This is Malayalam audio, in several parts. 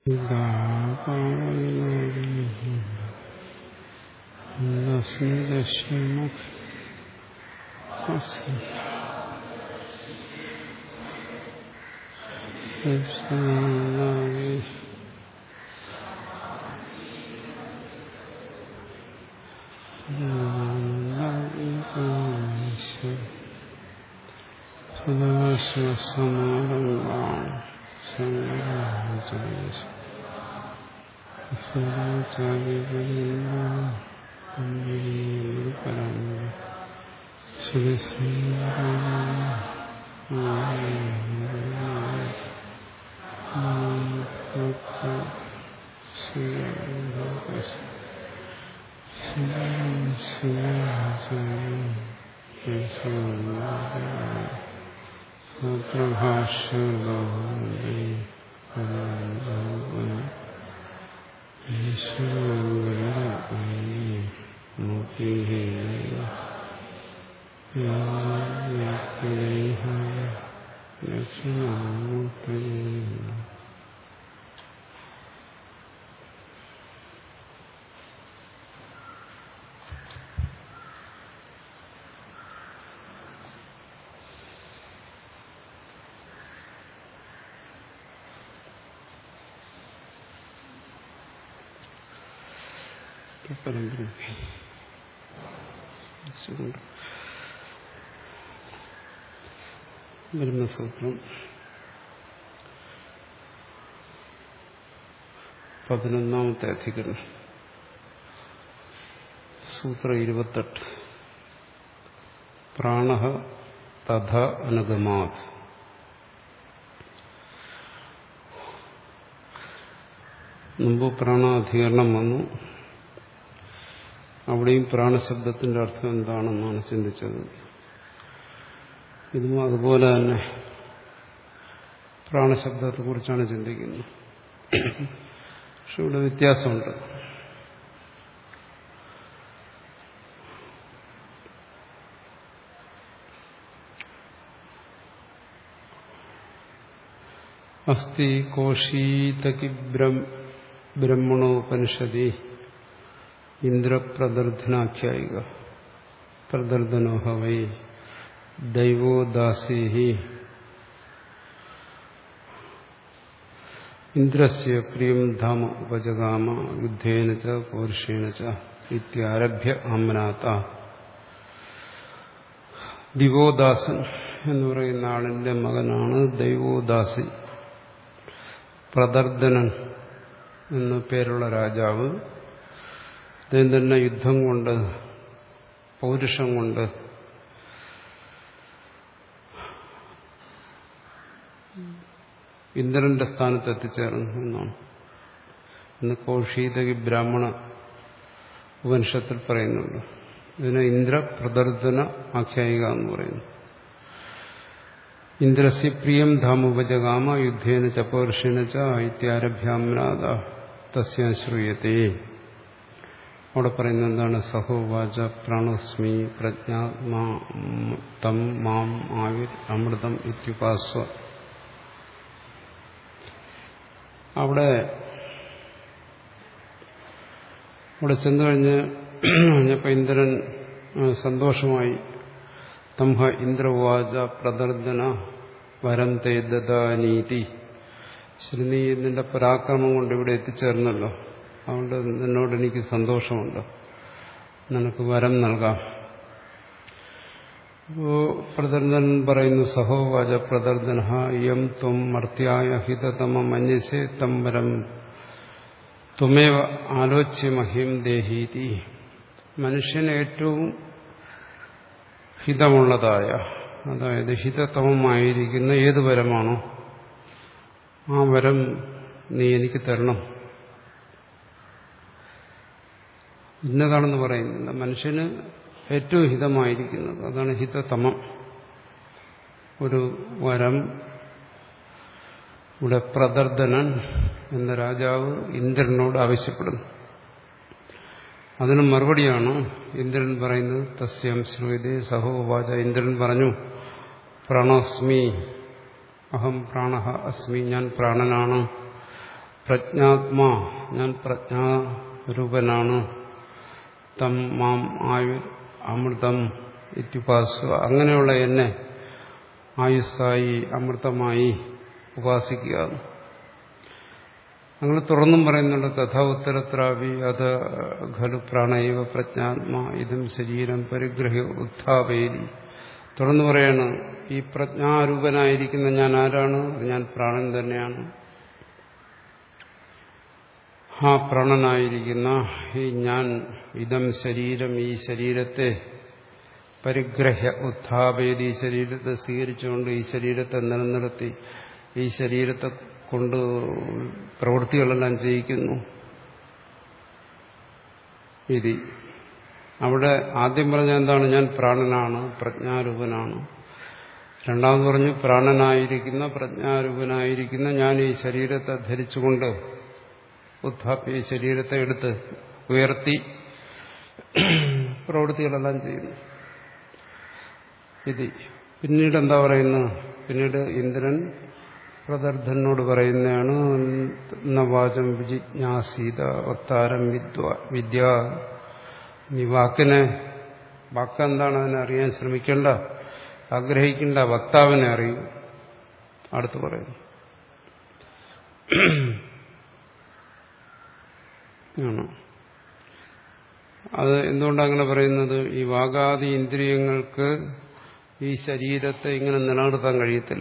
ബ്രഹ്മസൂത്രം പതിനൊന്നാമത്തെ അധികരണം സൂത്ര ഇരുപത്തെട്ട് പ്രാണ തഥ അനുഗമാത് മുമ്പ് പ്രാണാധികരണം വന്നു അവിടെയും പ്രാണശബ്ദത്തിന്റെ അർത്ഥം എന്താണെന്നാണ് ചിന്തിച്ചത് ഇതും അതുപോലെ തന്നെ പ്രാണശബ്ദത്തെ കുറിച്ചാണ് ചിന്തിക്കുന്നത് പക്ഷെ ഇവിടെ വ്യത്യാസമുണ്ട് അസ്തി കോശീതകി ബ്രഹ്മണോപനിഷതി ഇന്ദ്രപ്രദർധനാഖ്യായിക പ്രദർധനോഹ വൈ ദൈവോ ദാസീഹി ഇന്ദ്രസ്യ പ്രിയം ധാമ ഉപജഗാമ യുദ്ധേന ച പൗരുഷേണ ച ഇത്യാരഭ്യ ആമനാത്ത ദിവോദാസൻ എന്ന് പറയുന്ന ആളിന്റെ മകനാണ് ദൈവോദാസി പ്രദർദനൻ എന്നു പേരുള്ള രാജാവ് അദ്ദേഹം തന്നെ യുദ്ധം കൊണ്ട് പൗരുഷം കൊണ്ട് ഇന്ദ്രന്റെ സ്ഥാനത്ത് എത്തിച്ചേർന്നു എന്നാണ് ഇന്ന് കൗഷീതകി ബ്രാഹ്മണ ഉപനിഷത്തിൽ പറയുന്നുണ്ട് ഇതിന് ഇന്ദ്ര പ്രദർശന ആഖ്യായിക എന്ന് പറയുന്നു ഇന്ദ്രസ്യ പ്രിയം ധാമുപജകാമ യുദ്ധേന ചപൗരുഷേന ച ഇത്യാരഭ്യാമ്രാത തസ്യാ ശ്രൂയത്തെ അവിടെ പറയുന്നത് എന്താണ് സഹോവാച പ്രാണസ്മി പ്രജ്ഞാത്മാ തം മാം ആവിർ അമൃതം ഇത്യുപാസ്വ അവിടെ അവിടെ ചെന്നു കഴിഞ്ഞ് കഴിഞ്ഞപ്പോൾ ഇന്ദ്രൻ സന്തോഷമായി തംഹ ഇന്ദ്രവാച പ്രദർദന വരം തേ ദദാനീതി ശരി നീ നിന്റെ പരാക്രമം കൊണ്ട് ഇവിടെ എത്തിച്ചേർന്നല്ലോ അതുകൊണ്ട് നിന്നോട് എനിക്ക് സന്തോഷമുണ്ട് നിനക്ക് വരം നൽകാം അപ്പോ പ്രദർദൻ പറയുന്നു സഹോവാച പ്രദർദന യം ത്വം മർത്യായ ഹിതതമ മന്യസേ തം വരം ത്വമേവ ആലോച്യ മഹ്യം ദേഹീതി മനുഷ്യന് ഏറ്റവും ഹിതമുള്ളതായ അതായത് ഹിതതമമായിരിക്കുന്ന ഏത് വരമാണോ ആ വരം നീ എനിക്ക് തരണം ഇന്നതാണെന്ന് പറയുന്നില്ല മനുഷ്യന് ഏറ്റവും ഹിതമായിരിക്കുന്നത് അതാണ് ഹിതതമം ഒരു വരം ഇവിടെ പ്രദർദനൻ എന്ന രാജാവ് ഇന്ദ്രനോട് ആവശ്യപ്പെടുന്നു അതിന് മറുപടിയാണ് ഇന്ദ്രൻ പറയുന്നത് തസ്യം ശ്രുതി സഹോവാച ഇന്ദ്രൻ പറഞ്ഞു പ്രാണോസ്മി അഹം പ്രാണ അസ്മി ഞാൻ പ്രാണനാണ് പ്രജ്ഞാത്മാ ഞാൻ പ്രജ്ഞാരൂപനാണ് തം മാം ആയു അമൃതം ഇത്യുപാസ അങ്ങനെയുള്ള എന്നെ ആയുസ്സായി അമൃതമായി ഉപാസിക്കുക അങ്ങനെ തുറന്നും പറയുന്നുണ്ട് തഥാ ഉത്തരത്രാവി അത് ഖലു പ്രാണൈവ പ്രജ്ഞാത്മാ ഇതും ശരീരം പരിഗ്രഹ ഉത്ഥാപേരി തുറന്നു പറയാണ് ഈ പ്രജ്ഞാരൂപനായിരിക്കുന്ന ഞാൻ ആരാണ് ഞാൻ പ്രാണൻ തന്നെയാണ് ആ പ്രാണനായിരിക്കുന്ന ഈ ഞാൻ ഇതം ശരീരം ഈ ശരീരത്തെ പരിഗ്രഹ്യ ഉത്ഥാപേതി ഈ ശരീരത്തെ സ്വീകരിച്ചുകൊണ്ട് ഈ ശരീരത്തെ നിലനിർത്തി ഈ ശരീരത്തെ കൊണ്ട് പ്രവൃത്തികളെല്ലാം ചെയ്യിക്കുന്നു ഇതി അവിടെ ആദ്യം പറഞ്ഞ എന്താണ് ഞാൻ പ്രാണനാണ് പ്രജ്ഞാരൂപനാണ് രണ്ടാമത് പറഞ്ഞു പ്രാണനായിരിക്കുന്ന പ്രജ്ഞാരൂപനായിരിക്കുന്ന ഞാൻ ഈ ശരീരത്തെ ധരിച്ചുകൊണ്ട് ഉത്ഥാപ്പി ഈ ശരീരത്തെ എടുത്ത് ഉയർത്തി പ്രവൃത്തികളെല്ലാം ചെയ്യുന്നു ഇത് പിന്നീട് എന്താ പറയുന്നത് പിന്നീട് ഇന്ദ്രൻ പ്രദർദ്ധനോട് പറയുന്നതാണ് നവാചം വിജിജ്ഞാസീത വക്താരം വിദ്വ വിദ്യ നീ വാക്കിനെ വാക്കെന്താണ് അതിനെ അറിയാൻ ശ്രമിക്കേണ്ട ആഗ്രഹിക്കേണ്ട വക്താവിനെ അറിയൂ അടുത്ത് പറയുന്നു ആണ് അത് എന്തുകൊണ്ടാണ് അങ്ങനെ പറയുന്നത് ഈ വാഗാദി ഇന്ദ്രിയങ്ങൾക്ക് ഈ ശരീരത്തെ ഇങ്ങനെ നിലനിർത്താൻ കഴിയത്തില്ല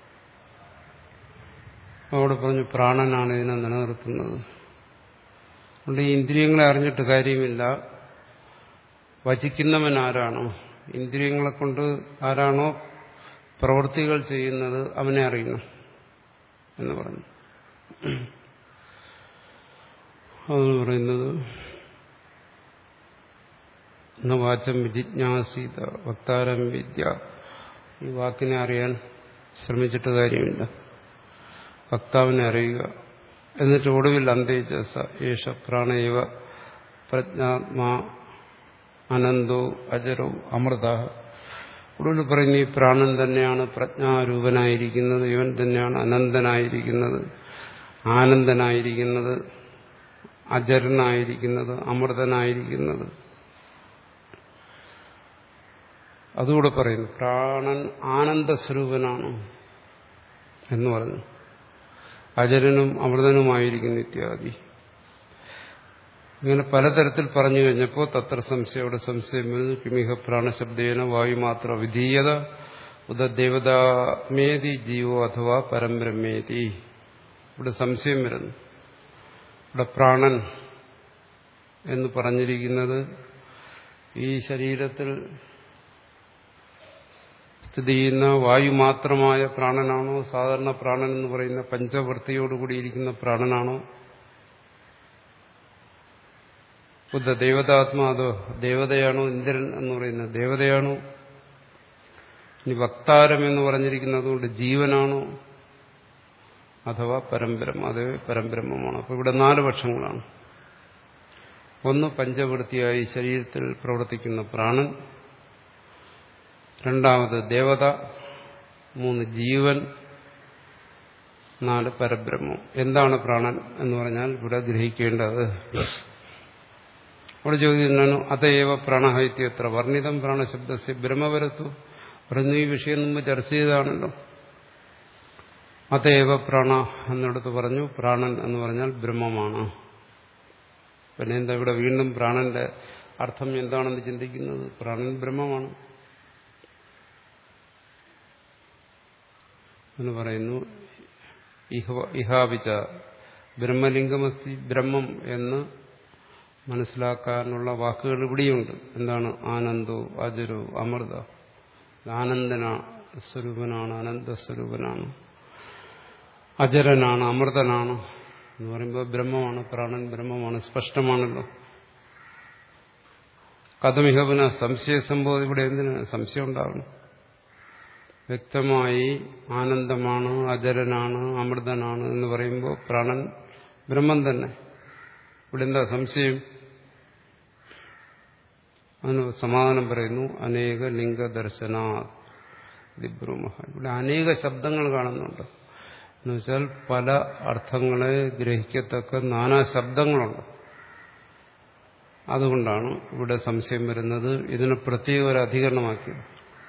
അവിടെ പറഞ്ഞു പ്രാണനാണ് ഇതിനെ നിലനിർത്തുന്നത് അതുകൊണ്ട് ഈ ഇന്ദ്രിയങ്ങളെ അറിഞ്ഞിട്ട് കാര്യമില്ല വചിക്കുന്നവൻ ആരാണോ ഇന്ദ്രിയങ്ങളെ കൊണ്ട് ആരാണോ പ്രവൃത്തികൾ ചെയ്യുന്നത് അവനെ അറിയണം എന്ന് പറഞ്ഞു അതെന്ന് പറയുന്നത് വാചം വിജിജ്ഞാസീത വക്താരം വിദ്യ ഈ വാക്കിനെ അറിയാൻ ശ്രമിച്ചിട്ട് കാര്യമില്ല വക്താവിനെ അറിയുക എന്നിട്ട് ഒടുവിൽ അന്തേജസ യേശ പ്രാണയവ പ്രജ്ഞാത്മാ അനന്തോ അജരോ അമൃത ഒടുവിൽ പറയുന്ന ഈ പ്രാണൻ തന്നെയാണ് പ്രജ്ഞാരൂപനായിരിക്കുന്നത് ഇവൻ തന്നെയാണ് അനന്തനായിരിക്കുന്നത് ആനന്ദനായിരിക്കുന്നത് അജരനായിരിക്കുന്നത് അമൃതനായിരിക്കുന്നത് അതുകൂടെ പറയുന്നു പ്രാണൻ ആനന്ദസ്വരൂപനാണ് എന്ന് പറഞ്ഞു അജരനും അമൃതനുമായിരിക്കുന്നു ഇത്യാദി ഇങ്ങനെ പലതരത്തിൽ പറഞ്ഞു കഴിഞ്ഞപ്പോൾ തത്ര സംശയം അവിടെ സംശയം വരുന്നു കിമിഹ പ്രാണശബ്ദേന വായുമാത്ര വിധീയത ഉദ ദേവതാത്മേതി ജീവോ അഥവാ പരംബ്രഹ്മേതി ഇവിടെ സംശയം വരുന്നു ഇവിടെ പ്രാണൻ എന്ന് പറഞ്ഞിരിക്കുന്നത് ഈ ശരീരത്തിൽ സ്ഥിതി ചെയ്യുന്ന വായു മാത്രമായ പ്രാണനാണോ സാധാരണ പ്രാണൻ എന്ന് പറയുന്ന പഞ്ചവൃത്തിയോടുകൂടിയിരിക്കുന്ന പ്രാണനാണോ ബുദ്ധ ദേവതാത്മാതോ ദേവതയാണോ ഇന്ദ്രൻ എന്ന് പറയുന്നത് ദേവതയാണോ ഇനി വക്താരം എന്ന് പറഞ്ഞിരിക്കുന്നതുകൊണ്ട് ജീവനാണോ അഥവാ പരമ്പരം അത് പരബ്രഹ്മമാണ് അപ്പോൾ ഇവിടെ നാല് പക്ഷങ്ങളാണ് ഒന്ന് പഞ്ചവൃത്തിയായി ശരീരത്തിൽ പ്രവർത്തിക്കുന്ന പ്രാണൻ രണ്ടാമത് ദേവത മൂന്ന് ജീവൻ നാല് പരബ്രഹ്മം എന്താണ് പ്രാണൻ എന്ന് പറഞ്ഞാൽ ഇവിടെ ഗ്രഹിക്കേണ്ടത് അവിടെ ചോദിക്കുന്നതാണ് അതേവ പ്രാണഹൈത്യത്ര വർണ്ണിതം പ്രാണശബ്ദസ്യ ബ്രഹ്മപരത്വ പറഞ്ഞു ഈ വിഷയം മുമ്പ് ചർച്ച ചെയ്തതാണല്ലോ അതേവ പ്രാണ എന്നിടത്ത് പറഞ്ഞു പ്രാണൻ എന്ന് പറഞ്ഞാൽ ബ്രഹ്മമാണ് പിന്നെ എന്താ ഇവിടെ വീണ്ടും പ്രാണന്റെ അർത്ഥം എന്താണെന്ന് ചിന്തിക്കുന്നത് പ്രാണൻ ബ്രഹ്മമാണ് എന്ന് പറയുന്നു ഇഹാവിച്ച ബ്രഹ്മലിംഗമസ്തി ബ്രഹ്മം എന്ന് മനസ്സിലാക്കാനുള്ള വാക്കുകൾ ഇവിടെയുണ്ട് എന്താണ് ആനന്ദോ അജരോ അമൃത ആനന്ദന സ്വരൂപനാണ് അനന്തസ്വരൂപനാണ് അജരനാണ് അമൃതനാണ് എന്ന് പറയുമ്പോൾ ബ്രഹ്മമാണ് പ്രാണൻ ബ്രഹ്മമാണ് സ്പഷ്ടമാണല്ലോ കഥമിഹപുന സംശയസംബോധം ഇവിടെ എന്തിനാണ് സംശയം ഉണ്ടാവണം വ്യക്തമായി ആനന്ദമാണ് അജരനാണ് അമൃതനാണ് എന്ന് പറയുമ്പോൾ പ്രാണൻ ബ്രഹ്മം തന്നെ ഇവിടെ എന്താ സംശയം അതിന് സമാധാനം പറയുന്നു അനേക ലിംഗദർശന ബ്രൂമ ഇവിടെ അനേക ശബ്ദങ്ങൾ കാണുന്നുണ്ട് എന്നുവെച്ചാൽ പല അർത്ഥങ്ങളെ ഗ്രഹിക്കത്തക്ക നാനാ ശബ്ദങ്ങളുണ്ട് അതുകൊണ്ടാണ് ഇവിടെ സംശയം വരുന്നത് ഇതിന് പ്രത്യേക ഒരു അധികരണമാക്കിയത്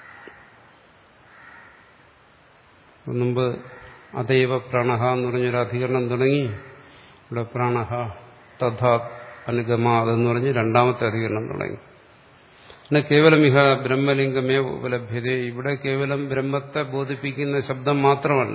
മുമ്പ് അതൈവ പ്രാണഹ എന്ന് പറഞ്ഞൊരു അധികരണം തുടങ്ങി ഇവിടെ പ്രാണഹ തഥാ അനുഗമ അതെന്ന് പറഞ്ഞ് രണ്ടാമത്തെ അധികരണം തുടങ്ങി പിന്നെ കേവലം ഇഹ ബ്രഹ്മലിംഗമേ ഉപലഭ്യത ഇവിടെ കേവലം ബ്രഹ്മത്തെ ബോധിപ്പിക്കുന്ന ശബ്ദം മാത്രമല്ല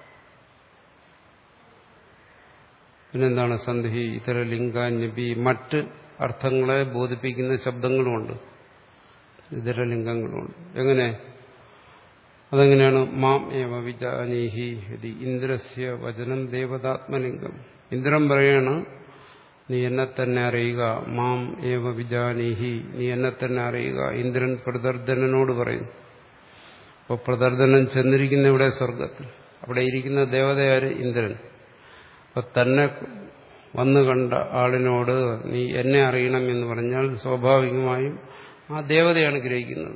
പിന്നെന്താണ് സന്ധി ഇതര ലിംഗാന്യപി മറ്റ് അർത്ഥങ്ങളെ ബോധിപ്പിക്കുന്ന ശബ്ദങ്ങളുമുണ്ട് ഇതര ലിംഗങ്ങളുമുണ്ട് എങ്ങനെ അതെങ്ങനെയാണ് മാം ഏവ വിജാനീഹി ഇത് ഇന്ദ്രസ്യ വചനം ദേവതാത്മലിംഗം ഇന്ദ്രൻ പറയാണ് നീ എന്നെ തന്നെ അറിയുക മാം ഏവ വിജാനീഹി നീ എന്നെ തന്നെ അറിയുക ഇന്ദ്രൻ പ്രദർദനനോട് പറയുന്നു അപ്പോൾ പ്രദർദനൻ ചെന്നിരിക്കുന്ന ഇവിടെ സ്വർഗത്തിൽ അവിടെ ഇരിക്കുന്ന ദേവതയാര് ഇന്ദ്രൻ അപ്പൊ തന്നെ വന്നു കണ്ട ആളിനോട് നീ എന്നെ അറിയണം എന്ന് പറഞ്ഞാൽ സ്വാഭാവികമായും ആ ദേവതയാണ് ഗ്രഹിക്കുന്നത്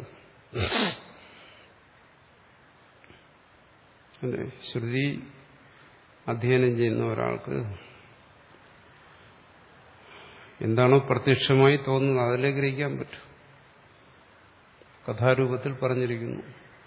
അതെ ശ്രുതി അധ്യയനം ചെയ്യുന്ന ഒരാൾക്ക് എന്താണോ പ്രത്യക്ഷമായി തോന്നുന്നത് അതിലേ ഗ്രഹിക്കാൻ പറ്റും കഥാരൂപത്തിൽ പറഞ്ഞിരിക്കുന്നു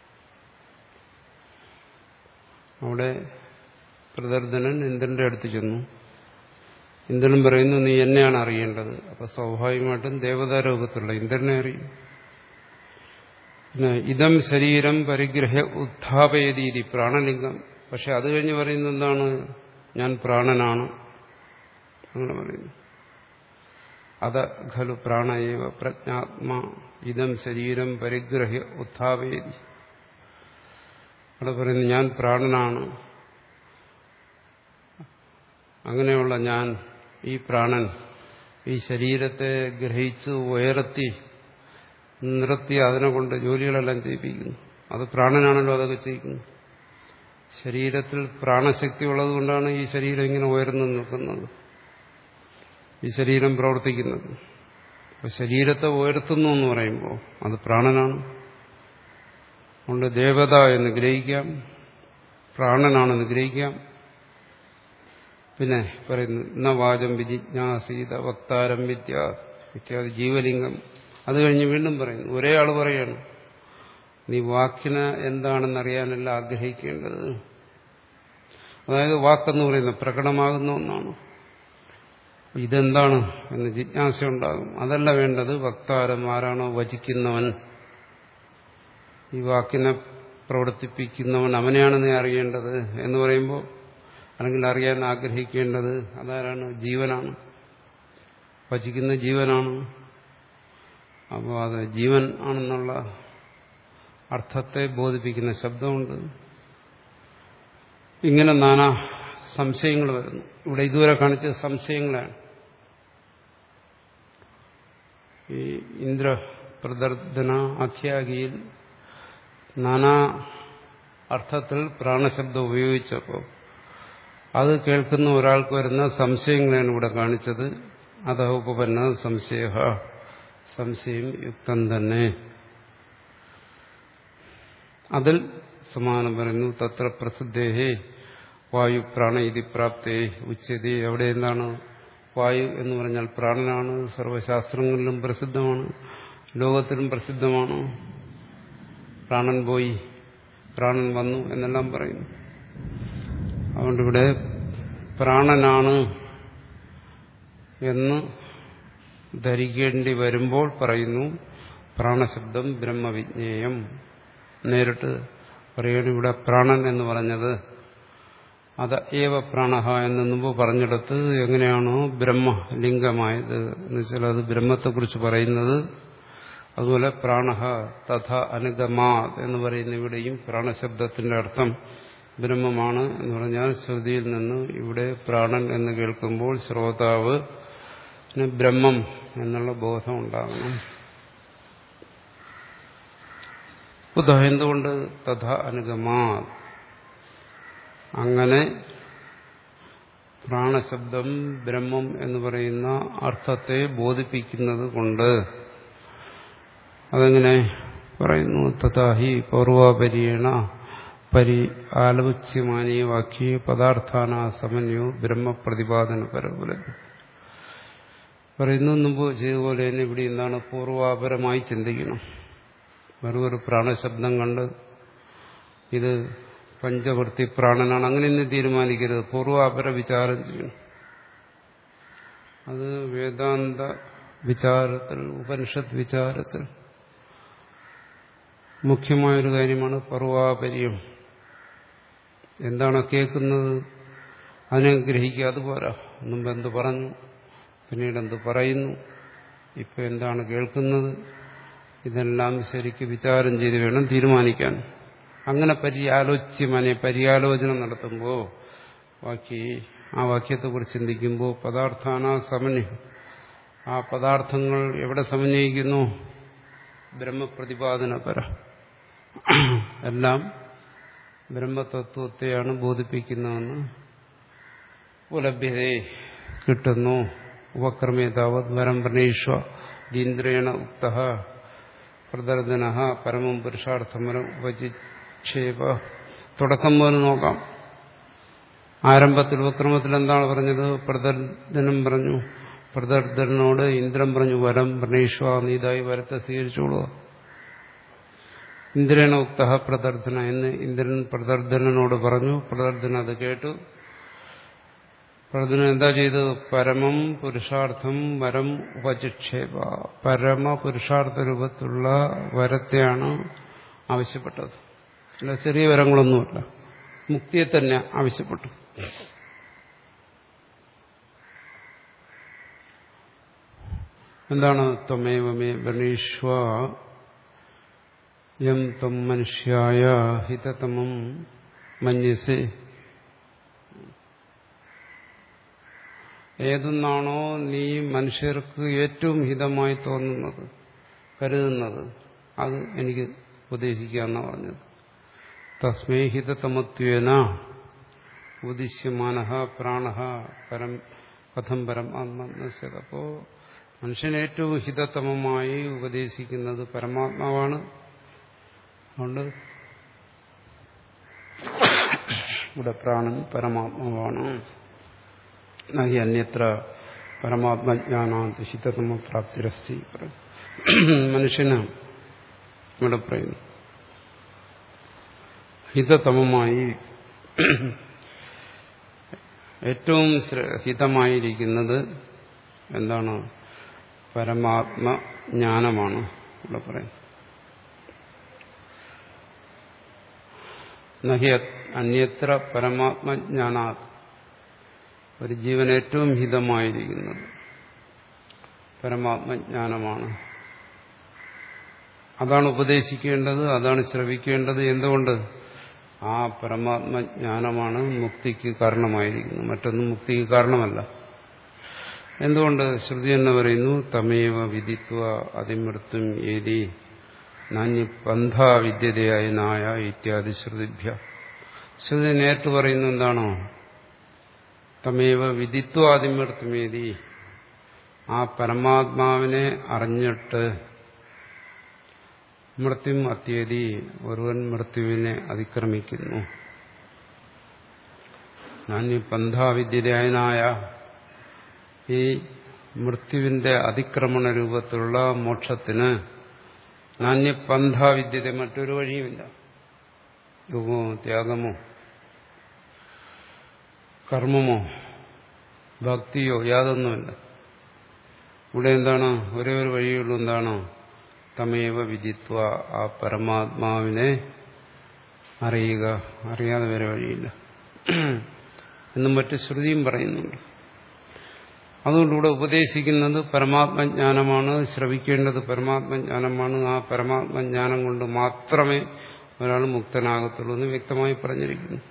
അവിടെ പ്രദർദനൻ ഇന്ദ്രന്റെ അടുത്ത് ചെന്നു ഇന്ദ്രൻ പറയുന്നു നീ എന്നെയാണ് അറിയേണ്ടത് അപ്പൊ സ്വാഭാവികമായിട്ടും ദേവതാരൂപത്തിലുള്ള ഇന്ദ്രനെ അറിയും പിന്നെ ഇതം ശരീരം പരിഗ്രഹ ഉത്ഥാപയതീതി പ്രാണലിംഗം പക്ഷെ അത് കഴിഞ്ഞ് പറയുന്നത് എന്താണ് ഞാൻ പ്രാണനാണ് അങ്ങനെ പറയുന്നു അത് ഖലു പ്രാണയേവ പ്രജ്ഞാത്മാ ഇതം ശരീരം പരിഗ്രഹ ഉത്ഥാപയതി അവിടെ പറയുന്നു ഞാൻ പ്രാണനാണ് അങ്ങനെയുള്ള ഞാൻ ഈ പ്രാണൻ ഈ ശരീരത്തെ ഗ്രഹിച്ച് ഉയർത്തി നിർത്തി അതിനെ കൊണ്ട് ജോലികളെല്ലാം ചെയ്യിപ്പിക്കുന്നു അത് പ്രാണനാണല്ലോ അതൊക്കെ ചെയ്യിക്കുന്നു ശരീരത്തിൽ പ്രാണശക്തി ഉള്ളതുകൊണ്ടാണ് ഈ ശരീരം ഇങ്ങനെ ഉയർന്നു നിൽക്കുന്നത് ഈ ശരീരം പ്രവർത്തിക്കുന്നത് അപ്പൊ ശരീരത്തെ ഉയർത്തുന്നു എന്ന് പറയുമ്പോൾ അത് പ്രാണനാണ് അതുകൊണ്ട് ദേവത എന്ന് ഗ്രഹിക്കാം പ്രാണനാണെന്ന് ഗ്രഹിക്കാം പിന്നെ പറയുന്നു ന വാചം വിജിജ്ഞാസീത വക്താരം വിദ്യ ഇത്യാദി ജീവലിംഗം അത് കഴിഞ്ഞ് വീണ്ടും പറയുന്നു ഒരേ ആൾ പറയാണ് നീ വാക്കിന് എന്താണെന്നറിയാനല്ല ആഗ്രഹിക്കേണ്ടത് അതായത് വാക്കെന്ന് പറയുന്നത് പ്രകടമാകുന്ന ഒന്നാണ് ഇതെന്താണ് എന്ന് ജിജ്ഞാസ ഉണ്ടാകും അതല്ല വേണ്ടത് വക്താരം ആരാണോ വചിക്കുന്നവൻ ഈ വാക്കിനെ പ്രവർത്തിപ്പിക്കുന്നവൻ അവനെയാണ് നീ അറിയേണ്ടത് എന്ന് പറയുമ്പോൾ അല്ലെങ്കിൽ അറിയാൻ ആഗ്രഹിക്കേണ്ടത് അതാരാണ് ജീവനാണ് വചിക്കുന്ന ജീവനാണ് അപ്പോൾ അത് ജീവൻ ആണെന്നുള്ള അർത്ഥത്തെ ബോധിപ്പിക്കുന്ന ശബ്ദമുണ്ട് ഇങ്ങനെ നാനാ സംശയങ്ങൾ വരുന്നു ഇവിടെ ഇതുവരെ കാണിച്ച സംശയങ്ങളാണ് ഈ ഇന്ദ്ര പ്രദർദന ആഖ്യാഗിയിൽ നാനാ അർത്ഥത്തിൽ പ്രാണശബ്ദം ഉപയോഗിച്ചപ്പോൾ അത് കേൾക്കുന്ന ഒരാൾക്ക് വരുന്ന സംശയങ്ങളാണ് ഇവിടെ കാണിച്ചത് അത ഉപപന്ന സംശയ സംശയം യുക്തം തന്നെ അതിൽ സമാനം പറയുന്നു തത്ര പ്രസിദ്ധേഹേ വായു പ്രാണ ഇതി പ്രാപ്തേ ഉച്ചതി അവിടെ എന്താണ് വായു എന്ന് പറഞ്ഞാൽ പ്രാണനാണ് സർവശാസ്ത്രങ്ങളിലും പ്രസിദ്ധമാണ് ലോകത്തിലും പ്രസിദ്ധമാണ് പ്രാണൻ പോയി പ്രാണൻ വന്നു എന്നെല്ലാം പറയുന്നു അതുകൊണ്ട് ഇവിടെ പ്രാണനാണ് എന്ന് ധരിക്കേണ്ടി വരുമ്പോൾ പറയുന്നു പ്രാണശബ്ദം ബ്രഹ്മവിജ്ഞേയം നേരിട്ട് പറയുകയാണ് ഇവിടെ പ്രാണൻ എന്ന് പറഞ്ഞത് അത് ഏവ പ്രാണഹ എന്ന് മുമ്പ് പറഞ്ഞെടുത്ത് എങ്ങനെയാണോ ബ്രഹ്മലിംഗമായത് എന്ന് വെച്ചാൽ അത് ബ്രഹ്മത്തെക്കുറിച്ച് പറയുന്നത് അതുപോലെ പ്രാണഹ തഥ അനുഗമാ എന്ന് പറയുന്ന ഇവിടെയും പ്രാണശബ്ദത്തിന്റെ അർത്ഥം ബ്രഹ്മമാണ് എന്ന് പറഞ്ഞാൽ ശ്രുതിയിൽ നിന്ന് ഇവിടെ പ്രാണൻ എന്ന് കേൾക്കുമ്പോൾ ശ്രോതാവ് ബ്രഹ്മം എന്നുള്ള ബോധം ഉണ്ടാകണം ഉദ എന്തുകൊണ്ട് തഥ അനുഗമാ അങ്ങനെ പ്രാണശബ്ദം ബ്രഹ്മം എന്ന് പറയുന്ന അർത്ഥത്തെ ബോധിപ്പിക്കുന്നത് കൊണ്ട് അതെങ്ങനെ പറയുന്നു തഥാഹി പൗർവാപരീണ പരി ആലോച്യമാനീയ വാക്യ പദാർത്ഥാന സമന്യോ ബ്രഹ്മപ്രതിപാദന പരപുലഭ്യം പറയുന്നു മുമ്പ് ചെയ്തപോലെ തന്നെ ഇവിടെ എന്താണ് പൂർവാപരമായി ചിന്തിക്കണം വെറും ഒരു പ്രാണശബ്ദം കണ്ട് ഇത് പഞ്ചവൃത്തി പ്രാണനാണ് അങ്ങനെയൊന്നും തീരുമാനിക്കരുത് പൂർവാപര വിചാരം ചെയ്യണം അത് വേദാന്ത വിചാരത്തിൽ ഉപനിഷത്ത് വിചാരത്തിൽ മുഖ്യമായൊരു കാര്യമാണ് പർവാപര്യം എന്താണോ കേൾക്കുന്നത് അതിനെ ഗ്രഹിക്കുക അതുപോരാ മുമ്പ് എന്ത് പറഞ്ഞു പിന്നീട് എന്ത് പറയുന്നു ഇപ്പം എന്താണ് കേൾക്കുന്നത് ഇതെല്ലാം ശരിക്ക് വിചാരം ചെയ്ത് വേണം തീരുമാനിക്കാൻ അങ്ങനെ പര്യാലോച്യമനെ പര്യാലോചന നടത്തുമ്പോൾ ബാക്കി ആ വാക്യത്തെക്കുറിച്ച് ചിന്തിക്കുമ്പോൾ പദാർത്ഥാന സമന്വയം ആ പദാർത്ഥങ്ങൾ എവിടെ സമന്വയിക്കുന്നു ബ്രഹ്മപ്രതിപാദന പര എല്ലാം ബ്രഹ്മതത്വത്തെയാണ് ബോധിപ്പിക്കുന്നതെന്ന് ഉപലഭ്യതയെ കിട്ടുന്നു ഉപക്രമേതാവത് വരം പ്രണീഷ്വ ദീന്ദ്രേണ ഉക്ത പ്രദർദന പരമം പുരുഷാർത്ഥമരം ഉപജിക്ഷേപ തുടക്കം പോലെ നോക്കാം ആരംഭത്തിൽ ഉപക്രമത്തിൽ എന്താണ് പറഞ്ഞത് പ്രദർദനം പറഞ്ഞു പ്രദർദനോട് ഇന്ദ്രൻ പറഞ്ഞു വരം പ്രണീഷ്വ നീതായി വരത്തെ സ്വീകരിച്ചോളുക ഇന്ദ്രന ഉക്ത പ്രദർദന എന്ന് ഇന്ദ്രൻ പ്രദർദനോട് പറഞ്ഞു പ്രദർദന അത് കേട്ടു പ്രദർദന എന്താ ചെയ്തു പരമം പുരുഷാർത്ഥം വരം ഉപചിക്ഷേപ പരമ പുരുഷാർത്ഥ രൂപത്തിലുള്ള വരത്തെയാണ് ആവശ്യപ്പെട്ടത് അല്ല ചെറിയ വരങ്ങളൊന്നുമല്ല മുക്തിയെ തന്നെ ആവശ്യപ്പെട്ടു എന്താണ് ത്വമേവമേ ബണീഷ്വ യം ത്വം മനുഷ്യായ ഹിതതമം മന്യസേ ഏതെന്നാണോ നീ മനുഷ്യർക്ക് ഏറ്റവും ഹിതമായി തോന്നുന്നത് കരുതുന്നത് അത് എനിക്ക് ഉപദേശിക്കാമെന്നാണ് പറഞ്ഞത് തസ്മൈ ഹിതതമത്വേന ഉദിശ്യമാന പ്രാണ പരം കഥം പരം ആത്മനസ്യത് അപ്പോ മനുഷ്യന് ഏറ്റവും ഹിതതമമായി ഉപദേശിക്കുന്നത് പരമാത്മാവാണ് അതുകൊണ്ട് ഇവിടെ പ്രാണൻ പരമാത്മാവാണ് നഹി അന്യത്ര പരമാത്മജ്ഞാനാന്ത് ഹിതതമ പ്രാപ്തിരസ്തി മനുഷ്യന് ഇവിടെ പറയുന്നു ഹിതതമമായി ഏറ്റവും ഹിതമായിരിക്കുന്നത് എന്താണ് പരമാത്മജ്ഞാനമാണ് ഇവിടെ പറയുന്നത് നഹി അന്യത്ര പരമാത്മജ്ഞാനാ ഒരു ജീവൻ ഏറ്റവും ഹിതമായിരിക്കുന്നത് പരമാത്മജ്ഞാനമാണ് അതാണ് ഉപദേശിക്കേണ്ടത് അതാണ് ശ്രവിക്കേണ്ടത് എന്തുകൊണ്ട് ആ പരമാത്മജ്ഞാനമാണ് മുക്തിക്ക് കാരണമായിരിക്കുന്നത് മറ്റൊന്നും മുക്തിക്ക് കാരണമല്ല എന്തുകൊണ്ട് ശ്രുതി എന്ന് പറയുന്നു തമേവ വിദിത്വ അതിമൃത്യും ഏതി നാന്യ പന്ഥ വിദ്യതയായ നായ ഇത്യാദി ശ്രുതിഭ്യ ശ്രുതി നേരിട്ട് പറയുന്നു എന്താണോ തമേവ വിദിത്വ അതിമൃത്യമേതി ആ പരമാത്മാവിനെ അറിഞ്ഞിട്ട് മൃത്യും അത്യതി ഒരുവൻ മൃത്യുവിനെ അതിക്രമിക്കുന്നു നാന്യ പന്ഥാവിദ്യനായ ഈ മൃത്യുവിന്റെ അതിക്രമണ രൂപത്തിലുള്ള മോക്ഷത്തിന് നാന്യപന്ഥാവിദ്യത മറ്റൊരു വഴിയുമില്ല യോഗമോ ത്യാഗമോ കർമ്മമോ ഭക്തിയോ യാതൊന്നുമില്ല ഇവിടെ എന്താണ് ഒരേ ഒരു വഴിയുള്ളൂ എന്താണ് തമേവ വിദിത്വ ആ പരമാത്മാവിനെ അറിയുക അറിയാതെ വരെ വഴിയില്ല എന്നും മറ്റ് ശ്രുതിയും പറയുന്നുണ്ട് അതുകൊണ്ട് ഇവിടെ ഉപദേശിക്കുന്നത് പരമാത്മജ്ഞാനമാണ് ശ്രവിക്കേണ്ടത് പരമാത്മജ്ഞാനമാണ് ആ പരമാത്മജ്ഞാനം കൊണ്ട് മാത്രമേ ഒരാൾ മുക്തനാകത്തുള്ളൂ എന്ന് വ്യക്തമായി പറഞ്ഞിരിക്കുന്നു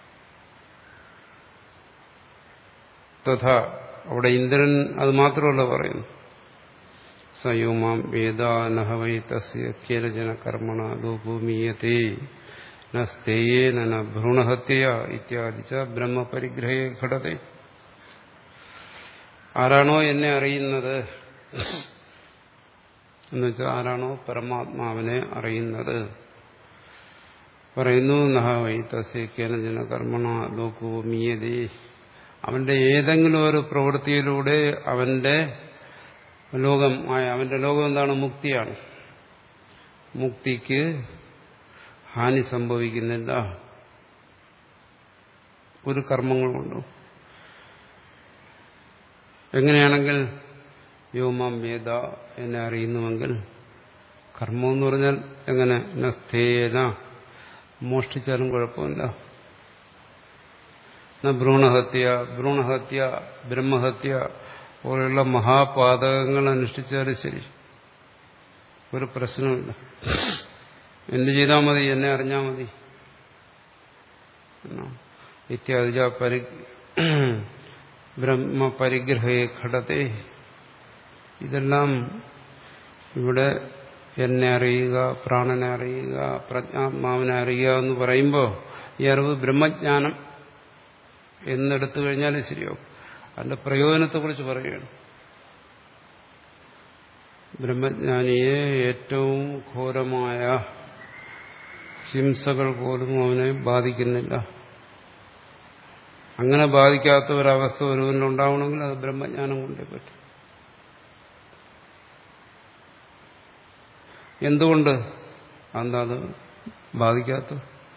തഥാ അവിടെ ഇന്ദ്രൻ അത് മാത്രമല്ല പറയുന്നു സയോമാം വേദാനഹവൈ തസ്യ കേരജന കർമ്മണ ലോപൂമീയത്തെ നസ്തേയേന ഭ്രൂണഹത്യ ഇത്യാദി ച ബ്രഹ്മപരിഗ്രഹേ ഘടത്തെ ആരാണോ എന്നെ അറിയുന്നത് എന്നുവെച്ചാൽ ആരാണോ പരമാത്മാവിനെ അറിയുന്നത് പറയുന്നു നഹവൈ തസ്യക്കേനജന കർമ്മണ ലോകോ മീയതേ അവന്റെ ഏതെങ്കിലും ഒരു പ്രവൃത്തിയിലൂടെ അവന്റെ ലോകം ആയ അവന്റെ ലോകം എന്താണ് മുക്തിയാണ് മുക്തിക്ക് ഹാനി സംഭവിക്കുന്നില്ല ഒരു കർമ്മങ്ങളുണ്ടോ എങ്ങനെയാണെങ്കിൽ യോമാം വേദ എന്നെ അറിയുന്നുവെങ്കിൽ കർമ്മം എന്ന് പറഞ്ഞാൽ എങ്ങനെ നസ്ഥേന മോഷ്ടിച്ചാലും കുഴപ്പമില്ല ഭ്രൂണഹത്യ ഭ്രൂണഹത്യ ബ്രഹ്മഹത്യ പോലെയുള്ള മഹാപാതകങ്ങൾ അനുഷ്ഠിച്ചാലും ശരി ഒരു പ്രശ്നമില്ല എന്ത് ചെയ്താൽ മതി എന്നെ അറിഞ്ഞാൽ മതി ഇത്യാദി പരി ബ്രഹ്മപരിഗ്രഹേ ഘടത്തെ ഇതെല്ലാം ഇവിടെ എന്നെ അറിയുക പ്രാണനെ അറിയുക പ്രജ്ഞാത്മാവിനെ അറിയുക എന്ന് പറയുമ്പോൾ ഈ അറിവ് ബ്രഹ്മജ്ഞാനം എന്നെടുത്തു കഴിഞ്ഞാൽ ശരിയാവും അതിന്റെ പ്രയോജനത്തെക്കുറിച്ച് പറയുകയാണ് ബ്രഹ്മജ്ഞാനിയെ ഏറ്റവും ഘോരമായ ഹിംസകൾ പോലും അവനെ ബാധിക്കുന്നില്ല അങ്ങനെ ബാധിക്കാത്ത ഒരവസ്ഥ ഒരുവനുണ്ടാവണമെങ്കിൽ അത് ബ്രഹ്മജ്ഞാനം കൊണ്ടേ പറ്റും എന്തുകൊണ്ട് എന്താ അത് ബാധിക്കാത്ത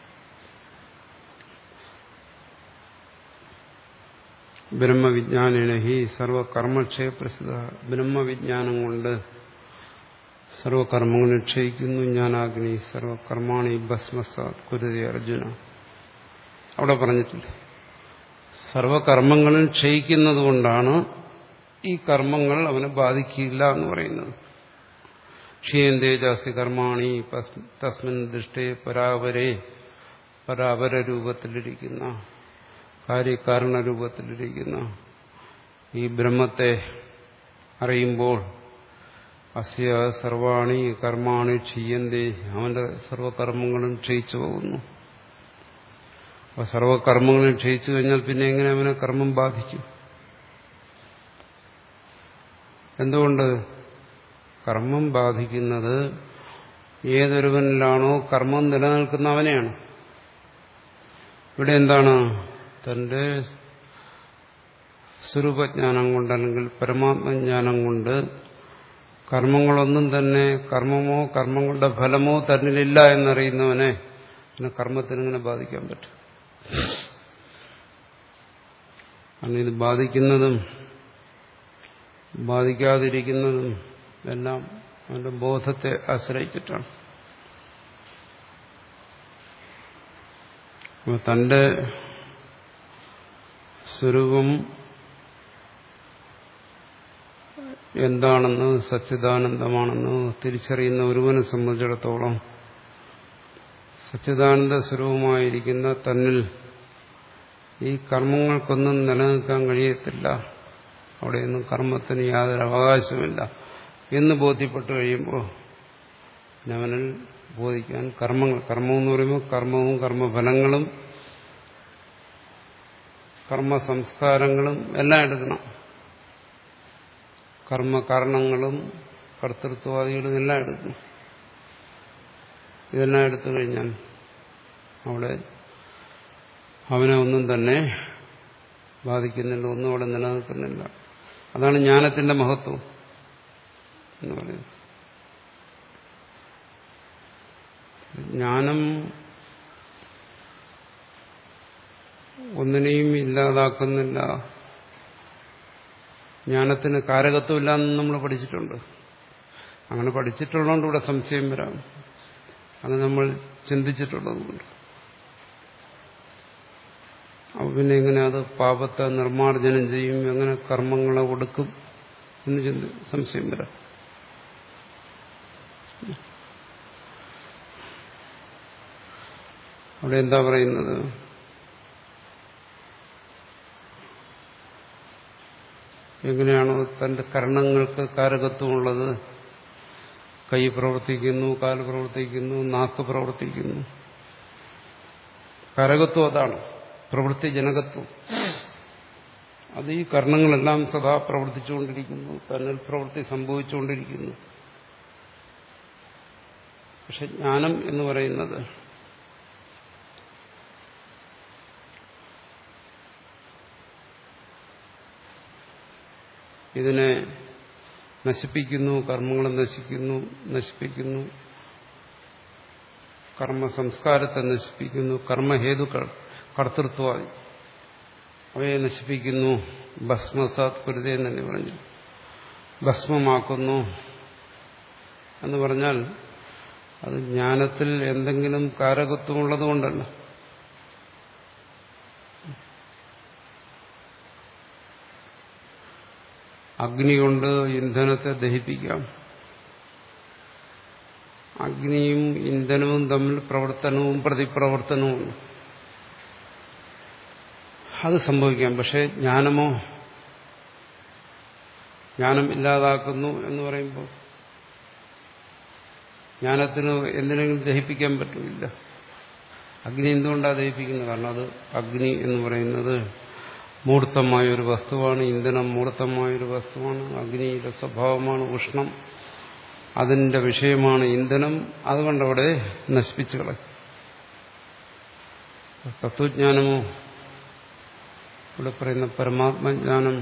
ബ്രഹ്മവിജ്ഞാനേന ഹി സർവകർമ്മക്ഷയ പ്രസിദ്ധ ബ്രഹ്മവിജ്ഞാനം കൊണ്ട് സർവകർമ്മങ്ങൾ ക്ഷയിക്കുന്നു ജ്ഞാനാഗ്നി സർവകർമാണി ഭസ്മസാത് കുരുതി അർജുന അവിടെ പറഞ്ഞിട്ടില്ല സർവകർമ്മങ്ങളും ക്ഷയിക്കുന്നത് കൊണ്ടാണ് ഈ കർമ്മങ്ങൾ അവനെ ബാധിക്കില്ല എന്ന് പറയുന്നത് ക്ഷീയന്തേജാസി കർമാണി തസ്മിൻ ദൃഷ്ടേ പരാവരെ പരാപര രൂപത്തിലിരിക്കുന്ന കാര്യകാരണ രൂപത്തിലിരിക്കുന്ന ഈ ബ്രഹ്മത്തെ അറിയുമ്പോൾ അസ്യ സർവാണി കർമാണി ക്ഷീയന്തേ അവന്റെ സർവകർമ്മങ്ങളും ക്ഷയിച്ചു പോകുന്നു അപ്പൊ സർവകർമ്മങ്ങളും ക്ഷയിച്ചു കഴിഞ്ഞാൽ പിന്നെ എങ്ങനെ അവനെ കർമ്മം ബാധിക്കും എന്തുകൊണ്ട് കർമ്മം ബാധിക്കുന്നത് ഏതൊരുവനിലാണോ കർമ്മം നിലനിൽക്കുന്ന അവനെയാണ് ഇവിടെ എന്താണ് തന്റെ സ്വരൂപജ്ഞാനം കൊണ്ട് അല്ലെങ്കിൽ പരമാത്മജ്ഞാനം കൊണ്ട് കർമ്മങ്ങളൊന്നും തന്നെ കർമ്മമോ കർമ്മങ്ങളുടെ ഫലമോ തന്നിലില്ല എന്നറിയുന്നവനെ പിന്നെ കർമ്മത്തിനിങ്ങനെ ബാധിക്കാൻ പറ്റും കാരണം ഇത് ബാധിക്കുന്നതും ബാധിക്കാതിരിക്കുന്നതും എല്ലാം അവന്റെ ബോധത്തെ ആശ്രയിച്ചിട്ടാണ് അപ്പോൾ തന്റെ സ്വരൂപം എന്താണെന്ന് സച്ചിദാനന്ദമാണെന്ന് തിരിച്ചറിയുന്ന ഒരുവനെ സംബന്ധിച്ചിടത്തോളം സച്ചിദാനന്ദ സ്വരൂപമായിരിക്കുന്ന തന്നിൽ ഈ കർമ്മങ്ങൾക്കൊന്നും നിലനിൽക്കാൻ കഴിയത്തില്ല അവിടെയൊന്നും കർമ്മത്തിന് യാതൊരു അവകാശമില്ല എന്ന് ബോധ്യപ്പെട്ടു കഴിയുമ്പോൾ അവനിൽ ബോധിക്കാൻ കർമ്മങ്ങൾ കർമ്മം എന്ന് പറയുമ്പോൾ കർമ്മവും കർമ്മഫലങ്ങളും കർമ്മ സംസ്കാരങ്ങളും എല്ലാം എടുക്കണം കർമ്മകാരണങ്ങളും കർത്തൃത്വാദികളും എല്ലാം എടുക്കണം ഇതെല്ലാം എടുത്തു കഴിഞ്ഞാൽ അവിടെ അവനെ ഒന്നും തന്നെ ബാധിക്കുന്നില്ല ഒന്നും അവിടെ നിലനിൽക്കുന്നില്ല അതാണ് ജ്ഞാനത്തിന്റെ മഹത്വം എന്ന് പറയുന്നത് ജ്ഞാനം ഒന്നിനെയും ഇല്ലാതാക്കുന്നില്ല ജ്ഞാനത്തിന് കാരകത്വമില്ല എന്ന് നമ്മൾ പഠിച്ചിട്ടുണ്ട് അങ്ങനെ പഠിച്ചിട്ടുള്ളതുകൊണ്ട് ഇവിടെ സംശയം വരാം അങ്ങനെ നമ്മൾ ചിന്തിച്ചിട്ടുള്ളതുകൊണ്ട് അപ്പൊ പിന്നെ എങ്ങനെ അത് പാപത്തെ നിർമ്മാർജ്ജനം ചെയ്യും എങ്ങനെ കർമ്മങ്ങളെ ഒടുക്കും എന്ന് ചിന്തി സംശയം വരാം അവിടെ എന്താ പറയുന്നത് എങ്ങനെയാണോ തന്റെ കരണങ്ങൾക്ക് കാരകത്വമുള്ളത് കൈ പ്രവർത്തിക്കുന്നു കാല് പ്രവർത്തിക്കുന്നു നാക്ക് പ്രവർത്തിക്കുന്നു കാരകത്വം അതാണ് പ്രവൃത്തി ജനകത്വം അത് ഈ കർണങ്ങളെല്ലാം സദാ പ്രവർത്തിച്ചുകൊണ്ടിരിക്കുന്നു തന്നിൽ പ്രവൃത്തി സംഭവിച്ചുകൊണ്ടിരിക്കുന്നു പക്ഷെ ജ്ഞാനം എന്ന് പറയുന്നത് ഇതിനെ നശിപ്പിക്കുന്നു കർമ്മങ്ങളെ നശിക്കുന്നു നശിപ്പിക്കുന്നു കർമ്മ സംസ്കാരത്തെ നശിപ്പിക്കുന്നു കർമ്മഹേതുക്കൾ കർത്തൃത്വാദി അവയെ നശിപ്പിക്കുന്നു ഭസ്മസാത് കുരുത എന്നെ പറഞ്ഞു ഭസ്മമാക്കുന്നു എന്ന് പറഞ്ഞാൽ അത് ജ്ഞാനത്തിൽ എന്തെങ്കിലും കാരകത്വമുള്ളത് കൊണ്ടല്ല അഗ്നി കൊണ്ട് ഇന്ധനത്തെ ദഹിപ്പിക്കാം അഗ്നിയും ഇന്ധനവും തമ്മിൽ പ്രവർത്തനവും പ്രതിപ്രവർത്തനവും അത് സംഭവിക്കാം പക്ഷെ ജ്ഞാനമോ ജ്ഞാനം ഇല്ലാതാക്കുന്നു എന്ന് പറയുമ്പോൾ ജ്ഞാനത്തിന് എന്തിനെങ്കിലും ദഹിപ്പിക്കാൻ പറ്റില്ല അഗ്നി എന്തുകൊണ്ടാണ് ദഹിപ്പിക്കുന്നത് കാരണം അത് അഗ്നി എന്ന് പറയുന്നത് മൂർത്തമായ ഒരു വസ്തുവാണ് ഇന്ധനം മൂർത്തമായ ഒരു വസ്തുവാണ് അഗ്നിയുടെ സ്വഭാവമാണ് ഉഷ്ണം അതിന്റെ വിഷയമാണ് ഇന്ധനം അതുകൊണ്ട് അവിടെ നശിപ്പിച്ചു കളയും തത്വജ്ഞാനമോ ഇവിടെ പറയുന്ന പരമാത്മജ്ഞാനം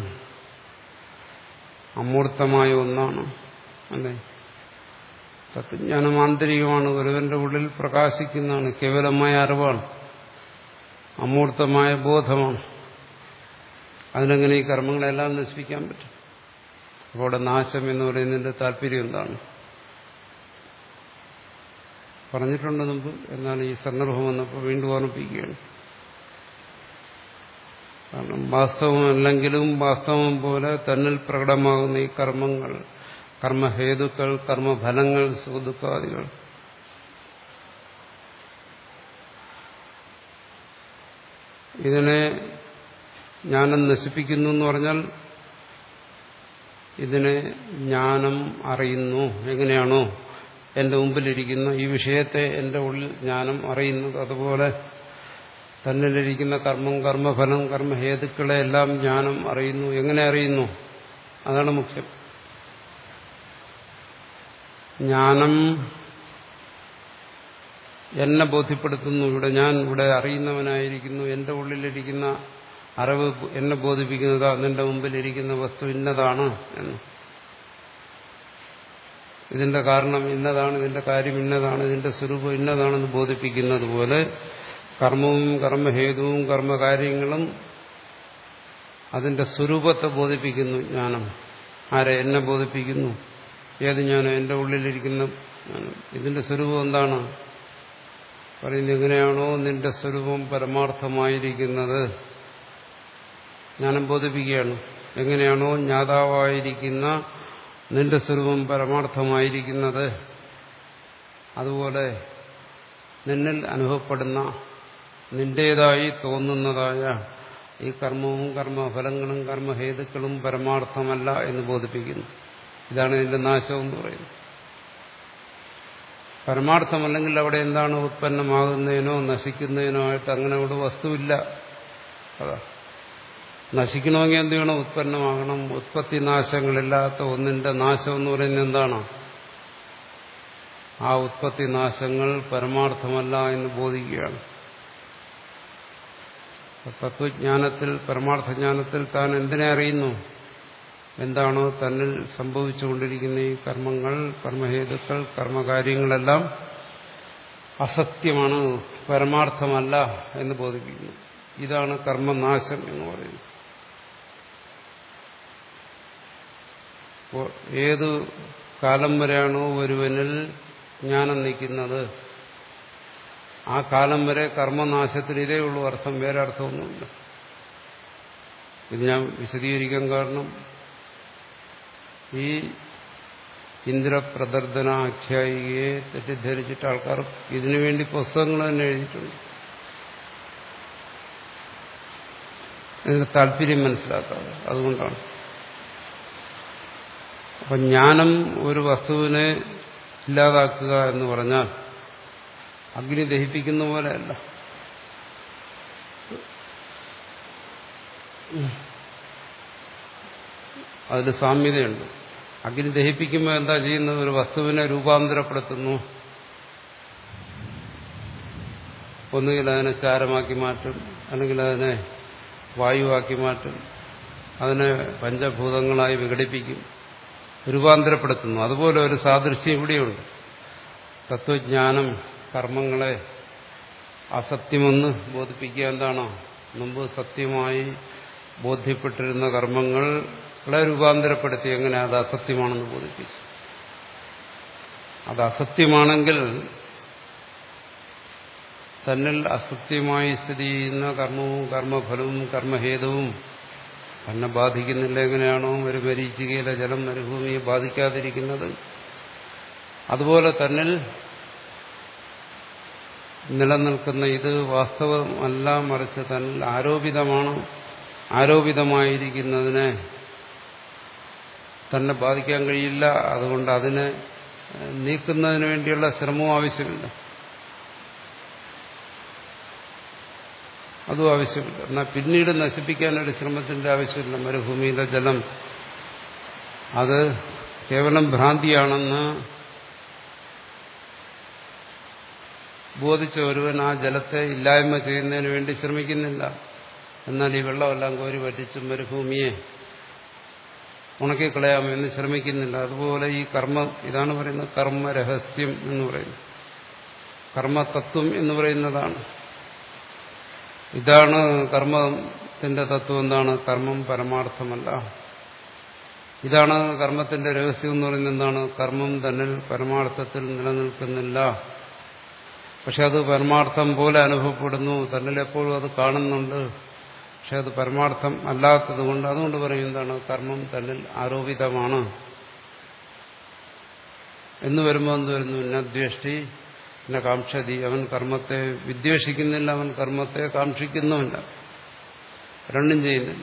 അമൂർത്തമായ ഒന്നാണ് അല്ലേ തത്വജ്ഞാനം ആന്തരികമാണ് ഒരുവന്റെ ഉള്ളിൽ പ്രകാശിക്കുന്നതാണ് കേവലമായ അറിവാണ് അമൂർത്തമായ ബോധമാണ് അതിനെങ്ങനെ ഈ കർമ്മങ്ങളെല്ലാം നശിപ്പിക്കാൻ പറ്റും അപ്പോൾ അവിടെ നാശം എന്ന് പറയുന്നതിന്റെ താല്പര്യം എന്താണ് പറഞ്ഞിട്ടുണ്ട് മുമ്പ് എന്നാൽ ഈ സന്ദർഭം വന്നപ്പോൾ വീണ്ടും ഓർമ്മിപ്പിക്കുകയാണ് കാരണം വാസ്തവമല്ലെങ്കിലും വാസ്തവം പോലെ തന്നിൽ പ്രകടമാകുന്ന ഈ കർമ്മങ്ങൾ കർമ്മഹേതുക്കൾ കർമ്മഫലങ്ങൾ സുഖദുഃഖാദികൾ ഇതിനെ ജ്ഞാനം നശിപ്പിക്കുന്നു എന്ന് പറഞ്ഞാൽ ഇതിനെ ജ്ഞാനം അറിയുന്നു എങ്ങനെയാണോ എന്റെ മുമ്പിലിരിക്കുന്ന ഈ വിഷയത്തെ എന്റെ ഉള്ളിൽ ജ്ഞാനം അറിയുന്നത് അതുപോലെ തന്നിലിരിക്കുന്ന കർമ്മം കർമ്മഫലം കർമ്മഹേതുക്കളെ എല്ലാം ജ്ഞാനം അറിയുന്നു എങ്ങനെ അറിയുന്നു അതാണ് മുഖ്യം ജ്ഞാനം എന്നെ ബോധ്യപ്പെടുത്തുന്നു ഇവിടെ ഞാൻ ഇവിടെ അറിയുന്നവനായിരിക്കുന്നു എന്റെ ഉള്ളിലിരിക്കുന്ന അറിവ് എന്നെ ബോധിപ്പിക്കുന്നത് നിന്റെ മുമ്പിലിരിക്കുന്ന വസ്തു ഇന്നതാണ് എന്ന് ഇതിന്റെ കാരണം ഇന്നതാണ് ഇതിന്റെ കാര്യം ഇന്നതാണ് ഇതിന്റെ സ്വരൂപം ഇന്നതാണെന്ന് ബോധിപ്പിക്കുന്നത് പോലെ കർമ്മവും കർമ്മഹേതുവും കർമ്മകാര്യങ്ങളും അതിന്റെ സ്വരൂപത്തെ ബോധിപ്പിക്കുന്നു ജ്ഞാനം ആരെ എന്നെ ബോധിപ്പിക്കുന്നു ഏത് ജ്ഞാനം എന്റെ ഉള്ളിലിരിക്കുന്ന ജ്ഞാനം ഇതിന്റെ സ്വരൂപം എന്താണ് പറയുന്നത് എങ്ങനെയാണോ നിന്റെ സ്വരൂപം പരമാർത്ഥമായിരിക്കുന്നത് ജ്ഞാനം ബോധിപ്പിക്കുകയാണ് എങ്ങനെയാണോ ജ്ഞാതാവായിരിക്കുന്ന നിന്റെ സ്വരൂപം പരമാർത്ഥമായിരിക്കുന്നത് അതുപോലെ നിന്നിൽ അനുഭവപ്പെടുന്ന നിന്റേതായി തോന്നുന്നതായ ഈ കർമ്മവും കർമ്മഫലങ്ങളും കർമ്മഹേതുക്കളും പരമാർത്ഥമല്ല എന്ന് ബോധിപ്പിക്കുന്നു ഇതാണ് ഇതിന്റെ നാശം എന്ന് പറയുന്നത് പരമാർത്ഥമല്ലെങ്കിൽ അവിടെ എന്താണ് ഉത്പന്നമാകുന്നതിനോ നശിക്കുന്നതിനോ ആയിട്ട് അങ്ങനെ അവിടെ വസ്തുവില്ല അതാ നശിക്കണമെങ്കിൽ എന്ത് വേണം ഉത്പന്നമാകണം ഉത്പത്തി നാശങ്ങളില്ലാത്ത ഒന്നിന്റെ നാശം എന്ന് പറയുന്നത് എന്താണ് ആ ഉത്പത്തി നാശങ്ങൾ പരമാർത്ഥമല്ല എന്ന് ബോധിക്കുകയാണ് തത്വജ്ഞാനത്തിൽ പരമാർത്ഥജ്ഞാനത്തിൽ താൻ എന്തിനെ അറിയുന്നു എന്താണോ തന്നിൽ സംഭവിച്ചുകൊണ്ടിരിക്കുന്ന ഈ കർമ്മങ്ങൾ കർമ്മഹേതുക്കൾ കർമ്മകാര്യങ്ങളെല്ലാം അസത്യമാണ് പരമാർത്ഥമല്ല എന്ന് ബോധിപ്പിക്കുന്നു ഇതാണ് കർമ്മനാശം എന്ന് പറയുന്നത് ഏതു കാലം വരെയാണോ ഒരുവനിൽ ജ്ഞാനം നിൽക്കുന്നത് ആ കാലം വരെ കർമ്മനാശത്തിൽ ഇതേ ഉള്ളൂ അർത്ഥം വേറെ അർത്ഥമൊന്നുമില്ല ഇത് ഞാൻ വിശദീകരിക്കാൻ കാരണം ഈ ഇന്ദ്രപ്രദർദനാഖ്യായികയെ തെറ്റിദ്ധരിച്ചിട്ട് ആൾക്കാർ ഇതിനു വേണ്ടി പുസ്തകങ്ങൾ തന്നെ എഴുതിയിട്ടുണ്ട് ഇതിന്റെ താല്പര്യം മനസ്സിലാക്കാതെ അതുകൊണ്ടാണ് അപ്പൊ ജ്ഞാനം ഒരു വസ്തുവിനെ ഇല്ലാതാക്കുക എന്ന് പറഞ്ഞാൽ അഗ്നി ദഹിപ്പിക്കുന്ന പോലെയല്ല അതിൽ സാമ്യതയുണ്ട് അഗ്നി ദഹിപ്പിക്കുമ്പോൾ എന്താ ചെയ്യുന്നത് ഒരു വസ്തുവിനെ രൂപാന്തരപ്പെടുത്തുന്നു ഒന്നുകിൽ അതിനെ ചാരമാക്കി മാറ്റും അല്ലെങ്കിൽ അതിനെ വായുവാക്കി മാറ്റും അതിനെ പഞ്ചഭൂതങ്ങളായി വിഘടിപ്പിക്കും രൂപാന്തരപ്പെടുത്തുന്നു അതുപോലെ ഒരു സാദൃശ്യം ഇവിടെയുണ്ട് തത്വജ്ഞാനം കർമ്മങ്ങളെ അസത്യമെന്ന് ബോധിപ്പിക്കുക എന്താണോ മുമ്പ് സത്യമായി ബോധ്യപ്പെട്ടിരുന്ന കർമ്മങ്ങളെ രൂപാന്തരപ്പെടുത്തി എങ്ങനെ അത് അസത്യമാണെന്ന് ബോധിപ്പിച്ചു അത് അസത്യമാണെങ്കിൽ തന്നിൽ അസത്യമായി സ്ഥിതി ചെയ്യുന്ന കർമ്മവും കർമ്മഫലവും കർമ്മഹേതുവും തന്നെ ബാധിക്കുന്നില്ല എങ്ങനെയാണോ ഒരു മരീചികയിലെ ജലം മരുഭൂമിയെ ബാധിക്കാതിരിക്കുന്നത് അതുപോലെ തന്നിൽ നിലനിൽക്കുന്ന ഇത് വാസ്തവമല്ല മറിച്ച് തന്നിൽ ആരോപിതമാണ് ആരോപിതമായിരിക്കുന്നതിനെ തന്നെ ബാധിക്കാൻ കഴിയില്ല അതുകൊണ്ട് അതിനെ നീക്കുന്നതിന് വേണ്ടിയുള്ള ശ്രമവും ആവശ്യമില്ല അതും ആവശ്യമില്ല എന്നാൽ പിന്നീട് നശിപ്പിക്കാൻ ഒരു ശ്രമത്തിന്റെ ആവശ്യമില്ല മരുഭൂമിയിലെ ജലം അത് കേവലം ഭ്രാന്തിയാണെന്ന് ബോധിച്ച ഒരുവൻ ആ ജലത്തെ ഇല്ലായ്മ ചെയ്യുന്നതിന് വേണ്ടി ശ്രമിക്കുന്നില്ല എന്നാൽ ഈ വെള്ളമെല്ലാം കോരി പറ്റിച്ചും മരുഭൂമിയെ ഉണക്കിക്കളയാമെന്ന് ശ്രമിക്കുന്നില്ല അതുപോലെ ഈ കർമ്മം ഇതാണ് പറയുന്നത് കർമ്മരഹസ്യം എന്ന് പറയുന്നത് കർമ്മതത്വം എന്ന് പറയുന്നതാണ് ഇതാണ് കർമ്മത്തിന്റെ തത്വം എന്താണ് കർമ്മം പരമാർത്ഥമല്ല ഇതാണ് കർമ്മത്തിന്റെ രഹസ്യം എന്ന് പറയുന്നത് എന്താണ് കർമ്മം തന്നിൽ പരമാർത്ഥത്തിൽ നിലനിൽക്കുന്നില്ല പക്ഷെ അത് പരമാർത്ഥം പോലെ അനുഭവപ്പെടുന്നു തന്നിൽ എപ്പോഴും അത് കാണുന്നുണ്ട് പക്ഷെ അത് പരമാർത്ഥം അല്ലാത്തത് കൊണ്ട് അതുകൊണ്ട് പറയും എന്താണ് കർമ്മം തന്നിൽ ആരോപിതമാണ് എന്ന് വരുമ്പോൾ എന്ത് വരുന്നു നദ്വേഷ്ടി എന്നെ കാംക്ഷതി അവൻ കർമ്മത്തെ വിദ്വേഷിക്കുന്നില്ല അവൻ കർമ്മത്തെ കാക്ഷിക്കുന്നുമില്ല രണ്ടും ചെയ്യുന്നില്ല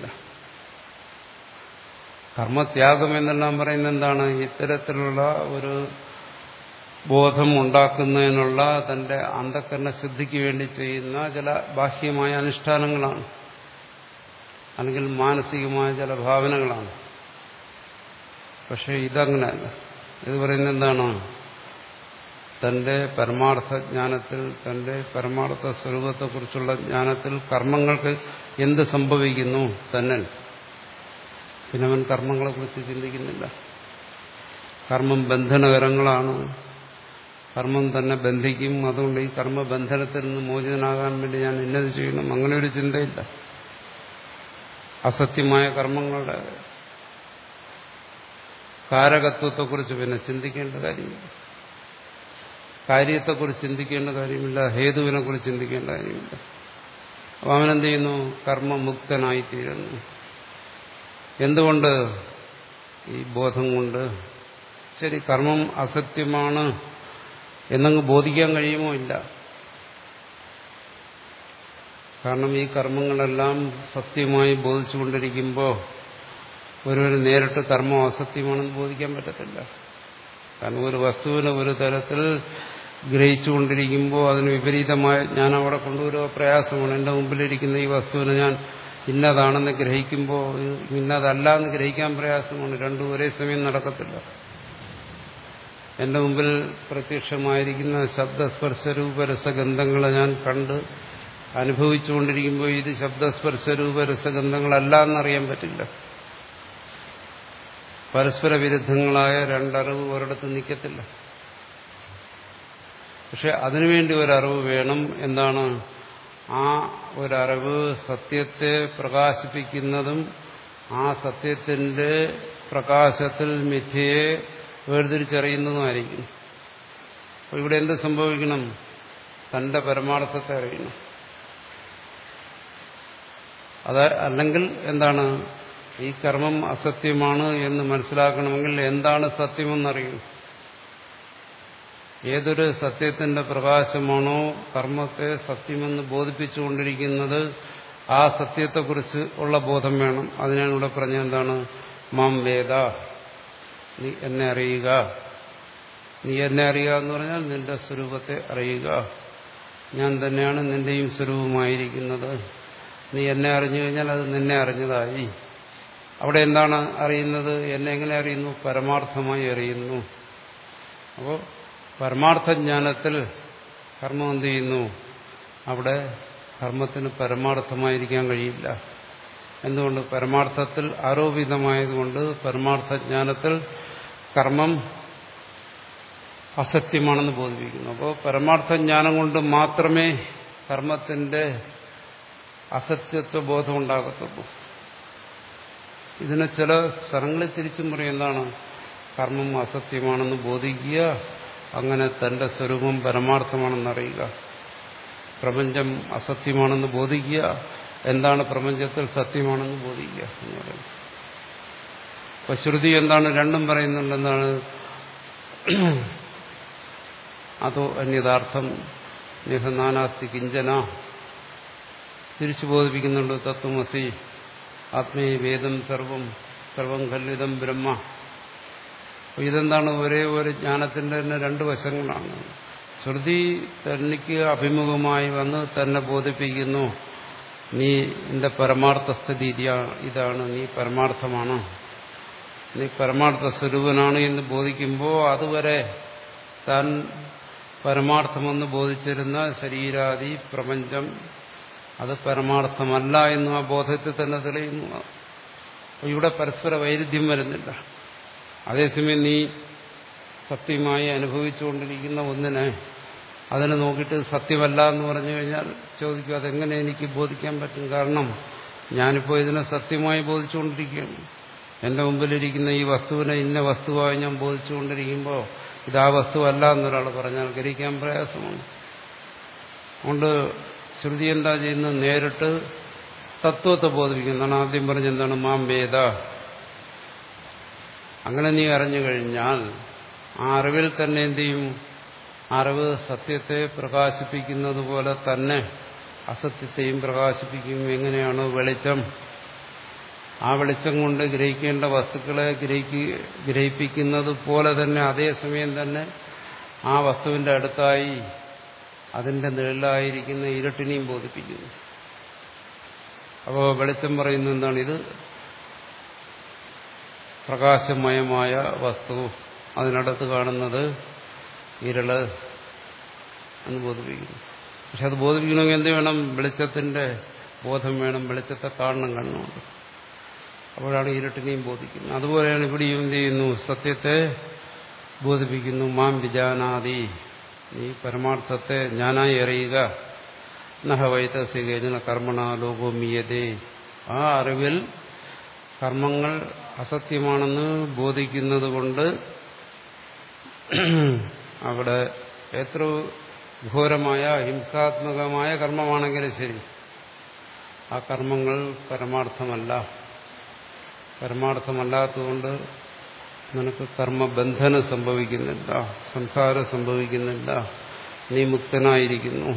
കർമ്മത്യാഗം എന്നെല്ലാം പറയുന്നത് എന്താണ് ഇത്തരത്തിലുള്ള ഒരു ബോധം ഉണ്ടാക്കുന്നതിനുള്ള തന്റെ അന്ധക്കരണ ശുദ്ധിക്ക് വേണ്ടി ചെയ്യുന്ന ചില ബാഹ്യമായ അനുഷ്ഠാനങ്ങളാണ് അല്ലെങ്കിൽ മാനസികമായ ചില ഭാവനകളാണ് പക്ഷെ ഇതങ്ങനെയല്ല ഇത് പറയുന്നത് എന്താണ് തന്റെ പരമാർത്ഥ ജ്ഞാനത്തിൽ തന്റെ പരമാർത്ഥ സ്വരൂപത്തെക്കുറിച്ചുള്ള ജ്ഞാനത്തിൽ കർമ്മങ്ങൾക്ക് എന്ത് സംഭവിക്കുന്നു തന്നെ പിന്നെ അവൻ കർമ്മങ്ങളെക്കുറിച്ച് ചിന്തിക്കുന്നില്ല കർമ്മം ബന്ധനകരങ്ങളാണ് കർമ്മം തന്നെ ബന്ധിക്കും അതുകൊണ്ട് ഈ കർമ്മബന്ധനത്തിൽ നിന്ന് മോചിതനാകാൻ വേണ്ടി ഞാൻ ഇന്നത് ചെയ്യണം അങ്ങനെ ഒരു ചിന്തയില്ല അസത്യമായ കർമ്മങ്ങളുടെ കാരകത്വത്തെക്കുറിച്ച് പിന്നെ ചിന്തിക്കേണ്ട കാര്യമില്ല കാര്യത്തെക്കുറിച്ച് ചിന്തിക്കേണ്ട കാര്യമില്ല ഹേതുവിനെക്കുറിച്ച് ചിന്തിക്കേണ്ട കാര്യമില്ല അപ്പൊ അവനെന്ത് ചെയ്യുന്നു കർമ്മമുക്തനായിത്തീരുന്നു എന്തുകൊണ്ട് ഈ ബോധം കൊണ്ട് ശരി കർമ്മം അസത്യമാണ് എന്നങ്ങ് ബോധിക്കാൻ കഴിയുമോ ഇല്ല കാരണം ഈ കർമ്മങ്ങളെല്ലാം സത്യമായി ബോധിച്ചുകൊണ്ടിരിക്കുമ്പോൾ ഒരുവർ നേരിട്ട് കർമ്മം അസത്യമാണെന്ന് ബോധിക്കാൻ പറ്റത്തില്ല കാരണം ഒരു വസ്തുവിനെ ഒരു തരത്തിൽ ഗ്രഹിച്ചുകൊണ്ടിരിക്കുമ്പോൾ അതിന് വിപരീതമായ ഞാൻ അവിടെ കൊണ്ടുവരുക പ്രയാസമാണ് എൻ്റെ മുമ്പിലിരിക്കുന്ന ഈ വസ്തുവിനെ ഞാൻ ഇന്നതാണെന്ന് ഗ്രഹിക്കുമ്പോൾ ഇന്നതല്ല എന്ന് ഗ്രഹിക്കാൻ പ്രയാസമാണ് രണ്ടും ഒരേ സമയം നടക്കത്തില്ല എന്റെ മുമ്പിൽ പ്രത്യക്ഷമായിരിക്കുന്ന ശബ്ദസ്പർശരൂപരസഗന്ധങ്ങളെ ഞാൻ കണ്ട് അനുഭവിച്ചുകൊണ്ടിരിക്കുമ്പോൾ ഇത് ശബ്ദസ്പർശരൂപരസഗന്ധങ്ങളല്ല എന്നറിയാൻ പറ്റില്ല പരസ്പര വിരുദ്ധങ്ങളായ രണ്ടറിവ് ഒരിടത്ത് നിൽക്കത്തില്ല പക്ഷെ അതിനുവേണ്ടി ഒരറിവ് വേണം എന്താണ് ആ ഒരറിവ് സത്യത്തെ പ്രകാശിപ്പിക്കുന്നതും ആ സത്യത്തിന്റെ പ്രകാശത്തിൽ മിഥ്യയെ വേർതിരിച്ചറിയുന്നതുമായിരിക്കും അപ്പോൾ ഇവിടെ എന്ത് സംഭവിക്കണം തന്റെ പരമാർത്ഥത്തെ അറിയണം അത് അല്ലെങ്കിൽ എന്താണ് ഈ കർമ്മം അസത്യമാണ് എന്ന് മനസ്സിലാക്കണമെങ്കിൽ എന്താണ് സത്യമെന്നറിയണം ഏതൊരു സത്യത്തിന്റെ പ്രകാശമാണോ കർമ്മത്തെ സത്യമെന്ന് ബോധിപ്പിച്ചുകൊണ്ടിരിക്കുന്നത് ആ സത്യത്തെക്കുറിച്ച് ഉള്ള ബോധം വേണം അതിനാണ് ഇവിടെ പറഞ്ഞ എന്താണ് മാം വേദ നീ എന്നെ അറിയുക നീ എന്നെ അറിയുക എന്ന് പറഞ്ഞാൽ നിന്റെ സ്വരൂപത്തെ അറിയുക ഞാൻ തന്നെയാണ് നിന്റെയും സ്വരൂപമായിരിക്കുന്നത് നീ എന്നെ അറിഞ്ഞു കഴിഞ്ഞാൽ അത് നിന്നെ അറിഞ്ഞതായി അവിടെ എന്താണ് അറിയുന്നത് എന്നെ എങ്ങനെ അറിയുന്നു പരമാർത്ഥമായി അറിയുന്നു അപ്പോൾ പരമാർത്ഥജ്ഞാനത്തിൽ കർമ്മം എന്ത് ചെയ്യുന്നു അവിടെ കർമ്മത്തിന് പരമാർത്ഥമായിരിക്കാൻ കഴിയില്ല എന്തുകൊണ്ട് പരമാർത്ഥത്തിൽ ആരോപിതമായതുകൊണ്ട് പരമാർത്ഥജ്ഞാനത്തിൽ കർമ്മം അസത്യമാണെന്ന് ബോധിപ്പിക്കുന്നു അപ്പോൾ പരമാർത്ഥജ്ഞാനം കൊണ്ട് മാത്രമേ കർമ്മത്തിന്റെ അസത്യത്വ ബോധം ഉണ്ടാകത്തുള്ളൂ ഇതിനെ ചില സ്ഥലങ്ങളിൽ തിരിച്ചും പറയും എന്താണ് കർമ്മം അസത്യമാണെന്ന് ബോധിക്കുക അങ്ങനെ തന്റെ സ്വരൂപം പരമാർത്ഥമാണെന്നറിയുക പ്രപഞ്ചം അസത്യമാണെന്ന് ബോധിക്കുക എന്താണ് പ്രപഞ്ചത്തിൽ സത്യമാണെന്ന് ബോധിക്കുക എന്ന് പറയുന്നത് അപ്പൊ ശ്രുതി എന്താണ് രണ്ടും പറയുന്നുണ്ടെന്നാണ് അതോ അന്യഥാർത്ഥം നിഹനാനാസ്തി കിഞ്ചന തിരിച്ചു ബോധിപ്പിക്കുന്നുണ്ട് തത്വമസി ആത്മീയ വേദം സർവം സർവം കല്ലിതം ബ്രഹ്മ അപ്പൊ ഇതെന്താണ് ഒരേ ഒരു ജ്ഞാനത്തിന്റെ തന്നെ രണ്ട് വശങ്ങളാണ് ശ്രുതി തനിക്ക് അഭിമുഖമായി വന്ന് തന്നെ ബോധിപ്പിക്കുന്നു നീ എന്റെ പരമാർത്ഥ സ്ഥിതി ഇതാണ് നീ പരമാർത്ഥമാണ് നീ പരമാർത്ഥ സ്വരൂപനാണ് എന്ന് ബോധിക്കുമ്പോൾ അതുവരെ താൻ പരമാർത്ഥമെന്ന് ബോധിച്ചിരുന്ന ശരീരാദി പ്രപഞ്ചം അത് പരമാർത്ഥമല്ല എന്നും ആ ബോധത്തിൽ തന്നെ തെളിയുന്നു അപ്പോൾ ഇവിടെ പരസ്പര വൈരുദ്ധ്യം വരുന്നില്ല അതേസമയം നീ സത്യമായി അനുഭവിച്ചുകൊണ്ടിരിക്കുന്ന ഒന്നിനെ അതിനെ നോക്കിയിട്ട് സത്യമല്ല എന്ന് പറഞ്ഞു കഴിഞ്ഞാൽ ചോദിക്കും അതെങ്ങനെ എനിക്ക് ബോധിക്കാൻ പറ്റും കാരണം ഞാനിപ്പോൾ ഇതിനെ സത്യമായി ബോധിച്ചുകൊണ്ടിരിക്കുകയാണ് എന്റെ മുമ്പിലിരിക്കുന്ന ഈ വസ്തുവിനെ ഇന്ന വസ്തുവായി ഞാൻ ബോധിച്ചുകൊണ്ടിരിക്കുമ്പോൾ ഇത് ആ വസ്തുവല്ല എന്നൊരാൾ പറഞ്ഞാൽ ഗ്രഹിക്കാൻ പ്രയാസമാണ് അതുകൊണ്ട് ശ്രുതി എന്താ ചെയ്യുന്നത് നേരിട്ട് തത്വത്തെ ബോധിപ്പിക്കുന്നതാണ് ആദ്യം പറഞ്ഞ എന്താണ് മാം വേദ അങ്ങനെ നീ അറിഞ്ഞു കഴിഞ്ഞാൽ ആ അറിവിൽ തന്നെ എന്ത് ചെയ്യും അറിവ് സത്യത്തെ പ്രകാശിപ്പിക്കുന്നത് പോലെ തന്നെ അസത്യത്തെയും പ്രകാശിപ്പിക്കും എങ്ങനെയാണ് വെളിച്ചം ആ വെളിച്ചം കൊണ്ട് ഗ്രഹിക്കേണ്ട വസ്തുക്കളെ ഗ്രഹിപ്പിക്കുന്നത് പോലെ തന്നെ അതേസമയം തന്നെ ആ വസ്തുവിന്റെ അടുത്തായി അതിന്റെ നിഴലായിരിക്കുന്ന ഇരുട്ടിനെയും ബോധിപ്പിക്കുന്നു അപ്പോൾ വെളിച്ചം പറയുന്നത് എന്താണ് ഇത് പ്രകാശമയമായ വസ്തു അതിനടുത്ത് കാണുന്നത് ഇരള് എന്ന് ബോധിപ്പിക്കുന്നു പക്ഷെ അത് ബോധിപ്പിക്കണമെങ്കിൽ എന്ത് വേണം വെളിച്ചത്തിന്റെ ബോധം വേണം വെളിച്ചത്തെ കാണണം കണ്ണുകൊണ്ട് അപ്പോഴാണ് ഇരുട്ടിനെയും ബോധിക്കുന്നത് അതുപോലെയാണ് ഇവിടെയും എന്ത് ചെയ്യുന്നു സത്യത്തെ ബോധിപ്പിക്കുന്നു മാം വിജാനാദി നീ പരമാർത്ഥത്തെ ഞാനായി അറിയുക നഹവൈതസികേജന കർമ്മണ ലോകോമീയതേ ആ അറിവിൽ കർമ്മങ്ങൾ അസത്യമാണെന്ന് ബോധിക്കുന്നത് കൊണ്ട് അവിടെ എത്ര ഘോരമായ ഹിംസാത്മകമായ കർമ്മമാണെങ്കിലും ശരി ആ കർമ്മങ്ങൾ പരമാർത്ഥമല്ല പരമാർത്ഥമല്ലാത്തതുകൊണ്ട് നിനക്ക് കർമ്മബന്ധനം സംഭവിക്കുന്നില്ല സംസാരം സംഭവിക്കുന്നില്ല നീ മുക്തനായിരിക്കുന്നു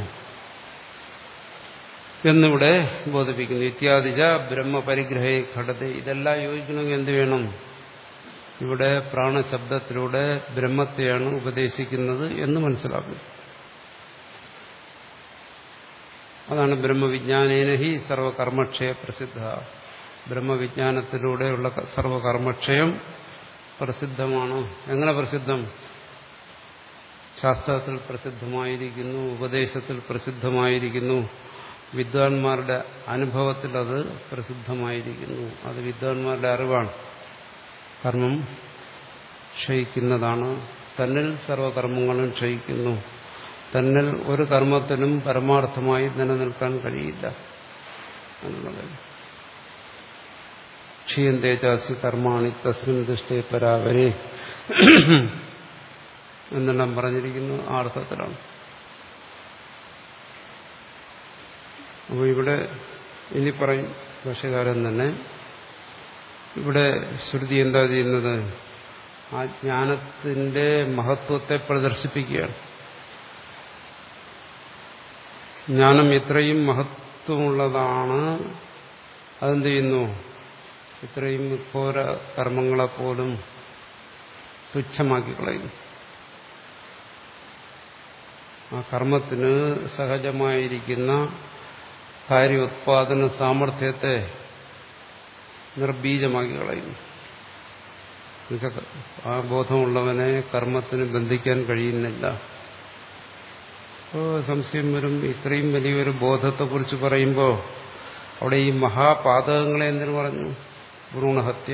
എന്നിവിടെ ബോധിപ്പിക്കുന്നു ഇത്യാദിജ ബ്രഹ്മപരിഗ്രഹേ ഘടത ഇതെല്ലാം യോജിക്കണമെങ്കിൽ എന്ത് വേണം ഇവിടെ പ്രാണശബ്ദത്തിലൂടെ ബ്രഹ്മത്തെയാണ് ഉപദേശിക്കുന്നത് എന്ന് മനസ്സിലാക്കുന്നു അതാണ് ബ്രഹ്മവിജ്ഞാനേന ഹി സർവകർമ്മക്ഷയ പ്രസിദ്ധ ബ്രഹ്മവിജ്ഞാനത്തിലൂടെയുള്ള സർവകർമ്മക്ഷയം പ്രസിദ്ധമാണ് എങ്ങനെ പ്രസിദ്ധം ശാസ്ത്രത്തിൽ പ്രസിദ്ധമായിരിക്കുന്നു ഉപദേശത്തിൽ പ്രസിദ്ധമായിരിക്കുന്നു വിദ്വാൻമാരുടെ അനുഭവത്തിൽ അത് പ്രസിദ്ധമായിരിക്കുന്നു അത് വിദ്വാൻമാരുടെ അറിവാണ് കർമ്മം ക്ഷയിക്കുന്നതാണ് തന്നിൽ സർവകർമ്മങ്ങളും ക്ഷയിക്കുന്നു തന്നിൽ ഒരു കർമ്മത്തിനും പരമാർത്ഥമായി നിലനിൽക്കാൻ കഴിയില്ല എന്നുള്ളത് ക്ഷീയന്തേ ചാസി കർമാണി തസ്മിൻ ദൃഷ്ടേ പരാവരെ എന്നെല്ലാം പറഞ്ഞിരിക്കുന്നു ആ അർത്ഥത്തിലാണ് അപ്പോൾ ഇവിടെ ഇനി പറയും ഭാഷകാരൻ തന്നെ ഇവിടെ ശ്രുതി എന്താ ചെയ്യുന്നത് ആ ജ്ഞാനത്തിന്റെ മഹത്വത്തെ പ്രദർശിപ്പിക്കുകയാണ് ജ്ഞാനം ഇത്രയും മഹത്വമുള്ളതാണ് അതെന്ത് ചെയ്യുന്നു ഇത്രയും ഘോര കർമ്മങ്ങളെപ്പോലും തുച്ഛമാക്കി കളയുന്നു ആ കർമ്മത്തിന് സഹജമായിരിക്കുന്ന കാര്യോത്പാദന സാമർഥ്യത്തെ നിർബീജമാക്കി കളയുന്നു ആ ബോധമുള്ളവനെ കർമ്മത്തിന് ബന്ധിക്കാൻ കഴിയുന്നില്ല അപ്പോൾ സംശയം വരും ഇത്രയും വലിയൊരു ബോധത്തെക്കുറിച്ച് പറയുമ്പോൾ അവിടെ ഈ മഹാപാതകങ്ങളെ എന്തിനു പറഞ്ഞു ഭ്രൂണഹത്യ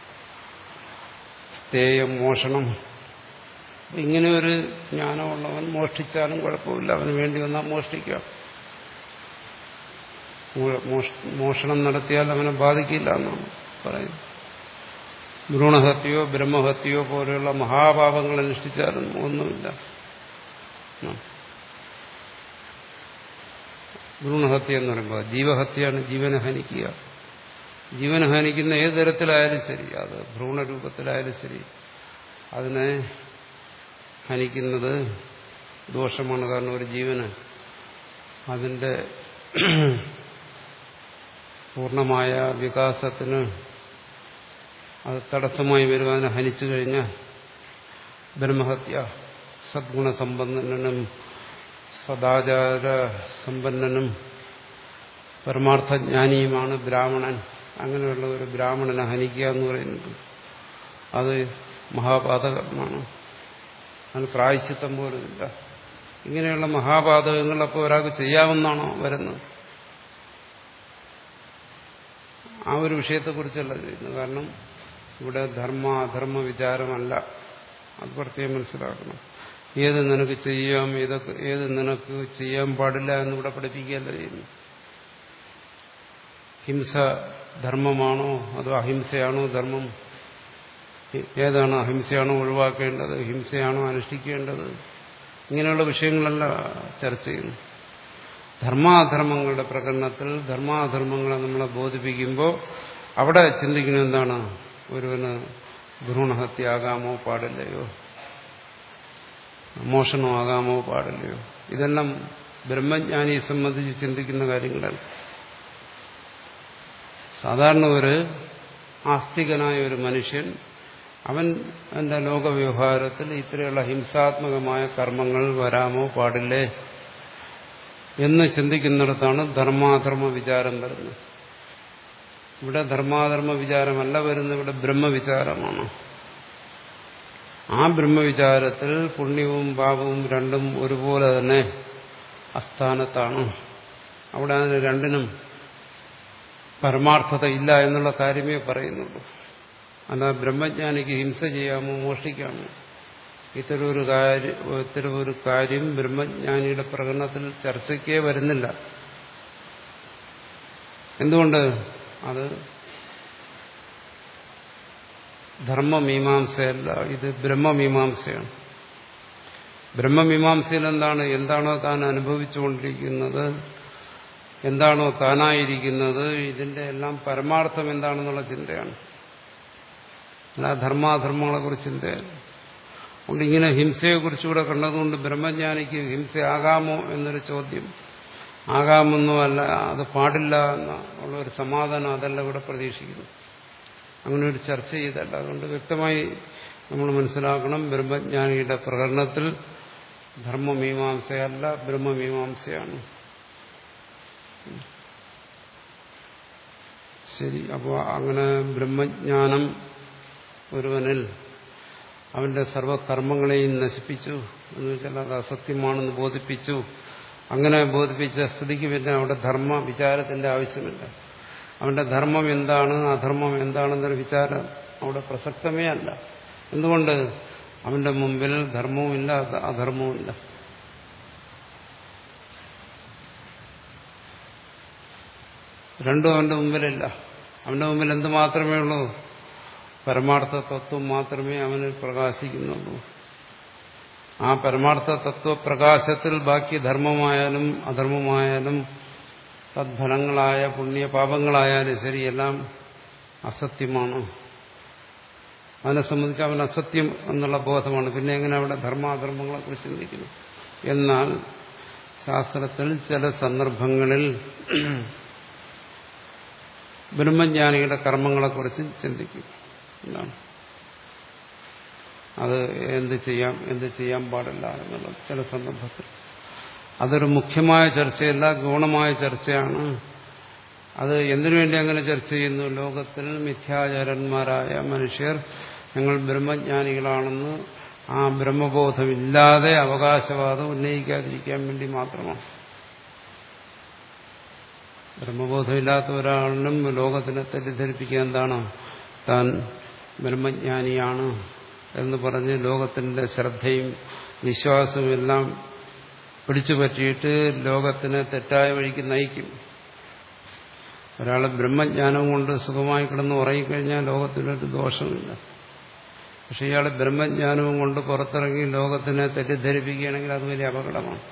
സ്ഥേയം മോഷണം ഇങ്ങനെ ഒരു ജ്ഞാനമുള്ളവൻ മോഷ്ടിച്ചാലും കുഴപ്പമില്ല അവന് വേണ്ടി വന്നാൽ മോഷ്ടിക്കാം മോഷണം നടത്തിയാൽ അവനെ ബാധിക്കില്ല എന്നാണ് പറയുന്നത് ഭ്രൂണഹത്യയോ ബ്രഹ്മഹത്യയോ പോലെയുള്ള മഹാപാപങ്ങൾ അനുഷ്ഠിച്ചാലും ഒന്നുമില്ല ഭ്രൂണഹത്യ എന്ന് പറയുമ്പോൾ ജീവഹത്യയാണ് ജീവനെ ഹനിക്കുക ജീവനെ ഹനിക്കുന്ന ഏത് തരത്തിലായാലും ശരി അത് ഭ്രൂണരൂപത്തിലായാലും ശരി അതിനെ ഹനിക്കുന്നത് ദോഷമാണ് കാരണം ഒരു ജീവന് അതിൻ്റെ പൂർണ്ണമായ വികാസത്തിന് അത് തടസ്സമായി വരും അതിനെ ഹനിച്ചു കഴിഞ്ഞാൽ ബ്രഹ്മഹത്യ സദ്ഗുണസമ്പന്നനും സദാചാര സമ്പന്നനും പരമാർത്ഥജ്ഞാനിയുമാണ് ബ്രാഹ്മണൻ അങ്ങനെയുള്ള ഒരു ബ്രാഹ്മണനെ ഹനിക്കുക എന്ന് പറയുന്നത് അത് മഹാപാതകമാണ് അതിന് പ്രായശ്ചിത്തം പോലുമില്ല ഇങ്ങനെയുള്ള മഹാപാതകങ്ങൾ അപ്പോൾ ഒരാൾക്ക് ചെയ്യാവുന്നതാണോ വരുന്നത് ആ ഒരു വിഷയത്തെക്കുറിച്ചല്ല ചെയ്യുന്നത് കാരണം ഇവിടെ ധർമ്മ അധർമ്മ വിചാരമല്ല അത് പ്രത്യേകം മനസ്സിലാക്കണം ഏത് നിനക്ക് ചെയ്യാം ഏതൊക്കെ ഏത് നിനക്ക് ചെയ്യാൻ പാടില്ല എന്നിവിടെ പഠിപ്പിക്കുകയല്ല ചെയ്യുന്നു ഹിംസ ധർമ്മമാണോ അതോ അഹിംസയാണോ ധർമ്മം ഏതാണ് അഹിംസയാണോ ഒഴിവാക്കേണ്ടത് ഹിംസയാണോ അനുഷ്ഠിക്കേണ്ടത് ഇങ്ങനെയുള്ള വിഷയങ്ങളല്ല ചർച്ച ചെയ്യുന്നു ധർമാധർമ്മങ്ങളുടെ പ്രകടനത്തിൽ ധർമാധർമ്മങ്ങളെ നമ്മളെ ബോധിപ്പിക്കുമ്പോൾ അവിടെ ചിന്തിക്കുന്നത് എന്താണ് ഒരുവന് ഭ്രൂണഹത്യാകാമോ പാടില്ലയോ മോഷണമാകാമോ പാടില്ലയോ ഇതെല്ലാം ബ്രഹ്മജ്ഞാനിയെ സംബന്ധിച്ച് ചിന്തിക്കുന്ന കാര്യങ്ങളാണ് സാധാരണ ഒരു ആസ്തികനായ ഒരു മനുഷ്യൻ അവൻ എൻ്റെ ലോകവ്യവഹാരത്തിൽ ഇത്രയുള്ള ഹിംസാത്മകമായ കർമ്മങ്ങൾ വരാമോ പാടില്ലേ എന്ന് ചിന്തിക്കുന്നിടത്താണ് ധർമാധർമ്മ വിചാരം വരുന്നത് ഇവിടെ ധർമാധർമ്മ വിചാരമല്ല വരുന്നത് ഇവിടെ ബ്രഹ്മവിചാരമാണ് ആ ബ്രഹ്മവിചാരത്തിൽ പുണ്യവും പാപവും രണ്ടും ഒരുപോലെ തന്നെ അസ്ഥാനത്താണ് അവിടെ അതിന് രണ്ടിനും പരമാർത്ഥത ഇല്ല എന്നുള്ള കാര്യമേ പറയുന്നുള്ളൂ അല്ല ബ്രഹ്മജ്ഞാനിക്ക് ഹിംസ ചെയ്യാമോ മോഷ്ടിക്കാമോ ഇത്തരം ഒരു കാര്യം ഇത്തരം ഒരു കാര്യം ബ്രഹ്മജ്ഞാനിയുടെ പ്രകടനത്തിൽ ചർച്ചയ്ക്കേ വരുന്നില്ല എന്തുകൊണ്ട് അത് ധർമ്മമീമാംസയല്ല ഇത് ബ്രഹ്മമീമാംസയാണ് ബ്രഹ്മമീമാംസയിൽ എന്താണ് എന്താണോ താൻ അനുഭവിച്ചുകൊണ്ടിരിക്കുന്നത് എന്താണോ താനായിരിക്കുന്നത് ഇതിന്റെ എല്ലാം പരമാർത്ഥം എന്താണെന്നുള്ള ചിന്തയാണ് അല്ല ധർമാധർമ്മങ്ങളെക്കുറിച്ച് ചിന്തയല്ല അതുകൊണ്ട് ഇങ്ങനെ ഹിംസയെക്കുറിച്ചുകൂടെ കണ്ടതുകൊണ്ട് ബ്രഹ്മജ്ഞാനിക്ക് ഹിംസയാകാമോ എന്നൊരു ചോദ്യം ആകാമെന്നോ അല്ല അത് പാടില്ല എന്ന ഉള്ള ഒരു സമാധാനം അതല്ല ഇവിടെ പ്രതീക്ഷിക്കുന്നു അങ്ങനെ ഒരു ചർച്ച ചെയ്തല്ല അതുകൊണ്ട് വ്യക്തമായി നമ്മൾ മനസ്സിലാക്കണം ബ്രഹ്മജ്ഞാനിയുടെ പ്രകടനത്തിൽ ധർമ്മമീമാംസയല്ല ബ്രഹ്മമീമാംസയാണ് ശരി അപ്പോൾ അങ്ങനെ ബ്രഹ്മജ്ഞാനം ഒരുവനിൽ അവന്റെ സർവകർമ്മങ്ങളെയും നശിപ്പിച്ചു എന്ന് വെച്ചാൽ അത് അസത്യമാണെന്ന് ബോധിപ്പിച്ചു അങ്ങനെ ബോധിപ്പിച്ച സ്ഥിതിക്ക് പിന്നെ അവിടെ ധർമ്മ വിചാരത്തിന്റെ ആവശ്യമില്ല അവന്റെ ധർമ്മം എന്താണ് അധർമ്മം എന്താണെന്നൊരു വിചാരം അവിടെ പ്രസക്തമേ അല്ല എന്തുകൊണ്ട് അവന്റെ മുമ്പിൽ ധർമ്മവുമില്ല അധർമ്മവുമില്ല രണ്ടും അവന്റെ മുമ്പിലില്ല അവന്റെ മുമ്പിൽ എന്ത് മാത്രമേ ഉള്ളൂ പരമാർത്ഥ തത്വം മാത്രമേ അവനിൽ പ്രകാശിക്കുന്നുള്ളൂ ആ പരമാർത്ഥ തത്വപ്രകാശത്തിൽ ബാക്കി ധർമ്മമായാലും അധർമ്മമായാലും തദ്ഫലങ്ങളായ പുണ്യ പാപങ്ങളായാലും ശരി എല്ലാം അസത്യമാണ് അവനെ സംബന്ധിച്ച് അവൻ അസത്യം എന്നുള്ള ബോധമാണ് പിന്നെ എങ്ങനെ അവിടെ ധർമാധർമ്മങ്ങളെ കുറിച്ച് ചിന്തിക്കുന്നു എന്നാൽ ശാസ്ത്രത്തിൽ ചില സന്ദർഭങ്ങളിൽ ബ്രഹ്മജ്ഞാനിയുടെ കർമ്മങ്ങളെക്കുറിച്ച് ചിന്തിക്കും എന്താണ് അത് എന്ത് ചെയ്യാം എന്ത് ചെയ്യാൻ പാടില്ല എന്നുള്ള ചില സന്ദർഭത്തിൽ അതൊരു മുഖ്യമായ ചർച്ചയല്ല ഗൗണമായ ചർച്ചയാണ് അത് എന്തിനു വേണ്ടി അങ്ങനെ ചർച്ച ചെയ്യുന്നു ലോകത്തിൽ മിഥ്യാചാരന്മാരായ മനുഷ്യർ ഞങ്ങൾ ബ്രഹ്മജ്ഞാനികളാണെന്ന് ആ ബ്രഹ്മബോധമില്ലാതെ അവകാശവാദം ഉന്നയിക്കാതിരിക്കാൻ വേണ്ടി മാത്രമാണ് ബ്രഹ്മബോധമില്ലാത്ത ഒരാളിനും ലോകത്തിനെ തെറ്റിദ്ധരിപ്പിക്കുക എന്താണ് താൻ ബ്രഹ്മജ്ഞാനിയാണ് എന്ന് പറഞ്ഞ് ലോകത്തിന്റെ ശ്രദ്ധയും വിശ്വാസവും എല്ലാം പിടിച്ചു പറ്റിയിട്ട് ലോകത്തിനെ തെറ്റായ വഴിക്ക് നയിക്കും ഒരാൾ ബ്രഹ്മജ്ഞാനം കൊണ്ട് സുഖമായി കിടന്ന് ഉറങ്ങിക്കഴിഞ്ഞാൽ ലോകത്തിനൊരു ദോഷമില്ല പക്ഷെ ഇയാൾ ബ്രഹ്മജ്ഞാനവും കൊണ്ട് പുറത്തിറങ്ങി ലോകത്തിനെ തെറ്റിദ്ധരിപ്പിക്കുകയാണെങ്കിൽ അത് വലിയ അപകടമാണ്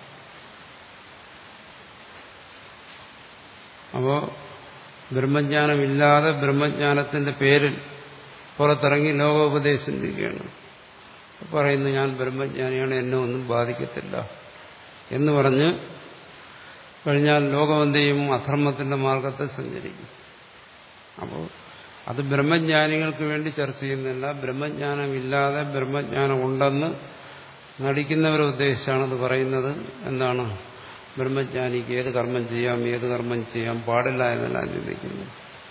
അപ്പോ ബ്രഹ്മജ്ഞാനമില്ലാതെ ബ്രഹ്മജ്ഞാനത്തിന്റെ പേരിൽ പുറത്തിറങ്ങി ലോകോപദേശം ചെയ്യുകയാണ് പറയുന്നു ഞാൻ ബ്രഹ്മജ്ഞാനിയാണ് എന്നെ ഒന്നും ബാധിക്കത്തില്ല എന്ന് പറഞ്ഞ് കഴിഞ്ഞാൽ ലോകമെന്തെയും അധർമ്മത്തിന്റെ മാർഗത്തെ സഞ്ചരിക്കും അപ്പോൾ അത് ബ്രഹ്മജ്ഞാനികൾക്ക് വേണ്ടി ചർച്ച ചെയ്യുന്നില്ല ബ്രഹ്മജ്ഞാനമില്ലാതെ ബ്രഹ്മജ്ഞാനം ഉണ്ടെന്ന് നടിക്കുന്നവരെ ഉദ്ദേശിച്ചാണ് ഇത് പറയുന്നത് എന്താണ് ബ്രഹ്മജ്ഞാനിക്ക് ഏത് കർമ്മം ചെയ്യാം ഏത് കർമ്മം ചെയ്യാൻ പാടില്ല എന്നെല്ലാം ചിന്തിക്കുന്നു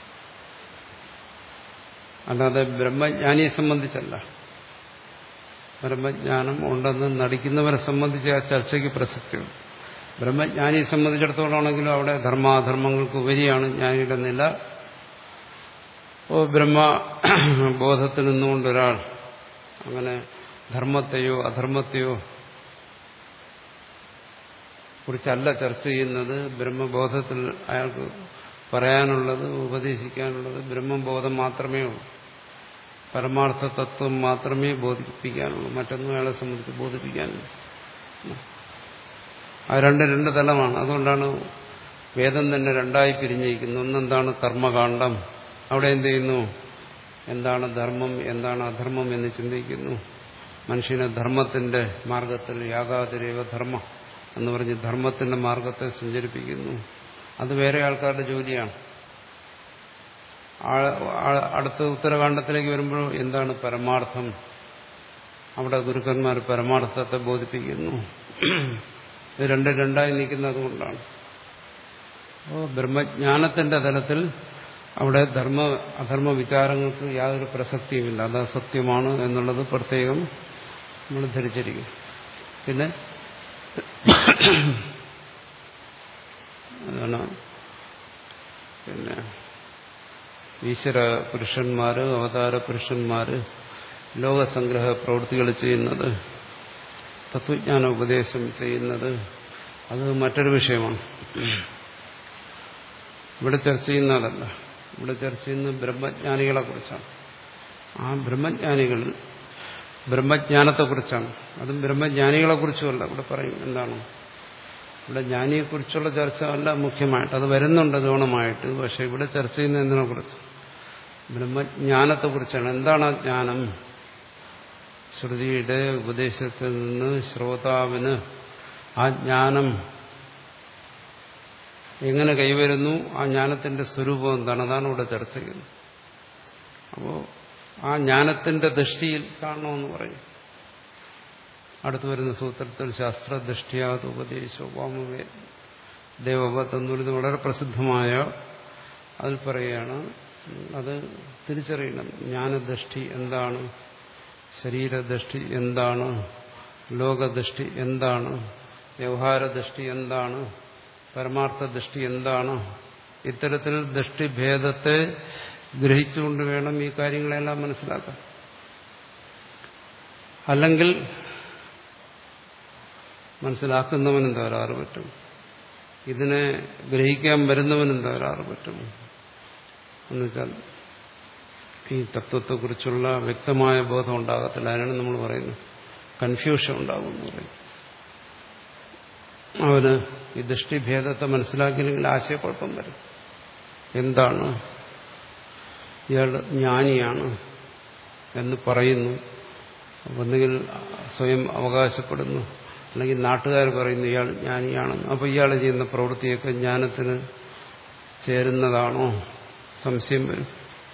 അല്ലാതെ ബ്രഹ്മജ്ഞാനിയെ സംബന്ധിച്ചല്ല ബ്രഹ്മജ്ഞാനം ഉണ്ടെന്ന് നടിക്കുന്നവരെ സംബന്ധിച്ച് ആ ചർച്ചയ്ക്ക് പ്രസക്തിയുണ്ട് ബ്രഹ്മജ്ഞാനിയെ സംബന്ധിച്ചിടത്തോളാണെങ്കിലും അവിടെ ധർമാധർമ്മങ്ങൾക്ക് ഉപരിയാണ് ജ്ഞാനിയുടെ നില ഓ ബ്രഹ്മബോധത്തിൽ നിന്നുകൊണ്ട് ഒരാൾ അങ്ങനെ ധർമ്മത്തെയോ അധർമ്മത്തെയോ കുറിച്ചല്ല ചർച്ച ചെയ്യുന്നത് ബ്രഹ്മബോധത്തിൽ അയാൾക്ക് പറയാനുള്ളത് ഉപദേശിക്കാനുള്ളത് ബ്രഹ്മബോധം മാത്രമേ ഉള്ളൂ പരമാർത്ഥ തത്വം മാത്രമേ ബോധിപ്പിക്കാനുള്ളൂ മറ്റൊന്നും അയാളെ സംബന്ധിച്ച് ബോധിപ്പിക്കാനില്ല ആ രണ്ട് രണ്ട് തലമാണ് അതുകൊണ്ടാണ് വേദം തന്നെ രണ്ടായി പിരിഞ്ഞിരിക്കുന്നത് ഒന്നെന്താണ് കർമ്മകാന്ഡം അവിടെ എന്ത് ചെയ്യുന്നു എന്താണ് ധർമ്മം എന്താണ് അധർമ്മം എന്ന് ചിന്തിക്കുന്നു മനുഷ്യനെ ധർമ്മത്തിന്റെ മാർഗത്തിൽ യാഗാതിരേവ ധർമ്മ എന്ന് പറഞ്ഞ് ധർമ്മത്തിന്റെ മാർഗത്തെ സഞ്ചരിപ്പിക്കുന്നു അത് വേറെ ആൾക്കാരുടെ ജോലിയാണ് അടുത്ത ഉത്തരകാണ്ഡത്തിലേക്ക് വരുമ്പോൾ എന്താണ് പരമാർത്ഥം അവിടെ ഗുരുക്കന്മാർ പരമാർത്ഥത്തെ ബോധിപ്പിക്കുന്നു ഇത് രണ്ട് രണ്ടായി നിൽക്കുന്നത് കൊണ്ടാണ് അപ്പോൾ ബ്രഹ്മജ്ഞാനത്തിന്റെ തലത്തിൽ അവിടെ ധർമ്മ അധർമ്മ വിചാരങ്ങൾക്ക് യാതൊരു പ്രസക്തിയുമില്ല അത് സത്യമാണ് എന്നുള്ളത് പ്രത്യേകം നമ്മൾ ധരിച്ചിരിക്കും പിന്നെ അതാണ് പിന്നെ ഈശ്വര പുരുഷന്മാര് അവതാര പുരുഷന്മാര് ലോകസംഗ്രഹ പ്രവൃത്തികൾ ചെയ്യുന്നത് തത്വജ്ഞാന ഉപദേശം ചെയ്യുന്നത് അത് മറ്റൊരു വിഷയമാണ് ഇവിടെ ചർച്ച ചെയ്യുന്നതല്ല ഇവിടെ ചർച്ച ചെയ്യുന്നത് ബ്രഹ്മജ്ഞാനികളെ കുറിച്ചാണ് ആ ബ്രഹ്മജ്ഞാനികൾ ബ്രഹ്മജ്ഞാനത്തെക്കുറിച്ചാണ് അതും ബ്രഹ്മജ്ഞാനികളെ കുറിച്ചുമല്ല ഇവിടെ പറയും എന്താണ് ഇവിടെ ജ്ഞാനിയെക്കുറിച്ചുള്ള ചർച്ച അല്ല മുഖ്യമായിട്ട് അത് വരുന്നുണ്ട് ഗൗണമായിട്ട് പക്ഷെ ഇവിടെ ചർച്ച ചെയ്യുന്ന എന്തിനെ കുറിച്ച് ബ്രഹ്മജ്ഞാനത്തെക്കുറിച്ചാണ് എന്താണ് ആ ജ്ഞാനം ശ്രുതിയുടെ ഉപദേശത്തിൽ നിന്ന് ശ്രോതാവിന് ആ ജ്ഞാനം എങ്ങനെ കൈവരുന്നു ആ ജ്ഞാനത്തിന്റെ സ്വരൂപം എന്താണ് അതാണ് ഇവിടെ ചർച്ച ചെയ്യുന്നത് അപ്പോൾ ആ ജ്ഞാനത്തിന്റെ ദൃഷ്ടിയിൽ കാണണമെന്ന് പറയും അടുത്തു വരുന്ന സൂത്രത്തിൽ ശാസ്ത്രദൃഷ്ടിയാത് ഉപദേശോ വാമവേ ദേവവത് എന്ന് പറയുന്നത് വളരെ പ്രസിദ്ധമായ അതിൽ പറയുകയാണ് അത് തിരിച്ചറിയണം ജ്ഞാനദൃഷ്ടി എന്താണ് ശരീരദൃഷ്ടി എന്താണ് ലോകദൃഷ്ടി എന്താണ് വ്യവഹാരദൃഷ്ടി എന്താണ് പരമാർത്ഥ ദൃഷ്ടി എന്താണ് ഇത്തരത്തിൽ ദൃഷ്ടിഭേദത്തെ ഗ്രഹിച്ചുകൊണ്ട് വേണം ഈ കാര്യങ്ങളെല്ലാം മനസ്സിലാക്കാൻ അല്ലെങ്കിൽ മനസ്സിലാക്കുന്നവനും തകരാറ് പറ്റും ഇതിനെ ഗ്രഹിക്കാൻ വരുന്നവനും തകരാറ് പറ്റും എന്നുവെച്ചാൽ ഈ തത്വത്തെക്കുറിച്ചുള്ള വ്യക്തമായ ബോധം ഉണ്ടാകത്തില്ല അതിനാണ് നമ്മൾ പറയുന്നത് കൺഫ്യൂഷൻ ഉണ്ടാകും എന്ന് പറയും അവന് ഈ ദൃഷ്ടിഭേദത്തെ മനസ്സിലാക്കിയില്ലെങ്കിൽ ആശയക്കുഴപ്പം വരും എന്താണ് ഇയാൾ ജ്ഞാനിയാണ് എന്ന് പറയുന്നു ഒന്നുകിൽ സ്വയം അവകാശപ്പെടുന്നു അല്ലെങ്കിൽ നാട്ടുകാർ പറയുന്നു ഇയാൾ ജ്ഞാനിയാണെന്ന് അപ്പോൾ ഇയാൾ ചെയ്യുന്ന പ്രവൃത്തിയൊക്കെ ജ്ഞാനത്തിന് ചേരുന്നതാണോ സംശയം വരും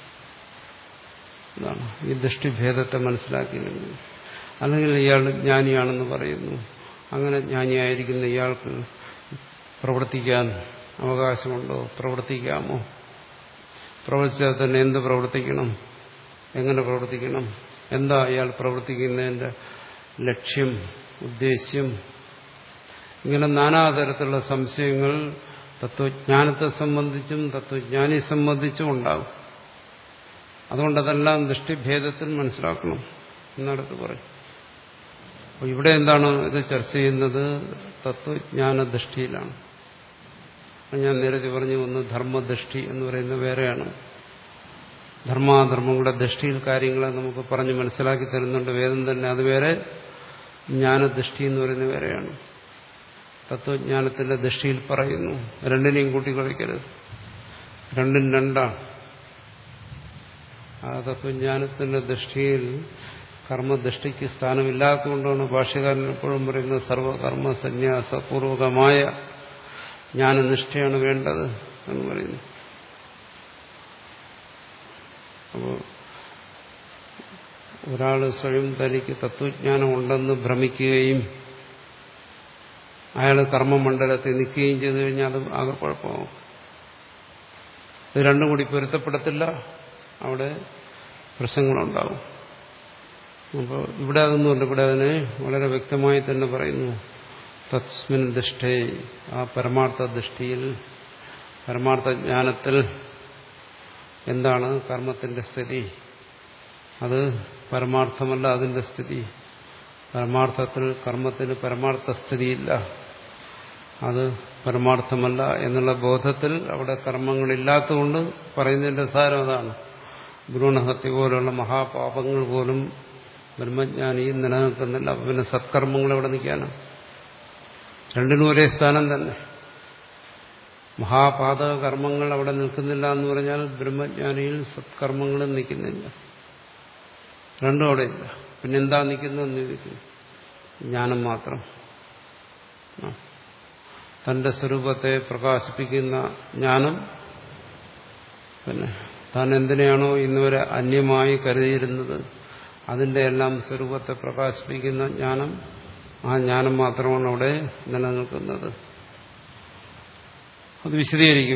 ഇതാണ് ഈ ദൃഷ്ടിഭേദത്തെ മനസ്സിലാക്കിയില്ലെങ്കിൽ അല്ലെങ്കിൽ ഇയാൾ ജ്ഞാനിയാണെന്ന് പറയുന്നു അങ്ങനെ ജ്ഞാനിയായിരിക്കുന്ന ഇയാൾക്ക് പ്രവർത്തിക്കാൻ അവകാശമുണ്ടോ പ്രവർത്തിക്കാമോ പ്രവർത്തിച്ചാൽ തന്നെ എന്ത് പ്രവർത്തിക്കണം എങ്ങനെ പ്രവർത്തിക്കണം എന്താ അയാൾ പ്രവർത്തിക്കുന്നതിൻ്റെ ലക്ഷ്യം ഉദ്ദേശ്യം ഇങ്ങനെ നാനാതരത്തിലുള്ള സംശയങ്ങൾ തത്വജ്ഞാനത്തെ സംബന്ധിച്ചും തത്വജ്ഞാനിയെ സംബന്ധിച്ചും ഉണ്ടാകും അതുകൊണ്ട് അതെല്ലാം ദൃഷ്ടിഭേദത്തിൽ മനസ്സിലാക്കണം എന്നടുത്ത് പറയും അപ്പോൾ ഇവിടെ എന്താണ് ഇത് ചർച്ച ചെയ്യുന്നത് തത്വജ്ഞാന ദൃഷ്ടിയിലാണ് ഞാൻ നേരത്തെ പറഞ്ഞു ഒന്ന് ധർമ്മദൃഷ്ടി എന്ന് പറയുന്നത് വേറെയാണ് ധർമാധർമ്മങ്ങളുടെ ദൃഷ്ടിയിൽ കാര്യങ്ങളെ നമുക്ക് പറഞ്ഞ് മനസ്സിലാക്കി തരുന്നുണ്ട് വേദം തന്നെ അത് വേറെ ജ്ഞാനദൃഷ്ടി എന്ന് പറയുന്നത് വേറെയാണ് തത്വജ്ഞാനത്തിന്റെ ദൃഷ്ടിയിൽ പറയുന്നു രണ്ടിനെയും കൂട്ടിക്കളിക്കരുത് രണ്ടും രണ്ടാണ് ആ തത്വജ്ഞാനത്തിന്റെ ദൃഷ്ടിയിൽ കർമ്മദൃഷ്ടിക്ക് സ്ഥാനമില്ലാത്തതുകൊണ്ടാണ് ഭാഷ്യകാരൻ എപ്പോഴും പറയുന്നത് സർവകർമ്മ സന്യാസപൂർവകമായ ജ്ഞാനനിഷ്ഠയാണ് വേണ്ടത് എന്ന് പറയുന്നു അപ്പോൾ ഒരാൾ സ്വയം തനിക്ക് തത്വജ്ഞാനം ഉണ്ടെന്ന് ഭ്രമിക്കുകയും അയാൾ കർമ്മമണ്ഡലത്തിൽ നിൽക്കുകയും ചെയ്തു കഴിഞ്ഞാൽ അത് ആകെ കുഴപ്പമാവും ഇത് രണ്ടും കൂടി പൊരുത്തപ്പെടത്തില്ല അവിടെ പ്രശ്നങ്ങളുണ്ടാവും അപ്പോൾ ഇവിടെ അതൊന്നുമല്ല ഇവിടെ അതിനെ വളരെ വ്യക്തമായി തന്നെ പറയുന്നു തസ്മിൻ ദൃഷ്ടേ ആ പരമാർത്ഥ ദൃഷ്ടിയിൽ പരമാർത്ഥ ജ്ഞാനത്തിൽ എന്താണ് കർമ്മത്തിന്റെ സ്ഥിതി അത് പരമാർത്ഥമല്ല അതിന്റെ സ്ഥിതി പരമാർത്ഥത്തിൽ കർമ്മത്തിന് പരമാർത്ഥ സ്ഥിതിയില്ല അത് പരമാർത്ഥമല്ല എന്നുള്ള ബോധത്തിൽ അവിടെ കർമ്മങ്ങളില്ലാത്തതുകൊണ്ട് പറയുന്നതിന്റെ സാരം അതാണ് ഭ്രൂണഹത്യ പോലുള്ള മഹാപാപങ്ങൾ പോലും ബ്രഹ്മജ്ഞാനിയും നിലനിൽക്കുന്നില്ല അപ്പൊ പിന്നെ സത്കർമ്മങ്ങൾ എവിടെ നിൽക്കാനാണ് രണ്ടിനും ഒരേ സ്ഥാനം തന്നെ മഹാപാതക കർമ്മങ്ങൾ അവിടെ നിൽക്കുന്നില്ല എന്ന് പറഞ്ഞാൽ ബ്രഹ്മജ്ഞാനിയിൽ സത്കർമ്മങ്ങളും നിൽക്കുന്നില്ല രണ്ടും അവിടെ ഇല്ല പിന്നെ എന്താ നിൽക്കുന്നതെന്ന് ചോദിക്കുന്നു ജ്ഞാനം മാത്രം തന്റെ സ്വരൂപത്തെ പ്രകാശിപ്പിക്കുന്ന ജ്ഞാനം പിന്നെ താൻ എന്തിനെയാണോ ഇന്നുവരെ അന്യമായി കരുതിയിരുന്നത് അതിന്റെ എല്ലാം സ്വരൂപത്തെ പ്രകാശിപ്പിക്കുന്ന ജ്ഞാനം ആ ജ്ഞാനം മാത്രമാണ് അവിടെ നിലനിൽക്കുന്നത് അത് വിശദീകരിക്കും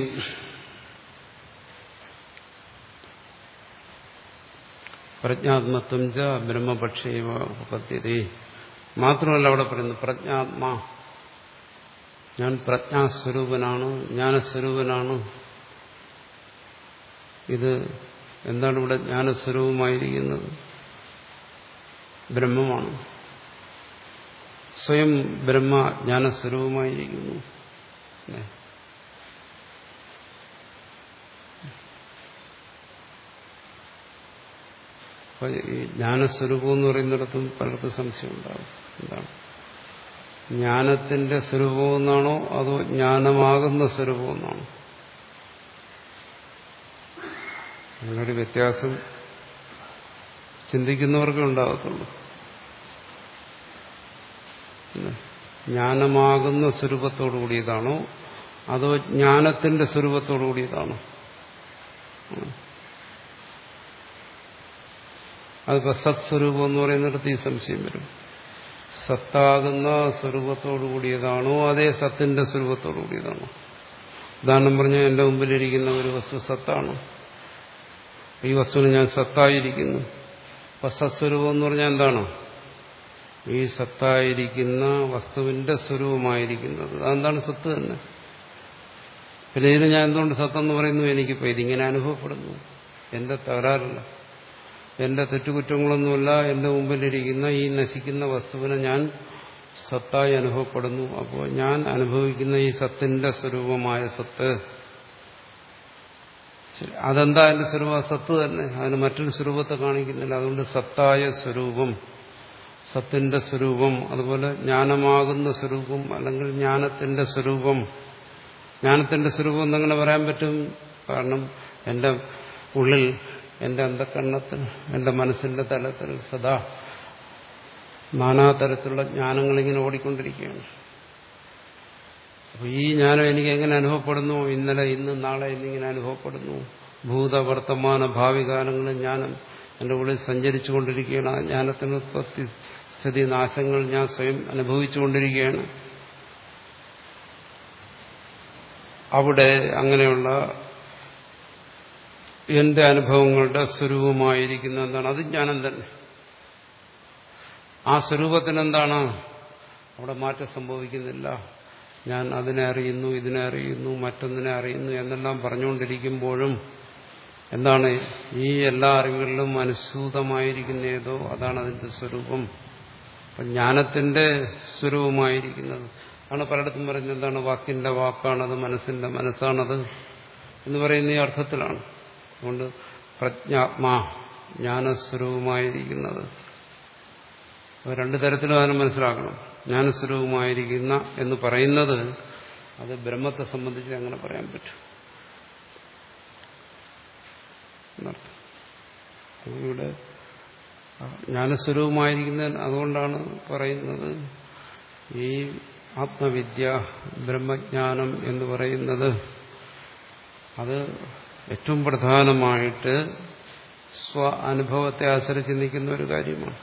പ്രജ്ഞാത്മത്വം ച ബ്രഹ്മപക്ഷേവ ഉപപദ്ധ്യത മാത്രമല്ല അവിടെ പറയുന്നു പ്രജ്ഞാത്മാ ഞാൻ പ്രജ്ഞാസ്വരൂപനാണ് ജ്ഞാനസ്വരൂപനാണ് ഇത് എന്താണ് ഇവിടെ ജ്ഞാനസ്വരൂപമായിരിക്കുന്നത് ബ്രഹ്മമാണ് സ്വയം ബ്രഹ്മ ജ്ഞാനസ്വരൂപമായിരിക്കുന്നു അപ്പൊ ഈ ജ്ഞാനസ്വരൂപം എന്ന് പറയുന്നിടത്തും പലർക്കും സംശയം ഉണ്ടാകും എന്താണ് ജ്ഞാനത്തിന്റെ സ്വരൂപമെന്നാണോ അതോ ജ്ഞാനമാകുന്ന സ്വരൂപമെന്നാണോ അങ്ങനൊരു വ്യത്യാസം ചിന്തിക്കുന്നവർക്കേ ഉണ്ടാകത്തുള്ളൂ ജ്ഞാനമാകുന്ന സ്വരൂപത്തോടു കൂടിയതാണോ അതോ ജ്ഞാനത്തിന്റെ സ്വരൂപത്തോടു കൂടിയതാണോ അതിപ്പോ സത്സ്വരൂപം എന്ന് പറയുന്നിടത്ത് ഈ സംശയം വരും സത്താകുന്ന സ്വരൂപത്തോടു കൂടിയതാണോ അതേ സത്തിന്റെ സ്വരൂപത്തോടു കൂടിയതാണോ ഉദാഹരണം പറഞ്ഞാൽ എന്റെ മുമ്പിലിരിക്കുന്ന ഒരു വസ്തു സത്താണ് ഈ വസ്തുവിന് ഞാൻ സത്തായിരിക്കുന്നു അപ്പൊ സത്സ്വരൂപം എന്ന് പറഞ്ഞാൽ എന്താണ് ഈ സത്തായിരിക്കുന്ന വസ്തുവിന്റെ സ്വരൂപമായിരിക്കുന്നത് അതെന്താണ് സത്ത് തന്നെ പിന്നെ ഇതിന് ഞാൻ എന്തുകൊണ്ട് സത്തെന്ന് പറയുന്നു എനിക്കിപ്പോ ഇതിങ്ങനെ അനുഭവപ്പെടുന്നു എന്റെ തകരാറില്ല എന്റെ തെറ്റുകുറ്റങ്ങളൊന്നുമില്ല എന്റെ മുമ്പിലിരിക്കുന്ന ഈ നശിക്കുന്ന വസ്തുവിനെ ഞാൻ സത്തായി അനുഭവപ്പെടുന്നു അപ്പോൾ ഞാൻ അനുഭവിക്കുന്ന ഈ സത്തിന്റെ സ്വരൂപമായ സത്ത് അതെന്താ എന്റെ സ്വരൂപ സത്ത് തന്നെ അതിന് മറ്റൊരു സ്വരൂപത്തെ കാണിക്കുന്നില്ല അതുകൊണ്ട് സത്തായ സ്വരൂപം സത്തിന്റെ സ്വരൂപം അതുപോലെ ജ്ഞാനമാകുന്ന സ്വരൂപം അല്ലെങ്കിൽ ജ്ഞാനത്തിന്റെ സ്വരൂപം ജ്ഞാനത്തിന്റെ സ്വരൂപം എന്നങ്ങനെ പറയാൻ പറ്റും കാരണം എന്റെ ഉള്ളിൽ എന്റെ അന്ധകരണത്തിൽ എന്റെ മനസ്സിന്റെ തലത്തിൽ സദാ നാനാതരത്തിലുള്ള ജ്ഞാനങ്ങൾ ഇങ്ങനെ ഓടിക്കൊണ്ടിരിക്കുകയാണ് അപ്പൊ ഈ ജ്ഞാനം എനിക്ക് എങ്ങനെ അനുഭവപ്പെടുന്നു ഇന്നലെ ഇന്ന് നാളെ എന്നിങ്ങനെ അനുഭവപ്പെടുന്നു ഭൂതവർത്തമാന ഭാവി കാലങ്ങളിൽ ജ്ഞാനം എന്റെ ഉള്ളിൽ സഞ്ചരിച്ചു കൊണ്ടിരിക്കുകയാണ് ആ ജ്ഞാനത്തിന് ഉത്പത്തി സ്ഥിതി നാശങ്ങൾ ഞാൻ സ്വയം അനുഭവിച്ചുകൊണ്ടിരിക്കുകയാണ് അവിടെ അങ്ങനെയുള്ള എന്റെ അനുഭവങ്ങളുടെ സ്വരൂപമായിരിക്കുന്ന എന്താണ് അത് ജ്ഞാനം തന്നെ ആ സ്വരൂപത്തിന് എന്താണ് അവിടെ മാറ്റം സംഭവിക്കുന്നില്ല ഞാൻ അതിനെ അറിയുന്നു ഇതിനെ അറിയുന്നു മറ്റൊന്നിനെ അറിയുന്നു എന്നെല്ലാം പറഞ്ഞുകൊണ്ടിരിക്കുമ്പോഴും എന്താണ് ഈ എല്ലാ അറിവുകളിലും അനുസൂതമായിരിക്കുന്ന ഏതോ അതാണ് അതിന്റെ സ്വരൂപം അപ്പം ജ്ഞാനത്തിന്റെ സ്വരൂപമായിരിക്കുന്നത് ആണ് പലയിടത്തും പറയുന്നത് എന്താണ് വാക്കിന്റെ വാക്കാണത് മനസ്സിന്റെ മനസ്സാണത് എന്ന് പറയുന്ന ഈ അർത്ഥത്തിലാണ് അതുകൊണ്ട് പ്രജ്ഞാത്മാ ജ്ഞാനസ്വരൂപമായിരിക്കുന്നത് രണ്ടു തരത്തിലും അതിനെ മനസ്സിലാക്കണം ജ്ഞാനസ്വരൂപമായിരിക്കുന്ന എന്ന് പറയുന്നത് അത് ബ്രഹ്മത്തെ സംബന്ധിച്ച് അങ്ങനെ പറയാൻ പറ്റും എന്നർത്ഥം ഇവിടെ ജ്ഞാനസ്വരൂപമായിരിക്കുന്ന അതുകൊണ്ടാണ് പറയുന്നത് ഈ ആത്മവിദ്യ ബ്രഹ്മജ്ഞാനം എന്ന് പറയുന്നത് അത് ഏറ്റവും പ്രധാനമായിട്ട് സ്വ അനുഭവത്തെ ആശ്രയിച്ച് നിൽക്കുന്ന ഒരു കാര്യമാണ്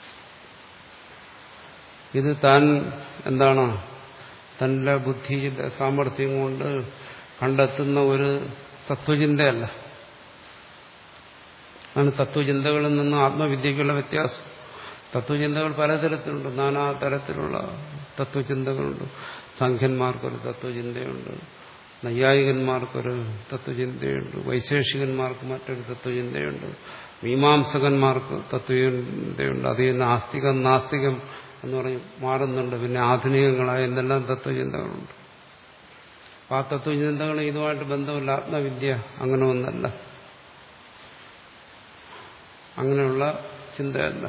ഇത് താൻ എന്താണ് തന്റെ ബുദ്ധിയുടെ സാമർഥ്യം കൊണ്ട് കണ്ടെത്തുന്ന ഒരു തത്വചിന്തയല്ല ആണ് തത്വചിന്തകളിൽ നിന്ന് ആത്മവിദ്യക്കുള്ള വ്യത്യാസം തത്വചിന്തകൾ പലതരത്തിലുണ്ട് നാനാ തരത്തിലുള്ള തത്വചിന്തകളുണ്ട് സംഖ്യന്മാർക്കൊരു തത്വചിന്തയുണ്ട് നൈയായികന്മാർക്കൊരു തത്വചിന്തയുണ്ട് വൈശേഷികന്മാർക്ക് മറ്റൊരു തത്വചിന്തയുണ്ട് മീമാംസകന്മാർക്ക് തത്വചിന്തയുണ്ട് അതേ നാസ്തികം നാസ്തികം എന്ന് പറഞ്ഞ് മാറുന്നുണ്ട് പിന്നെ ആധുനികങ്ങളായ എന്തെല്ലാം തത്വചിന്തകളുണ്ട് ആ തത്വചിന്തകൾ ഇതുമായിട്ട് ബന്ധമില്ല ആത്മവിദ്യ അങ്ങനെ ഒന്നല്ല അങ്ങനെയുള്ള ചിന്തയല്ല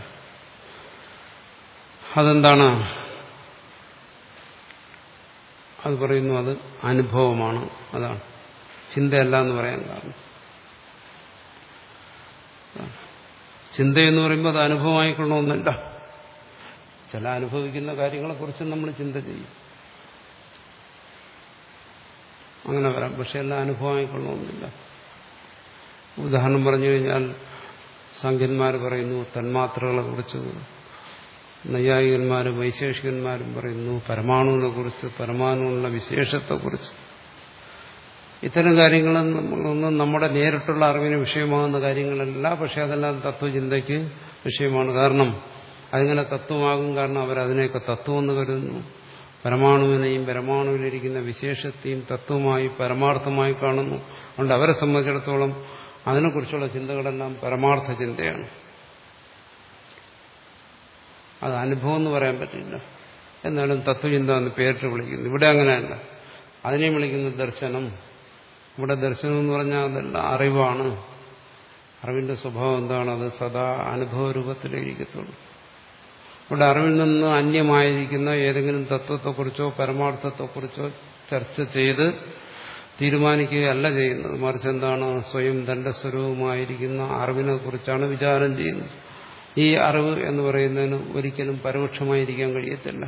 അതെന്താണ് അത് പറയുന്നു അത് അനുഭവമാണ് അതാണ് ചിന്തയല്ല എന്ന് പറയാൻ കാരണം ചിന്ത എന്ന് പറയുമ്പോൾ അത് അനുഭവമായിക്കൊള്ളണമെന്നില്ല ചില അനുഭവിക്കുന്ന കാര്യങ്ങളെക്കുറിച്ച് നമ്മൾ ചിന്ത ചെയ്യും അങ്ങനെ വരാം പക്ഷെ എല്ലാം അനുഭവമായിക്കൊള്ളണമെന്നില്ല ഉദാഹരണം പറഞ്ഞു കഴിഞ്ഞാൽ സംഖ്യന്മാർ പറയുന്നു തന്മാത്രകളെ കുറിച്ച് നൈയായികന്മാരും വൈശേഷികന്മാരും പറയുന്നു പരമാണുവിനെ കുറിച്ച് പരമാണുവിനുള്ള വിശേഷത്തെക്കുറിച്ച് ഇത്തരം കാര്യങ്ങളൊന്നും നമ്മുടെ നേരിട്ടുള്ള അറിവിന് വിഷയമാകുന്ന കാര്യങ്ങളല്ല പക്ഷെ അതെല്ലാം തത്വചിന്തയ്ക്ക് വിഷയമാണ് കാരണം അതിങ്ങനെ തത്വമാകും കാരണം അവരതിനെയൊക്കെ തത്വമെന്ന് കരുതുന്നു പരമാണുവിനെയും പരമാണുവിലിരിക്കുന്ന വിശേഷത്തെയും തത്വമായി പരമാർത്ഥമായി കാണുന്നു അതുകൊണ്ട് അവരെ സംബന്ധിച്ചിടത്തോളം അതിനെക്കുറിച്ചുള്ള ചിന്തകളെല്ലാം പരമാർത്ഥ ചിന്തയാണ് അത് അനുഭവം എന്ന് പറയാൻ പറ്റില്ല എന്നാലും തത്വചിന്ത എന്ന് പേരിട്ട് വിളിക്കുന്നു ഇവിടെ അങ്ങനെയല്ല അതിനെയും വിളിക്കുന്ന ദർശനം ഇവിടെ ദർശനം എന്ന് പറഞ്ഞാൽ അതല്ല അറിവാണ് അറിവിന്റെ സ്വഭാവം എന്താണ് അത് സദാ അനുഭവ രൂപത്തിലിരിക്കത്തുള്ളൂ ഇവിടെ അറിവിൽ നിന്ന് അന്യമായിരിക്കുന്ന ഏതെങ്കിലും തത്വത്തെക്കുറിച്ചോ പരമാർത്ഥത്തെക്കുറിച്ചോ ചർച്ച ചെയ്ത് തീരുമാനിക്കുകയല്ല ചെയ്യുന്നത് മറിച്ച് എന്താണ് സ്വയം തന്റെ സ്വരൂപമായിരിക്കുന്ന അറിവിനെ കുറിച്ചാണ് വിചാരം ചെയ്യുന്നത് ഈ അറിവ് എന്ന് പറയുന്നതിന് ഒരിക്കലും പരോക്ഷമായിരിക്കാൻ കഴിയത്തില്ല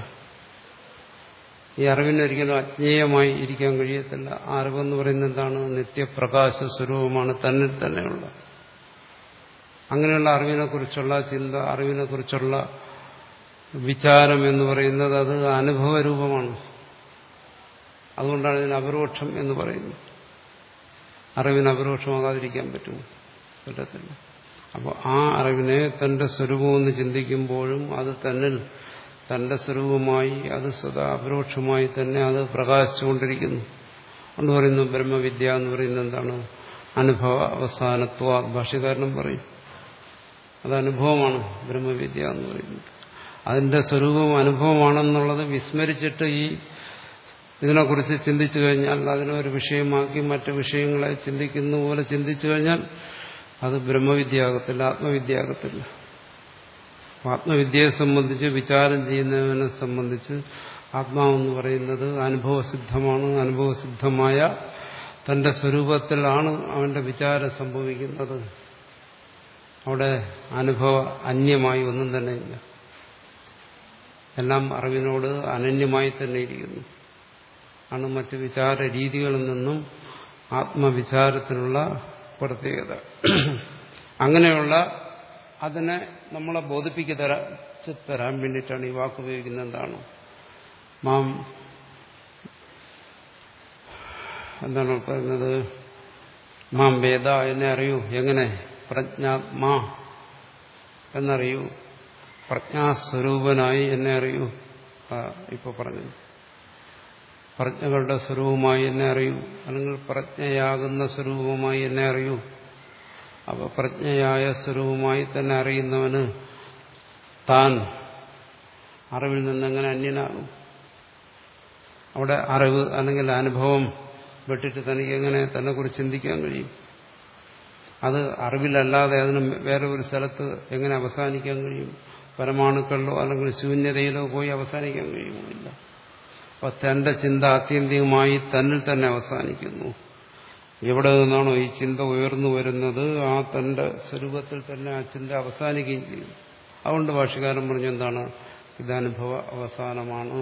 ഈ അറിവിന് ഒരിക്കലും അജ്ഞേയമായി ഇരിക്കാൻ കഴിയത്തില്ല ആ അറിവെന്ന് പറയുന്നത് എന്താണ് നിത്യപ്രകാശ സ്വരൂപമാണ് തന്നിൽ തന്നെയുള്ള അങ്ങനെയുള്ള അറിവിനെക്കുറിച്ചുള്ള ചിന്ത അറിവിനെക്കുറിച്ചുള്ള വിചാരം എന്ന് പറയുന്നത് അത് അനുഭവരൂപമാണ് അതുകൊണ്ടാണ് ഇതിന് അപരോക്ഷം എന്ന് പറയുന്നത് അറിവിന് അപരോക്ഷമാകാതിരിക്കാൻ പറ്റുമോ പറ്റത്തില്ല അപ്പോൾ ആ അറിവിനെ തന്റെ സ്വരൂപമെന്ന് ചിന്തിക്കുമ്പോഴും അത് തന്നിൽ തന്റെ സ്വരൂപമായി അത് സദാ അപരോക്ഷമായി തന്നെ അത് പ്രകാശിച്ചുകൊണ്ടിരിക്കുന്നു എന്ന് പറയുന്നു ബ്രഹ്മവിദ്യ എന്ന് പറയുന്നത് എന്താണ് അനുഭവ അവസാനത്വ ഭാഷകാരനും പറയും അത് അനുഭവമാണ് ബ്രഹ്മവിദ്യ എന്ന് പറയുന്നത് അതിന്റെ സ്വരൂപം അനുഭവമാണെന്നുള്ളത് വിസ്മരിച്ചിട്ട് ഈ ഇതിനെക്കുറിച്ച് ചിന്തിച്ചു കഴിഞ്ഞാൽ അതിനൊരു വിഷയമാക്കി മറ്റു വിഷയങ്ങളെ ചിന്തിക്കുന്ന പോലെ ചിന്തിച്ചു കഴിഞ്ഞാൽ അത് ബ്രഹ്മവിദ്യയാകത്തില്ല ആത്മവിദ്യയാകത്തില്ല ആത്മവിദ്യയെ സംബന്ധിച്ച് വിചാരം ചെയ്യുന്നവനെ സംബന്ധിച്ച് ആത്മാവെന്ന് പറയുന്നത് അനുഭവസിദ്ധമാണ് അനുഭവസിദ്ധമായ തന്റെ സ്വരൂപത്തിലാണ് അവന്റെ വിചാരം സംഭവിക്കുന്നത് അവിടെ അനുഭവ അന്യമായി ഒന്നും തന്നെയില്ല എല്ലാം അറിവിനോട് അനന്യമായി തന്നെ ഇരിക്കുന്നു ആണ് മറ്റ് വിചാര രീതികളിൽ നിന്നും ആത്മവിചാരത്തിനുള്ള പ്രത്യേകത അങ്ങനെയുള്ള അതിനെ നമ്മളെ ബോധിപ്പിക്ക് തരാൻ തരാൻ വേണ്ടിയിട്ടാണ് ഈ വാക്ക് ഉപയോഗിക്കുന്നത് എന്താണ് മാം എന്താണ് പറയുന്നത് മാം വേദ എന്നെ അറിയൂ എങ്ങനെ പ്രജ്ഞാത്മാ എന്നറിയൂ പ്രജ്ഞാസ്വരൂപനായി എന്നെ അറിയൂ ഇപ്പൊ പറഞ്ഞു പ്രജ്ഞകളുടെ സ്വരൂപമായി എന്നെ അറിയൂ അല്ലെങ്കിൽ പ്രജ്ഞയാകുന്ന സ്വരൂപമായി എന്നെ അറിയൂ അപ്പോൾ പ്രജ്ഞയായ സ്വരൂപമായി തന്നെ അറിയുന്നവന് താൻ അറിവിൽ നിന്നെങ്ങനെ അന്യനാകും അവിടെ അറിവ് അല്ലെങ്കിൽ അനുഭവം വിട്ടിട്ട് തനിക്ക് എങ്ങനെ തന്നെ കുറിച്ച് ചിന്തിക്കാൻ കഴിയും അത് അറിവിലല്ലാതെ അതിന് വേറെ ഒരു സ്ഥലത്ത് എങ്ങനെ അവസാനിക്കാൻ കഴിയും പരമാണുക്കളിലോ അല്ലെങ്കിൽ ശൂന്യതയിലോ പോയി അവസാനിക്കാൻ കഴിയുമില്ല അപ്പൊ തന്റെ ചിന്ത ആത്യന്തികമായി തന്നിൽ തന്നെ അവസാനിക്കുന്നു എവിടെ നിന്നാണോ ഈ ചിന്ത ഉയർന്നു വരുന്നത് ആ തന്റെ സ്വരൂപത്തിൽ തന്നെ ആ ചിന്ത അവസാനിക്കുകയും ചെയ്യും അതുകൊണ്ട് ഭാഷകാരൻ പറഞ്ഞെന്താണ് ഇതനുഭവ അവസാനമാണ്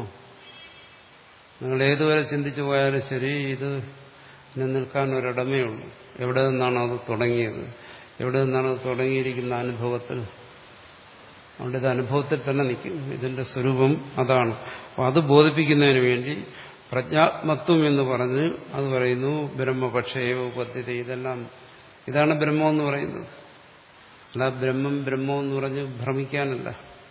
നിങ്ങൾ ഏതുവരെ ചിന്തിച്ചു പോയാലും ശരി ഇത് നിൽക്കാൻ ഒരിടമേ ഉള്ളൂ എവിടെ നിന്നാണ് അത് തുടങ്ങിയത് എവിടെ നിന്നാണ് അത് തുടങ്ങിയിരിക്കുന്ന അനുഭവത്തിൽ അതുകൊണ്ട് ഇത് അനുഭവത്തിൽ തന്നെ നിൽക്കും ഇതിന്റെ സ്വരൂപം അതാണ് അപ്പം അത് ബോധിപ്പിക്കുന്നതിന് വേണ്ടി പ്രജ്ഞാത്മത്വം എന്ന് പറഞ്ഞ് അത് പറയുന്നു ബ്രഹ്മപക്ഷേവ പദ്ധതി ഇതെല്ലാം ഇതാണ് ബ്രഹ്മം എന്ന് പറയുന്നത് അല്ല ബ്രഹ്മം ബ്രഹ്മം എന്ന് പറഞ്ഞ് ഭ്രമിക്കാനല്ല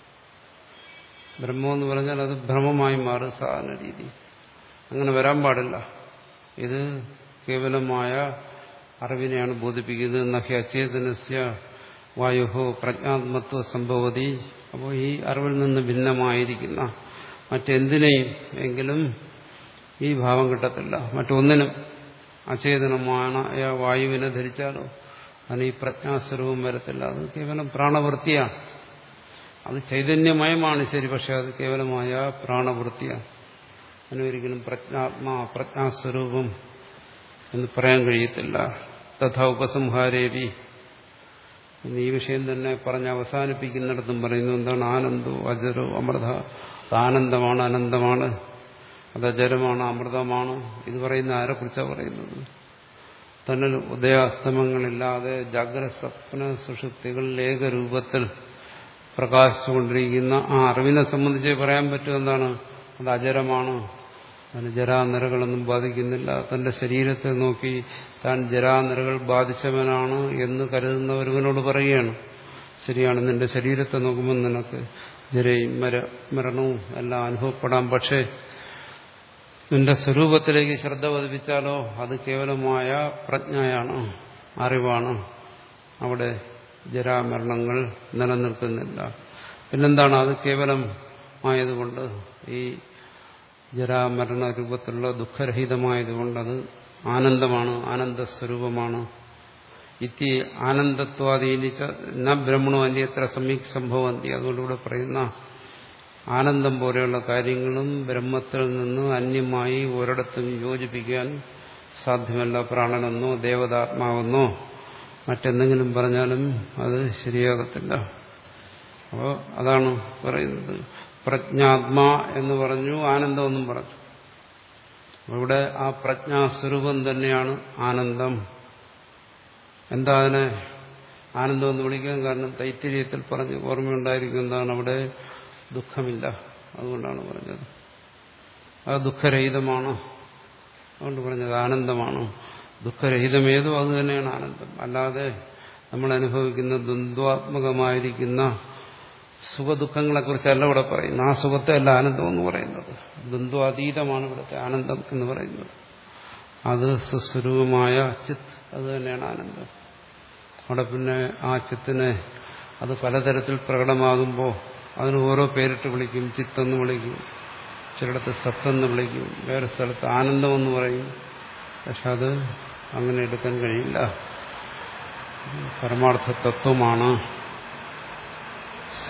ബ്രഹ്മം എന്ന് പറഞ്ഞാൽ അത് ഭ്രമമായി മാറും സാധാരണ രീതി അങ്ങനെ വരാൻ പാടില്ല ഇത് കേവലമായ അറിവിനെയാണ് ബോധിപ്പിക്കുന്നത് നഹ്യ അചേതനസ്യ വായുഹോ പ്രജ്ഞാത്മത്വ സംഭവതി അപ്പോൾ ഈ അറിവിൽ നിന്ന് ഭിന്നമായിരിക്കുന്ന മറ്റെന്തിനേയും എങ്കിലും ഈ ഭാവം കിട്ടത്തില്ല മറ്റൊന്നിനും അചേതനമായ വായുവിനെ ധരിച്ചാലോ അതിന് ഈ പ്രജ്ഞാസ്വരൂപം വരത്തില്ല അത് കേവലം പ്രാണവൃത്തിയാണ് അത് ചൈതന്യമയമാണ് ശരി പക്ഷെ അത് കേവലമായ പ്രാണവൃത്തിയാണ് അതിനൊരിക്കലും പ്രജ്ഞാത്മാ പ്രജ്ഞാസ്വരൂപം എന്ന് പറയാൻ കഴിയത്തില്ല തഥാ ഉപസംഹാരേവി എന്ന് ഈ വിഷയം തന്നെ പറഞ്ഞ് അവസാനിപ്പിക്കുന്നിടത്തും പറയുന്നു എന്താണ് ആനന്ദോ അജരോ അമൃത ആനന്ദമാണ് അനന്തമാണ് അത് അജരമാണ് അമൃതമാണ് ഇത് പറയുന്ന ആരെക്കുറിച്ചാണ് പറയുന്നത് തന്നിൽ ഉദയാസ്തമങ്ങളില്ലാതെ ജാഗ്രത സ്വപ്ന സുഷുപ്തികളിൽ ഏകരൂപത്തിൽ പ്രകാശിച്ചുകൊണ്ടിരിക്കുന്ന ആ അറിവിനെ സംബന്ധിച്ച് പറയാൻ പറ്റും എന്താണ് അത് അജരമാണ് അതിന് ജരാനിരകളൊന്നും ബാധിക്കുന്നില്ല തന്റെ ശരീരത്തെ നോക്കി താൻ ജരാനിരകൾ ബാധിച്ചവനാണ് എന്ന് കരുതുന്ന ഒരുവനോട് പറയുകയാണ് ശരിയാണ് നിന്റെ ശരീരത്തെ നോക്കുമ്പോൾ നിനക്ക് ജരയും മര മരണവും എല്ലാം അനുഭവപ്പെടാം പക്ഷേ നിന്റെ സ്വരൂപത്തിലേക്ക് ശ്രദ്ധ പതിപ്പിച്ചാലോ അത് കേവലമായ പ്രജ്ഞയാണ് അറിവാണ് അവിടെ ജരാമരണങ്ങൾ നിലനിൽക്കുന്നില്ല പിന്നെന്താണ് അത് കേവലമായതുകൊണ്ട് ഈ ജരാമരണ രൂപത്തിലുള്ള ദുഃഖരഹിതമായതുകൊണ്ട് അത് ആനന്ദമാണ് ആനന്ദസ്വരൂപമാണ് ഇത്തി ആനന്ദത്വാധീനിച്ച ന ബ്രഹ്മണോ അന്യത്ര സമീക് സംഭവന്തി അതുകൊണ്ട് ഇവിടെ പറയുന്ന ആനന്ദം പോലെയുള്ള കാര്യങ്ങളും ബ്രഹ്മത്തിൽ നിന്ന് അന്യമായി ഒരിടത്തും യോജിപ്പിക്കാൻ സാധ്യമല്ല പ്രാണനെന്നോ ദേവതാത്മാവെന്നോ മറ്റെന്തെങ്കിലും പറഞ്ഞാലും അത് ശരിയാകത്തില്ല അപ്പോൾ അതാണ് പറയുന്നത് പ്രജ്ഞാത്മാ എന്ന് പറഞ്ഞു ആനന്ദമെന്നും പറഞ്ഞു ഇവിടെ ആ പ്രജ്ഞാസ്വരൂപം തന്നെയാണ് ആനന്ദം എന്താ അതിനെ ആനന്ദം എന്ന് വിളിക്കാൻ കാരണം തൈത്തിരീയത്തിൽ പറഞ്ഞ് ഓർമ്മയുണ്ടായിരിക്കും എന്താണ് അവിടെ ദുഃഖമില്ല അതുകൊണ്ടാണ് പറഞ്ഞത് അത് ദുഃഖരഹിതമാണ് അതുകൊണ്ട് പറഞ്ഞത് ആനന്ദമാണ് ദുഃഖരഹിതമേതോ അത് തന്നെയാണ് ആനന്ദം അല്ലാതെ നമ്മൾ അനുഭവിക്കുന്ന ദ്വന്ദ്വാത്മകമായിരിക്കുന്ന സുഖദുഃഖങ്ങളെക്കുറിച്ചല്ല ഇവിടെ പറയുന്നത് ആ സുഖത്തെ അല്ല ആനന്ദം എന്ന് പറയുന്നത് ദ്വന്ദ്വാതീതമാണ് ഇവിടുത്തെ ആനന്ദം എന്ന് പറയുന്നത് അത് സുസ്വരൂപമായ ചിത്ത് അത് തന്നെയാണ് ആനന്ദം അവിടെ പിന്നെ ആ ചിത്തിനെ അത് പലതരത്തിൽ പ്രകടമാകുമ്പോൾ അതിന് ഓരോ പേരിട്ട് വിളിക്കും ചിത്തെന്ന് വിളിക്കും ചിലയിടത്ത് സത്തെന്ന് വിളിക്കും വേറെ സ്ഥലത്ത് ആനന്ദമെന്ന് പറയും പക്ഷെ അത് അങ്ങനെ എടുക്കാൻ കഴിയില്ല പരമാർത്ഥ തത്വമാണ് സ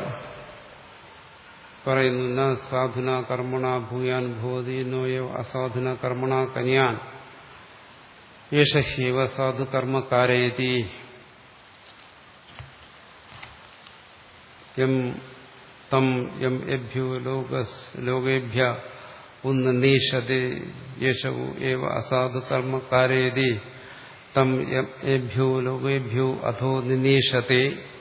പറയുന്ന സാധുന കർമ്മണ ഭൂയാൻ ഭൂതി നോയോ അസാധുന കർമ്മണ കനിയാൻ യേശഹ്യവ സാധു കർമ്മകാരയതി യം തം യം എഭ്യോ ലോകസ് ലോകേഭ്യ ഉന്നീഷത്തെ യേശവു ഏവ അസാധു കർമ്മകാരയതി തം യം ഏഭ്യോ ലോകേഭ്യോ അധോ നിനീഷത്തെ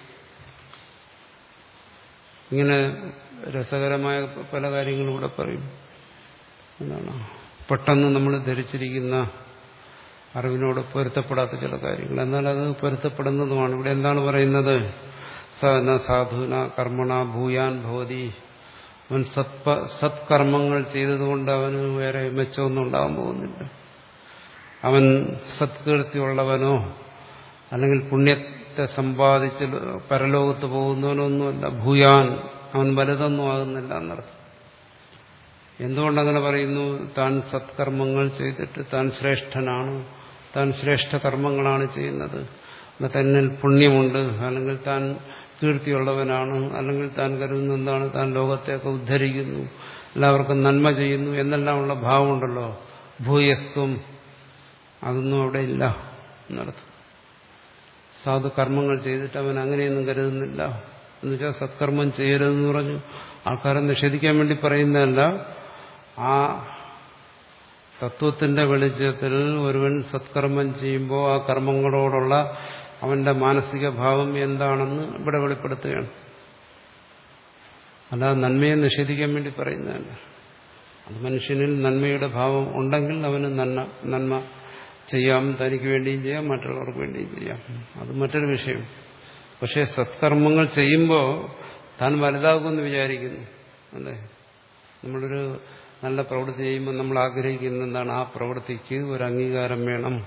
ഇങ്ങനെ രസകരമായ പല കാര്യങ്ങളും ഇവിടെ പറയും എന്താണ് പെട്ടെന്ന് നമ്മൾ ധരിച്ചിരിക്കുന്ന അറിവിനോട് പൊരുത്തപ്പെടാത്ത ചില കാര്യങ്ങൾ എന്നാൽ അത് പൊരുത്തപ്പെടുന്നതുമാണ് ഇവിടെ എന്താണ് പറയുന്നത് സ ന സാധുന കർമ്മണ ഭൂയാൻ ഭവതി അവൻ സത്പ സത്കർമ്മങ്ങൾ ചെയ്തതുകൊണ്ട് അവന് വേറെ മെച്ചമൊന്നും ഉണ്ടാകാൻ പോകുന്നില്ല അവൻ സത്കീർത്തിയുള്ളവനോ അല്ലെങ്കിൽ പുണ്യത്തെ സമ്പാദിച്ച് പരലോകത്ത് പോകുന്നവനോ ഒന്നുമല്ല ഭൂയാൻ അവൻ വലുതൊന്നും ആകുന്നില്ല എന്നർത്ഥം എന്തുകൊണ്ടങ്ങനെ പറയുന്നു താൻ സത്കർമ്മങ്ങൾ ചെയ്തിട്ട് താൻ ശ്രേഷ്ഠനാണ് താൻ ശ്രേഷ്ഠ കർമ്മങ്ങളാണ് ചെയ്യുന്നത് തന്നിൽ പുണ്യമുണ്ട് അല്ലെങ്കിൽ താൻ കീർത്തിയുള്ളവനാണ് അല്ലെങ്കിൽ താൻ കരുതുന്ന എന്താണ് താൻ ലോകത്തെയൊക്കെ ഉദ്ധരിക്കുന്നു എല്ലാവർക്കും നന്മ ചെയ്യുന്നു എന്നെല്ലാമുള്ള ഭാവമുണ്ടല്ലോ ഭൂയസ്ത്വം അതൊന്നും അവിടെ ഇല്ല എന്നർത്ഥം സാധു കർമ്മങ്ങൾ ചെയ്തിട്ട് അവൻ അങ്ങനെയൊന്നും കരുതുന്നില്ല എന്നുവെച്ചാൽ സത്കർമ്മം ചെയ്യരുതെന്ന് പറഞ്ഞു ആൾക്കാരെ നിഷേധിക്കാൻ വേണ്ടി പറയുന്നതല്ല ആ തത്വത്തിന്റെ വെളിച്ചത്തിൽ ഒരുവൻ സത്കർമ്മം ചെയ്യുമ്പോൾ ആ കർമ്മങ്ങളോടുള്ള അവന്റെ മാനസിക ഭാവം എന്താണെന്ന് ഇവിടെ വെളിപ്പെടുത്തുകയാണ് അല്ലാതെ നന്മയെ നിഷേധിക്കാൻ വേണ്ടി പറയുന്നതല്ല അത് മനുഷ്യനിൽ നന്മയുടെ ഭാവം ഉണ്ടെങ്കിൽ അവന് നന്മ നന്മ ചെയ്യാം തനിക്ക് വേണ്ടിയും ചെയ്യാം മറ്റുള്ളവർക്ക് വേണ്ടിയും ചെയ്യാം അത് മറ്റൊരു വിഷയം പക്ഷേ സത്കർമ്മങ്ങൾ ചെയ്യുമ്പോൾ താൻ വലുതാകുമെന്ന് വിചാരിക്കുന്നു അല്ലേ നമ്മളൊരു നല്ല പ്രവൃത്തി ചെയ്യുമ്പോൾ നമ്മൾ ആഗ്രഹിക്കുന്ന എന്താണ് ആ പ്രവൃത്തിക്ക് ഒരു അംഗീകാരം വേണം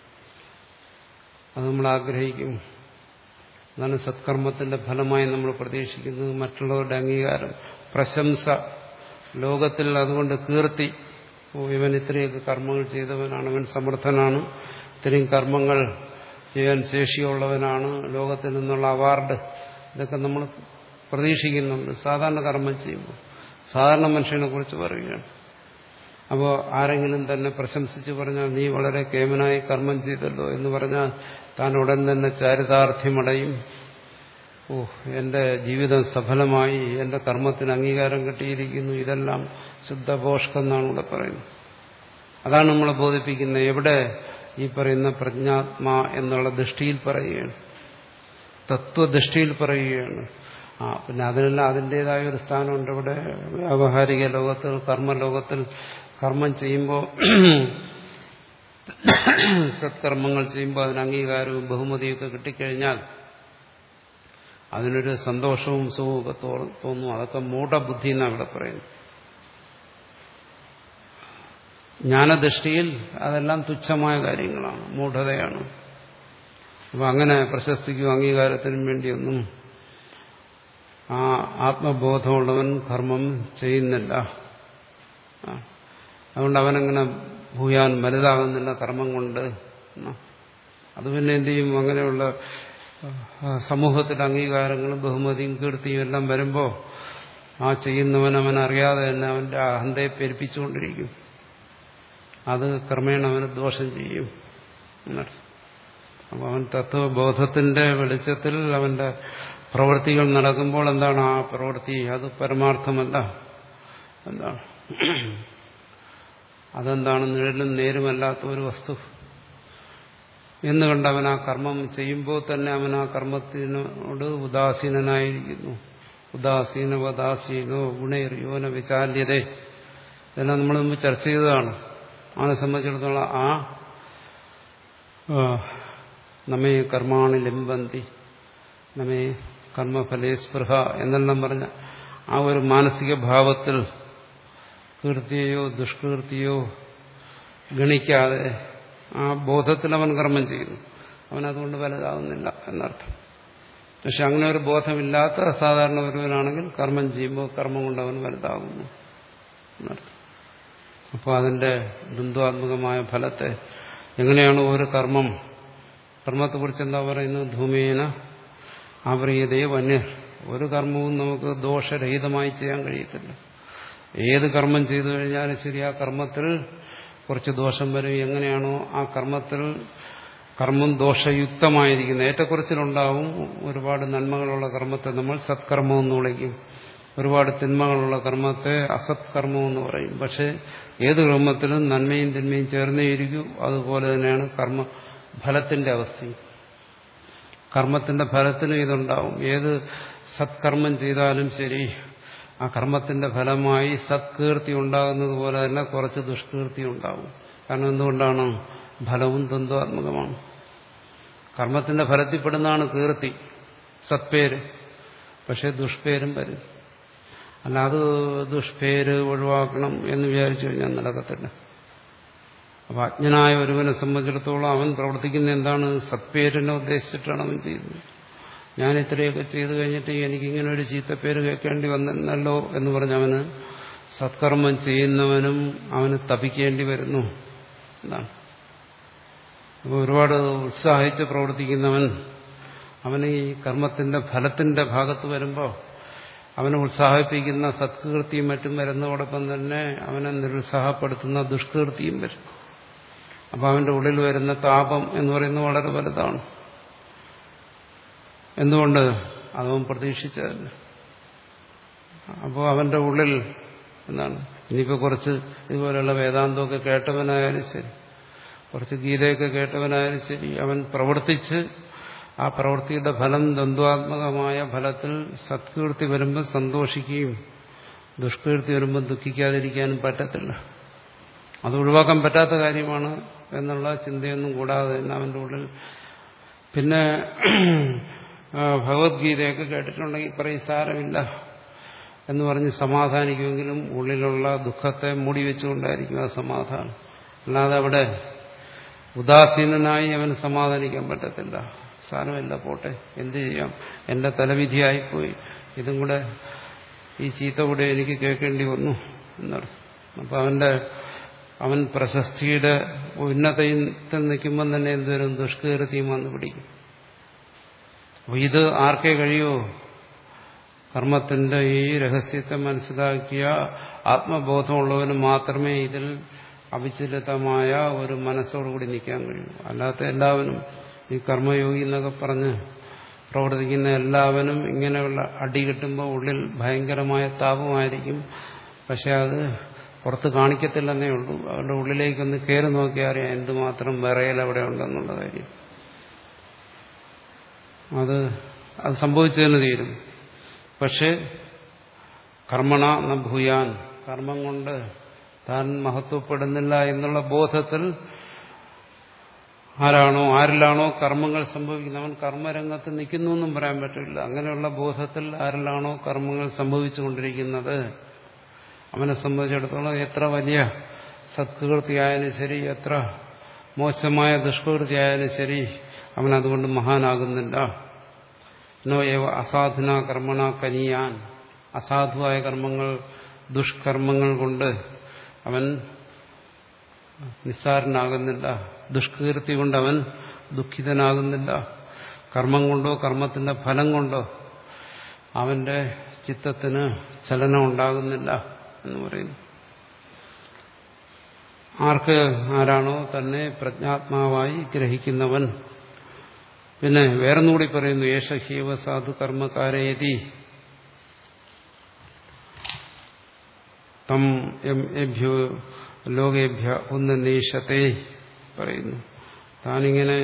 അത് നമ്മൾ ആഗ്രഹിക്കും അതാണ് സത്കർമ്മത്തിന്റെ ഫലമായി നമ്മൾ പ്രതീക്ഷിക്കുന്നത് മറ്റുള്ളവരുടെ അംഗീകാരം പ്രശംസ ലോകത്തിൽ അതുകൊണ്ട് കീർത്തി ഓ ഇവൻ ഇത്രയൊക്കെ കർമ്മങ്ങൾ ചെയ്തവനാണ് ഇവൻ സമർത്ഥനാണ് ഇത്രയും കർമ്മങ്ങൾ ചെയ്യാൻ ശേഷിയുള്ളവനാണ് ലോകത്തിൽ നിന്നുള്ള അവാർഡ് ഇതൊക്കെ നമ്മൾ പ്രതീക്ഷിക്കുന്നുണ്ട് സാധാരണ കർമ്മം ചെയ്യുമ്പോൾ സാധാരണ മനുഷ്യനെ കുറിച്ച് പറയുകയാണ് അപ്പോൾ ആരെങ്കിലും തന്നെ പ്രശംസിച്ച് പറഞ്ഞാൽ നീ വളരെ കേമനായി കർമ്മം ചെയ്തല്ലോ എന്ന് പറഞ്ഞാൽ താൻ ഉടൻ തന്നെ ചാരിതാർത്ഥ്യമടയും ഓ എന്റെ ജീവിതം സഫലമായി എന്റെ കർമ്മത്തിന് അംഗീകാരം കിട്ടിയിരിക്കുന്നു ഇതെല്ലാം ശുദ്ധപോഷ്കെന്നാണ് ഇവിടെ പറയുന്നത് അതാണ് നമ്മളെ ബോധിപ്പിക്കുന്നത് എവിടെ ഈ പറയുന്ന പ്രജ്ഞാത്മാ എന്നുള്ള ദൃഷ്ടിയിൽ പറയുകയാണ് തത്വദൃഷ്ടിയിൽ പറയുകയാണ് ആ പിന്നെ അതിനെല്ലാം അതിൻ്റെതായ ഒരു സ്ഥാനമുണ്ട് ഇവിടെ വ്യാവഹാരിക ലോകത്തിൽ കർമ്മലോകത്തിൽ കർമ്മം ചെയ്യുമ്പോൾ സത്കർമ്മങ്ങൾ ചെയ്യുമ്പോൾ അതിന് അംഗീകാരവും ബഹുമതിയൊക്കെ കിട്ടിക്കഴിഞ്ഞാൽ അതിനൊരു സന്തോഷവും സുഖവും ഒക്കെ തോന്നും അതൊക്കെ മൂഢബുദ്ധി എന്നാണ് ഇവിടെ പറയുന്നത് ജ്ഞാനദൃഷ്ടിയിൽ അതെല്ലാം തുച്ഛമായ കാര്യങ്ങളാണ് മൂഢതയാണ് അപ്പം അങ്ങനെ പ്രശസ്തിക്കും അംഗീകാരത്തിനും വേണ്ടിയൊന്നും ആ ആത്മബോധമുള്ളവൻ കർമ്മം ചെയ്യുന്നില്ല അതുകൊണ്ട് അവനങ്ങനെ ഭൂയാൻ വലുതാകുന്നില്ല കർമ്മം കൊണ്ട് അത് പിന്നെ എന്ത് ചെയ്യും അങ്ങനെയുള്ള സമൂഹത്തിലെ അംഗീകാരങ്ങളും ബഹുമതിയും കീർത്തിയും എല്ലാം വരുമ്പോൾ ആ ചെയ്യുന്നവൻ അവൻ അറിയാതെ തന്നെ അവന്റെ അഹന്തയെ പെരുപ്പിച്ചുകൊണ്ടിരിക്കും അത് ക്രമേണ അവന് ദോഷം ചെയ്യും എന്നർത്ഥം അപ്പോൾ അവൻ തത്വബോധത്തിന്റെ വെളിച്ചത്തിൽ അവന്റെ പ്രവൃത്തികൾ നടക്കുമ്പോൾ എന്താണ് ആ പ്രവൃത്തി അത് പരമാർത്ഥമല്ല എന്താണ് അതെന്താണ് നിഴലും നേരുമല്ലാത്ത ഒരു വസ്തു എന്ന് കണ്ട് അവൻ ആ കർമ്മം ചെയ്യുമ്പോൾ തന്നെ അവൻ ആ കർമ്മത്തിനോട് ഉദാസീനനായിരിക്കുന്നു ഉദാസീനവദാസീനോ ഗുണേറിയോന വിചാല്യത ഇതെല്ലാം നമ്മൾ മുമ്പ് ചർച്ച ചെയ്തതാണ് അവനെ സംബന്ധിച്ചിടത്തോളം ആ നമ്മെ കർമാണി ലിംബന്തി നമ്മെ കർമ്മഫലേ സ്പൃഹ എന്നെല്ലാം പറഞ്ഞ ആ ഒരു മാനസിക ഭാവത്തിൽ കീർത്തിയെയോ ദുഷ്കീർത്തിയോ ഗണിക്കാതെ ആ ബോധത്തിൽ അവൻ കർമ്മം ചെയ്യുന്നു അവനതുകൊണ്ട് വലുതാകുന്നില്ല എന്നർത്ഥം പക്ഷെ അങ്ങനെ ഒരു ബോധമില്ലാത്ത സാധാരണ ഒരുവനാണെങ്കിൽ കർമ്മം ചെയ്യുമ്പോൾ കർമ്മം കൊണ്ട് അവൻ വലുതാകുന്നു എന്നർത്ഥം അപ്പോൾ അതിന്റെ ദ്വന്ദ്വാത്മകമായ ഫലത്തെ എങ്ങനെയാണ് ഒരു കർമ്മം കർമ്മത്തെക്കുറിച്ച് എന്താ പറയുന്നത് ധൂമേന ആവ്രീയതയെ വന്യ ഒരു കർമ്മവും നമുക്ക് ദോഷരഹിതമായി ചെയ്യാൻ കഴിയത്തില്ല ഏത് കർമ്മം ചെയ്തു കഴിഞ്ഞാലും ശരി ആ കർമ്മത്തിൽ കുറച്ച് ദോഷം വരും എങ്ങനെയാണോ ആ കർമ്മത്തിൽ കർമ്മം ദോഷയുക്തമായിരിക്കുന്നത് ഏറ്റക്കുറച്ചിലുണ്ടാവും ഒരുപാട് നന്മകളുള്ള കർമ്മത്തെ നമ്മൾ സത്കർമ്മം എന്ന് വിളിക്കും ഒരുപാട് തിന്മകളുള്ള കർമ്മത്തെ അസത്കർമ്മം എന്ന് പറയും പക്ഷെ ഏത് കർമ്മത്തിലും നന്മയും തിന്മയും ചേർന്നേയിരിക്കും അതുപോലെ തന്നെയാണ് കർമ്മ ഫലത്തിന്റെ അവസ്ഥയും കർമ്മത്തിന്റെ ഫലത്തിലും ഇതുണ്ടാവും ഏത് സത്കർമ്മം ചെയ്താലും ശരി ആ കർമ്മത്തിന്റെ ഫലമായി സത്കീർത്തി ഉണ്ടാകുന്നത് പോലെ തന്നെ കുറച്ച് ദുഷ്കീർത്തി ഉണ്ടാവും കാരണം എന്തുകൊണ്ടാണ് ഫലവും ദ്വന്ദ്വാത്മകമാണ് കർമ്മത്തിന്റെ ഫലത്തിൽപ്പെടുന്നതാണ് കീർത്തി സത്പേര് പക്ഷെ ദുഷ്പേരും വരും അല്ല അത് ദുഷ്പേര് ഒഴിവാക്കണം എന്ന് വിചാരിച്ചു കഴിഞ്ഞാൽ നടക്കത്തില്ല അപ്പൊ അജ്ഞനായ ഒരുവനെ സംബന്ധിച്ചിടത്തോളം അവൻ പ്രവർത്തിക്കുന്ന എന്താണ് സത്പേരിനെ ഉദ്ദേശിച്ചിട്ടാണ് അവൻ ചെയ്യുന്നത് ഞാൻ ഇത്രയൊക്കെ ചെയ്തു കഴിഞ്ഞിട്ട് എനിക്കിങ്ങനെ ഒരു ചീത്തപ്പേര് കേൾക്കേണ്ടി വന്നല്ലോ എന്ന് പറഞ്ഞ് അവന് സത്കർമ്മം ചെയ്യുന്നവനും അവന് തപിക്കേണ്ടി വരുന്നു എന്നാണ് അപ്പോൾ ഒരുപാട് ഉത്സാഹിച്ച് പ്രവർത്തിക്കുന്നവൻ അവന് ഈ കർമ്മത്തിന്റെ ഫലത്തിന്റെ ഭാഗത്ത് വരുമ്പോൾ അവനെ ഉത്സാഹിപ്പിക്കുന്ന സത്കീർത്തിയും മറ്റും വരുന്നതോടൊപ്പം തന്നെ അവനെ നിരുത്സാഹപ്പെടുത്തുന്ന ദുഷ്കീർത്തിയും വരും അപ്പോൾ അവന്റെ ഉള്ളിൽ വരുന്ന താപം എന്ന് പറയുന്നത് വളരെ വലുതാണ് എന്തുകൊണ്ട് അതവൻ പ്രതീക്ഷിച്ചതല്ല അപ്പോൾ അവന്റെ ഉള്ളിൽ എന്താണ് ഇനിയിപ്പോൾ കുറച്ച് ഇതുപോലെയുള്ള വേദാന്തമൊക്കെ കേട്ടവനായാലും ശരി കുറച്ച് ഗീതയൊക്കെ കേട്ടവനായാലും ശരി അവൻ പ്രവർത്തിച്ച് ആ പ്രവൃത്തിയുടെ ഫലം ദ്വന്ദ്വാത്മകമായ ഫലത്തിൽ സത്കീർത്തി വരുമ്പോൾ സന്തോഷിക്കുകയും ദുഷ്കീർത്തി വരുമ്പോൾ ദുഃഖിക്കാതിരിക്കാനും പറ്റത്തില്ല അത് ഒഴിവാക്കാൻ പറ്റാത്ത കാര്യമാണ് എന്നുള്ള ചിന്തയൊന്നും കൂടാതെ തന്നെ അവൻ്റെ ഉള്ളിൽ പിന്നെ ഭഗവത്ഗീതയൊക്കെ കേട്ടിട്ടുണ്ടെങ്കിൽ പറയും സാരമില്ല എന്ന് പറഞ്ഞ് സമാധാനിക്കുമെങ്കിലും ഉള്ളിലുള്ള ദുഃഖത്തെ മൂടി വെച്ചുകൊണ്ടായിരിക്കും ആ സമാധാനം അല്ലാതെ അവിടെ ഉദാസീനനായി അവന് സമാധാനിക്കാൻ പറ്റത്തില്ല സാരമില്ല പോട്ടെ എന്ത് ചെയ്യാം എന്റെ തലവിധിയായിപ്പോയി ഇതും കൂടെ ഈ ചീത്ത കൂടെ എനിക്ക് കേൾക്കേണ്ടി വന്നു എന്നർത്ഥം അപ്പൊ അവന്റെ അവൻ പ്രശസ്തിയുടെ ഉന്നതയിൽ നിൽക്കുമ്പം തന്നെ എന്തൊരു ദുഷ്കീർത്തിയും വന്ന് പിടിക്കും അപ്പൊ ഇത് ആർക്കേ കഴിയുമോ കർമ്മത്തിന്റെ ഈ രഹസ്യത്തെ മനസ്സിലാക്കിയ ആത്മബോധമുള്ളവന് മാത്രമേ ഇതിൽ അവിചലിതമായ ഒരു മനസ്സോടുകൂടി നിൽക്കാൻ കഴിയൂ അല്ലാത്ത എല്ലാവരും ഈ കർമ്മയോഗി എന്നൊക്കെ പറഞ്ഞ് പ്രവർത്തിക്കുന്ന എല്ലാവരും ഇങ്ങനെയുള്ള അടി കിട്ടുമ്പോൾ ഉള്ളിൽ ഭയങ്കരമായ താപമായിരിക്കും പക്ഷെ അത് പുറത്ത് കാണിക്കത്തില്ലെന്നേ ഉള്ളൂ അവരുടെ ഉള്ളിലേക്കൊന്ന് കയറി നോക്കിയാൽ അറിയാം എന്തുമാത്രം വിറയൽ അവിടെ ഉണ്ടെന്നുള്ള കാര്യം അത് അത് സംഭവിച്ചതിന് തീരും പക്ഷെ കർമ്മണ ന ഭൂയാൻ കർമ്മം കൊണ്ട് താൻ മഹത്വപ്പെടുന്നില്ല എന്നുള്ള ബോധത്തിൽ ആരാണോ ആരിലാണോ കർമ്മങ്ങൾ സംഭവിക്കുന്നവൻ കർമ്മരംഗത്ത് നിൽക്കുന്നു എന്നും പറയാൻ പറ്റില്ല അങ്ങനെയുള്ള ബോധത്തിൽ ആരിലാണോ കർമ്മങ്ങൾ സംഭവിച്ചുകൊണ്ടിരിക്കുന്നത് അവനെ സംബന്ധിച്ചിടത്തോളം എത്ര വലിയ സത്കീർത്തിയായാലും ശരി എത്ര മോശമായ ദുഷ്കീർത്തിയായാലും ശരി അവൻ അതുകൊണ്ട് മഹാനാകുന്നില്ല നോ ഏവ അസാധുന കർമ്മണ കനിയാൻ അസാധുവായ കർമ്മങ്ങൾ ദുഷ്കർമ്മങ്ങൾ കൊണ്ട് അവൻ നിസ്സാരനാകുന്നില്ല ദുഷ്കീർത്തി കൊണ്ട് അവൻ ദുഃഖിതനാകുന്നില്ല കർമ്മം കൊണ്ടോ കർമ്മത്തിന്റെ ഫലം കൊണ്ടോ അവന്റെ ചിത്തത്തിന് ചലനം ഉണ്ടാകുന്നില്ല എന്ന് പറയുന്നു ആർക്ക് ആരാണോ തന്നെ പ്രജ്ഞാത്മാവായി ഗ്രഹിക്കുന്നവൻ പിന്നെ വേറൊന്നുകൂടി പറയുന്നു യേശ ഹീവ സാധു കർമ്മകാരയതി തം എം എഭ്യോ ലോകേഭ്യ ഒന്ന് നീശത്തെ പറയുന്നു താനിങ്ങനെ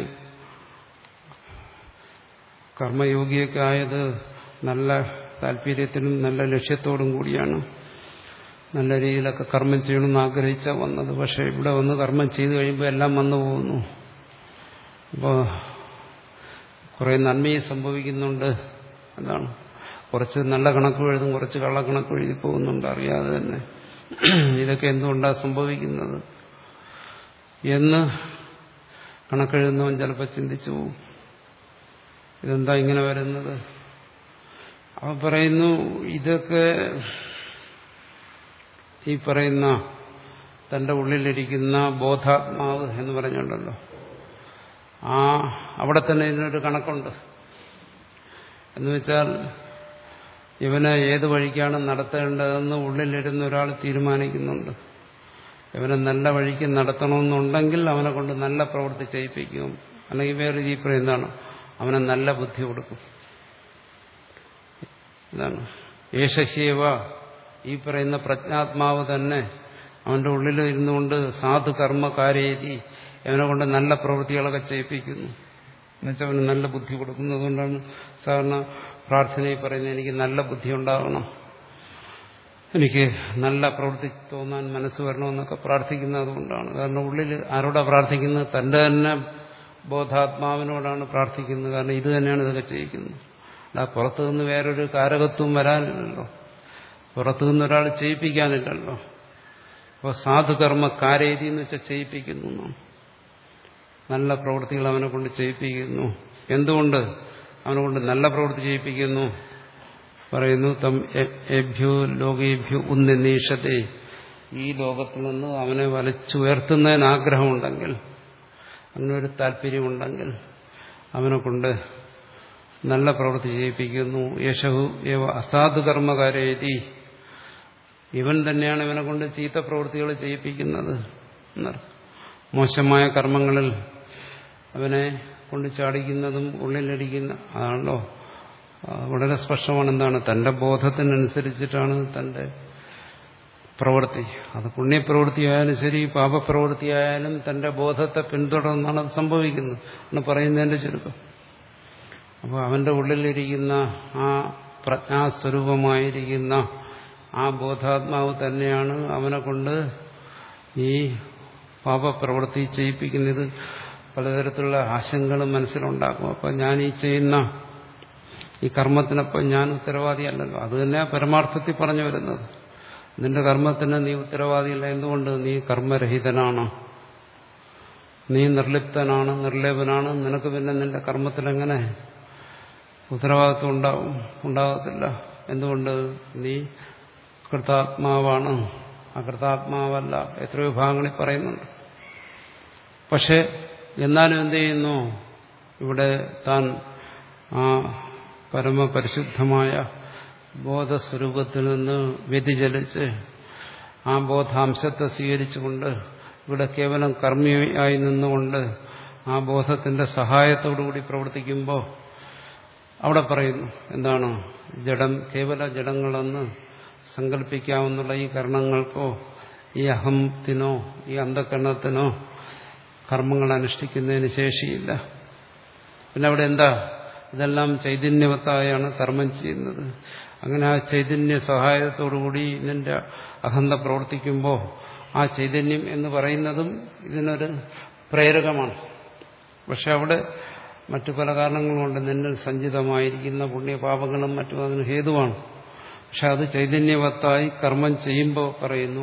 കർമ്മയോഗിയൊക്കെ ആയത് നല്ല താല്പര്യത്തിനും നല്ല ലക്ഷ്യത്തോടും കൂടിയാണ് നല്ല രീതിയിലൊക്കെ കർമ്മം ചെയ്യണമെന്ന് ആഗ്രഹിച്ച വന്നത് പക്ഷെ ഇവിടെ വന്ന് കർമ്മം ചെയ്തു കഴിയുമ്പോൾ എല്ലാം വന്നു പോകുന്നു അപ്പോൾ കുറെ നന്മയും സംഭവിക്കുന്നുണ്ട് എന്താണ് കുറച്ച് നല്ല കണക്ക് എഴുതും കുറച്ച് കള്ളക്കണക്ക് എഴുതി പോകുന്നുണ്ട് അറിയാതെ തന്നെ ഇതൊക്കെ എന്തുകൊണ്ടാണ് സംഭവിക്കുന്നത് എന്ന് കണക്കെഴുതുന്നവൻ ചിലപ്പോൾ ചിന്തിച്ചു പോകും ഇതെന്താ ഇങ്ങനെ വരുന്നത് അവ പറയുന്നു ഇതൊക്കെ ഈ പറയുന്ന തന്റെ ഉള്ളിലിരിക്കുന്ന ബോധാത്മാവ് എന്ന് പറഞ്ഞുണ്ടല്ലോ ആ അവിടെ തന്നെ ഇതിനൊരു കണക്കുണ്ട് എന്ന് വെച്ചാൽ ഇവനെ ഏത് വഴിക്കാണ് നടത്തേണ്ടതെന്ന് ഉള്ളിലിരുന്ന ഒരാൾ തീരുമാനിക്കുന്നുണ്ട് ഇവനെ നല്ല വഴിക്ക് നടത്തണമെന്നുണ്ടെങ്കിൽ അവനെ കൊണ്ട് നല്ല പ്രവൃത്തി ചെയ്യിപ്പിക്കും അല്ലെങ്കിൽ വേറെ രീതി പറയുന്നതാണ് അവനെ നല്ല ബുദ്ധി കൊടുക്കും ഇതാണ് യേശശീവ ഈ പറയുന്ന പ്രജ്ഞാത്മാവ് തന്നെ അവന്റെ ഉള്ളിൽ ഇരുന്നുകൊണ്ട് സാധു കർമ്മകാരേതി അവനെ കൊണ്ട് നല്ല പ്രവൃത്തികളൊക്കെ ചെയ്യിപ്പിക്കുന്നു എന്നുവെച്ചാൽ അവന് നല്ല ബുദ്ധി കൊടുക്കുന്നതുകൊണ്ടാണ് സാധാരണ പ്രാർത്ഥനയിൽ പറയുന്നത് എനിക്ക് നല്ല ബുദ്ധി ഉണ്ടാകണം എനിക്ക് നല്ല പ്രവൃത്തി തോന്നാൻ മനസ്സ് വരണമെന്നൊക്കെ പ്രാർത്ഥിക്കുന്നത് കൊണ്ടാണ് കാരണം ഉള്ളിൽ ആരോടാ പ്രാർത്ഥിക്കുന്നത് തന്റെ തന്നെ ബോധാത്മാവിനോടാണ് പ്രാർത്ഥിക്കുന്നത് കാരണം ഇത് തന്നെയാണ് ഇതൊക്കെ ചെയ്യിക്കുന്നത് അല്ല പുറത്തു നിന്ന് വേറൊരു കാരകത്വം വരാനില്ലല്ലോ പുറത്തു നിന്ന് ഒരാൾ ചെയ്യിപ്പിക്കാനില്ലല്ലോ അപ്പോൾ സാധുകർമ്മ കാരേതി എന്ന് വെച്ചാൽ ചെയ്യിപ്പിക്കുന്നു എന്നാണ്. നല്ല പ്രവൃത്തികൾ അവനെ കൊണ്ട് ചെയ്യിപ്പിക്കുന്നു എന്തുകൊണ്ട് അവനെ കൊണ്ട് നല്ല പ്രവൃത്തി ചെയ്യിപ്പിക്കുന്നു പറയുന്നു തം ഏഭ്യോ ലോകേഭ്യോ ഉന്നീഷത്തെ ഈ ലോകത്തിൽ നിന്ന് അവനെ വലിച്ചുയർത്തുന്നതിന് ആഗ്രഹമുണ്ടെങ്കിൽ അങ്ങനെ ഒരു താല്പര്യമുണ്ടെങ്കിൽ അവനെ കൊണ്ട് നല്ല പ്രവൃത്തി ചെയ്യിപ്പിക്കുന്നു യശഹു ഏവ അസാധുകർമ്മകാരേതി ഇവൻ തന്നെയാണ് ഇവനെ കൊണ്ട് ചീത്ത പ്രവൃത്തികൾ ചെയ്യിപ്പിക്കുന്നത് എന്നർത്ഥം മോശമായ കർമ്മങ്ങളിൽ അവനെ കൊണ്ട് ചാടിക്കുന്നതും ഉള്ളിലടിക്കുന്ന അതാണല്ലോ ആ, വളരെ സ്പഷ്ടമാണ് എന്താണ് തന്റെ ബോധത്തിനനുസരിച്ചിട്ടാണ് തന്റെ പ്രവൃത്തി അത് പുണ്യപ്രവൃത്തിയായാലും ശരി പാപപ്രവൃത്തിയായാലും തന്റെ ബോധത്തെ പിന്തുടർന്നാണ് അത് സംഭവിക്കുന്നത് എന്ന് പറയുന്നതിന്റെ ചുരുക്കം അപ്പോൾ അവന്റെ ഉള്ളിലിരിക്കുന്ന ആ പ്രജ്ഞാസ്വരൂപമായിരിക്കുന്ന ആ ബോധാത്മാവ് തന്നെയാണ് അവനെ കൊണ്ട് ഈ പാപപ്രവൃത്തി ചെയ്യിപ്പിക്കുന്നത് പലതരത്തിലുള്ള ആശങ്കകളും മനസ്സിലുണ്ടാക്കും അപ്പം ഞാൻ ഈ ചെയ്യുന്ന ഈ കർമ്മത്തിനപ്പം ഞാൻ ഉത്തരവാദിയല്ലല്ലോ അത് തന്നെ പരമാർത്ഥത്തിൽ പറഞ്ഞു വരുന്നത് നിന്റെ കർമ്മത്തിന് നീ ഉത്തരവാദിയല്ല എന്തുകൊണ്ട് നീ കർമ്മരഹിതനാണ് നീ നിർലിപ്തനാണ് നിർലേപനാണ് നിനക്ക് പിന്നെ നിന്റെ കർമ്മത്തിലെങ്ങനെ ഉത്തരവാദിത്വം ഉണ്ടാവും ഉണ്ടാകത്തില്ല എന്തുകൊണ്ട് നീ കൃതാത്മാവാണ് അകൃതാത്മാവല്ല എത്രയോ ഭാഗങ്ങളിൽ പറയുന്നുണ്ട് പക്ഷെ എന്നാലും എന്ത് ചെയ്യുന്നു ഇവിടെ താൻ ആ പരമപരിശുദ്ധമായ ബോധസ്വരൂപത്തിൽ നിന്ന് വ്യതിചലിച്ച് ആ ബോധാംശത്തെ സ്വീകരിച്ചുകൊണ്ട് ഇവിടെ കേവലം കർമ്മിയായി നിന്നുകൊണ്ട് ആ ബോധത്തിന്റെ സഹായത്തോടുകൂടി പ്രവർത്തിക്കുമ്പോൾ അവിടെ പറയുന്നു എന്താണ് ജഡം കേവല ജഡങ്ങളെന്ന് സങ്കല്പിക്കാവുന്നുള്ള ഈ കർണങ്ങൾക്കോ ഈ അഹംത്തിനോ ഈ അന്ധകരണത്തിനോ കർമ്മങ്ങൾ അനുഷ്ഠിക്കുന്നതിന് ശേഷിയില്ല പിന്നെ അവിടെ എന്താ ഇതെല്ലാം ചൈതന്യവത്തായാണ് കർമ്മം ചെയ്യുന്നത് അങ്ങനെ ആ ചൈതന്യ സഹായത്തോടുകൂടി നിന്റെ അഹന്ത പ്രവർത്തിക്കുമ്പോൾ ആ ചൈതന്യം എന്ന് പറയുന്നതും ഇതിനൊരു പ്രേരകമാണ് പക്ഷെ അവിടെ മറ്റു പല കാരണങ്ങളുമുണ്ട് നിന്നിൽ സഞ്ചിതമായിരിക്കുന്ന പുണ്യപാപങ്ങളും മറ്റും അതിന് ഹേതുവാണ് പക്ഷെ അത് ചൈതന്യവത്തായി കർമ്മം ചെയ്യുമ്പോൾ പറയുന്നു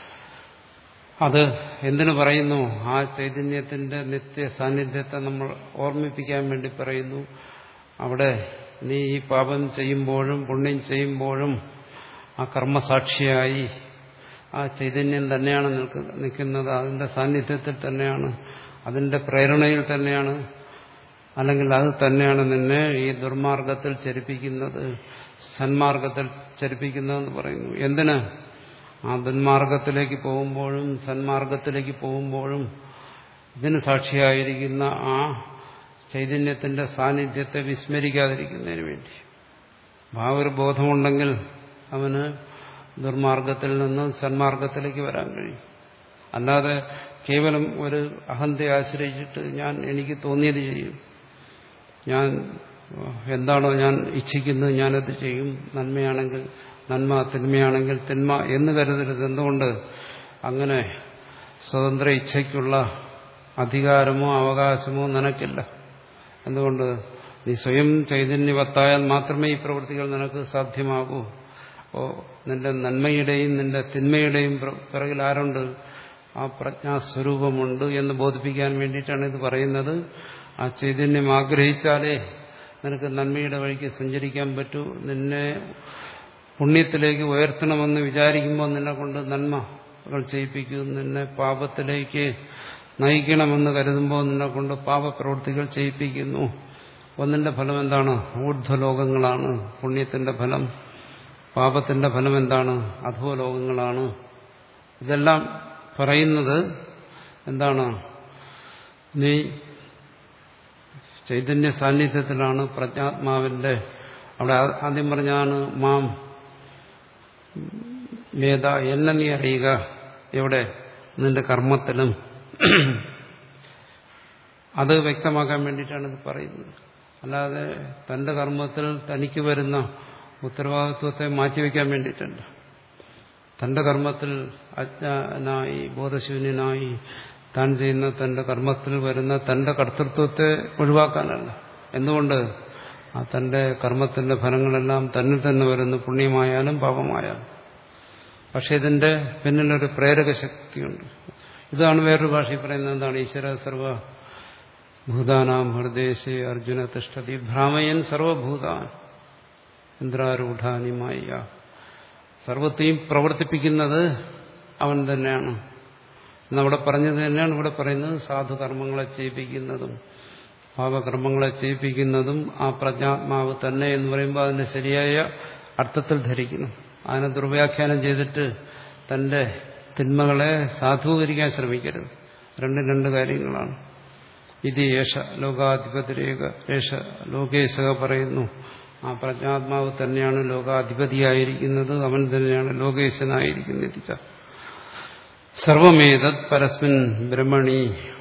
അത് എന്തിനു പറയുന്നു ആ ചൈതന്യത്തിന്റെ നിത്യ സാന്നിധ്യത്തെ നമ്മൾ ഓർമ്മിപ്പിക്കാൻ വേണ്ടി പറയുന്നു അവിടെ നീ ഈ പാപം ചെയ്യുമ്പോഴും പുണ്യം ചെയ്യുമ്പോഴും ആ കർമ്മസാക്ഷിയായി ആ ചൈതന്യം തന്നെയാണ് നിൽക്കുന്നത് അതിന്റെ സാന്നിധ്യത്തിൽ തന്നെയാണ് അതിന്റെ പ്രേരണയിൽ തന്നെയാണ് അല്ലെങ്കിൽ അത് തന്നെയാണ് നിന്നെ ഈ ദുർമാർഗത്തിൽ ചരിപ്പിക്കുന്നത് സന്മാർഗത്തിൽ ചരിപ്പിക്കുന്നതെന്ന് പറയുന്നു എന്തിന് ആ ദുന്മാർഗത്തിലേക്ക് പോകുമ്പോഴും സന്മാർഗത്തിലേക്ക് പോകുമ്പോഴും ഇതിന് സാക്ഷിയായിരിക്കുന്ന ആ ചൈതന്യത്തിന്റെ സാന്നിധ്യത്തെ വിസ്മരിക്കാതിരിക്കുന്നതിന് വേണ്ടി ആ ഒരു ബോധമുണ്ടെങ്കിൽ അവന് ദുർമാർഗത്തിൽ നിന്ന് സന്മാർഗത്തിലേക്ക് വരാൻ കഴിയും അല്ലാതെ കേവലം ഒരു അഹന്തയെ ആശ്രയിച്ചിട്ട് ഞാൻ എനിക്ക് തോന്നിയത് ചെയ്യും ഞാൻ എന്താണോ ഞാൻ ഇച്ഛിക്കുന്നത് ഞാനത് ചെയ്യും നന്മയാണെങ്കിൽ നന്മ തിന്മയാണെങ്കിൽ തിന്മ എന്ന് കരുതരുത് എന്തുകൊണ്ട് അങ്ങനെ സ്വതന്ത്ര ഇച്ഛയ്ക്കുള്ള അധികാരമോ അവകാശമോ നിനക്കില്ല എന്തുകൊണ്ട് നീ സ്വയം ചൈതന്യവത്തായാൽ മാത്രമേ ഈ പ്രവൃത്തികൾ നിനക്ക് സാധ്യമാകൂ അപ്പോൾ നിന്റെ നന്മയുടെയും നിന്റെ തിന്മയുടെയും പിറകിൽ ആരുണ്ട് ആ പ്രജ്ഞാസ്വരൂപമുണ്ട് എന്ന് ബോധിപ്പിക്കാൻ വേണ്ടിയിട്ടാണ് ഇത് പറയുന്നത് ആ ചൈതന്യം ആഗ്രഹിച്ചാലേ നിനക്ക് നന്മയുടെ വഴിക്ക് സഞ്ചരിക്കാൻ പറ്റൂ നിന്നെ പുണ്യത്തിലേക്ക് ഉയർത്തണമെന്ന് വിചാരിക്കുമ്പോൾ നിന്നെ കൊണ്ട് നന്മകൾ ചെയ്യിപ്പിക്കും നിന്നെ പാപത്തിലേക്ക് നയിക്കണമെന്ന് കരുതുമ്പോൾ നിന്നെ കൊണ്ട് പാപപ്രവൃത്തികൾ ചെയ്യിപ്പിക്കുന്നു ഒന്നിന്റെ ഫലം എന്താണ് ഊർധ്വലോകങ്ങളാണ് പുണ്യത്തിന്റെ ഫലം പാപത്തിന്റെ ഫലം എന്താണ് അധോലോകങ്ങളാണ് ഇതെല്ലാം പറയുന്നത് എന്താണ് നീ ചൈതന്യ സാന്നിധ്യത്തിലാണ് പ്രജ്ഞാത്മാവിന്റെ അവിടെ ആദ്യം പറഞ്ഞാണ് മാം വേദ എന്നെ നീ അറിയുക എവിടെ നിന്റെ കർമ്മത്തിലും അത് വ്യക്തമാക്കാൻ വേണ്ടിയിട്ടാണ് ഇത് പറയുന്നത് അല്ലാതെ തന്റെ കർമ്മത്തിൽ തനിക്ക് വരുന്ന ഉത്തരവാദിത്വത്തെ മാറ്റിവെക്കാൻ വേണ്ടിയിട്ടല്ല തന്റെ കർമ്മത്തിൽ അജ്ഞനായി ബോധശൂന്യനായി താൻ ചെയ്യുന്ന തന്റെ കർമ്മത്തിൽ വരുന്ന തന്റെ കർത്തൃത്വത്തെ ഒഴിവാക്കാനല്ല എന്തുകൊണ്ട് ആ തന്റെ കർമ്മത്തിന്റെ ഫലങ്ങളെല്ലാം തന്നിൽ തന്നെ വരുന്നു പുണ്യമായാലും പാപമായാലും പക്ഷെ ഇതിന്റെ പിന്നിലൊരു പ്രേരക ശക്തിയുണ്ട് ഇതാണ് വേറൊരു ഭാഷയിൽ പറയുന്നത് എന്താണ് ഈശ്വര സർവ ഭൂതാനാം ഹൃദയശേ അർജുന തിഷ്ടതി ഭ്രാമയൻ സർവഭൂതാൻ ഇന്ദ്രാരൂഢാനിമായ സർവത്തെയും പ്രവർത്തിപ്പിക്കുന്നത് അവൻ തന്നെയാണ് എന്നവിടെ പറഞ്ഞത് തന്നെയാണ് ഇവിടെ പറയുന്നത് സാധുകർമ്മങ്ങളെ ചെയ്യിപ്പിക്കുന്നതും പാപകർമ്മങ്ങളെ ചെയ്യിപ്പിക്കുന്നതും ആ പ്രജ്ഞാത്മാവ് തന്നെ എന്ന് പറയുമ്പോൾ അതിന്റെ ശരിയായ അർത്ഥത്തിൽ ധരിക്കണം അതിനെ ദുർവ്യാഖ്യാനം ചെയ്തിട്ട് തന്റെ തിന്മകളെ സാധൂകരിക്കാൻ ശ്രമിക്കരുത് രണ്ടും രണ്ട് കാര്യങ്ങളാണ് ഇത് യേശ ലോകാധിപതിരേക യേശ ലോകേശക പറയുന്നു ആ പ്രജ്ഞാത്മാവ് തന്നെയാണ് ലോകാധിപതിയായിരിക്കുന്നത് അവൻ തന്നെയാണ് ലോകേശനായിരിക്കുന്നത് സർവമേതത് പരസ്മിൻ ബ്രഹ്മണി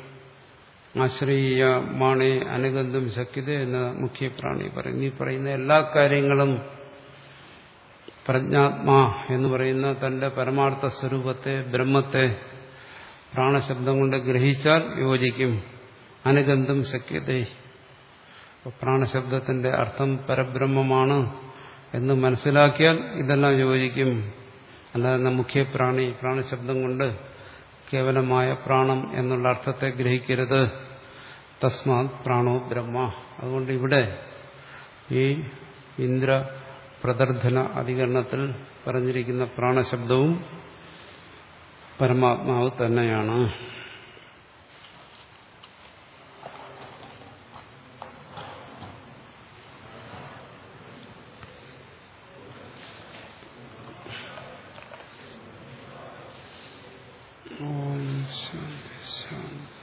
ആശ്രയമാണേ അനുഗന്ധം ശക്യത എന്ന മുഖ്യ പ്രാണി പറയുന്നു ഈ പറയുന്ന എല്ലാ കാര്യങ്ങളും പ്രജ്ഞാത്മാ എന്ന് പറയുന്ന തന്റെ പരമാർത്ഥ സ്വരൂപത്തെ ബ്രഹ്മത്തെ പ്രാണശബ്ദം കൊണ്ട് ഗ്രഹിച്ചാൽ യോജിക്കും അനുഗന്ധം ശക്യത പ്രാണശബ്ദത്തിന്റെ അർത്ഥം പരബ്രഹ്മമാണ് എന്ന് മനസ്സിലാക്കിയാൽ ഇതെല്ലാം യോജിക്കും അല്ലാതെ മുഖ്യ പ്രാണി പ്രാണശബ്ദം കൊണ്ട് കേവലമായ പ്രാണം എന്നുള്ള അർത്ഥത്തെ ഗ്രഹിക്കരുത് തസ്മാത് പ്രാണോ ബ്രഹ്മ അതുകൊണ്ട് ഇവിടെ ഈ ഇന്ദ്ര പ്രദർധന അധികരണത്തിൽ പറഞ്ഞിരിക്കുന്ന പ്രാണശബ്ദവും പരമാത്മാവ് തന്നെയാണ് ഓം ശാന്തി ശാന്തി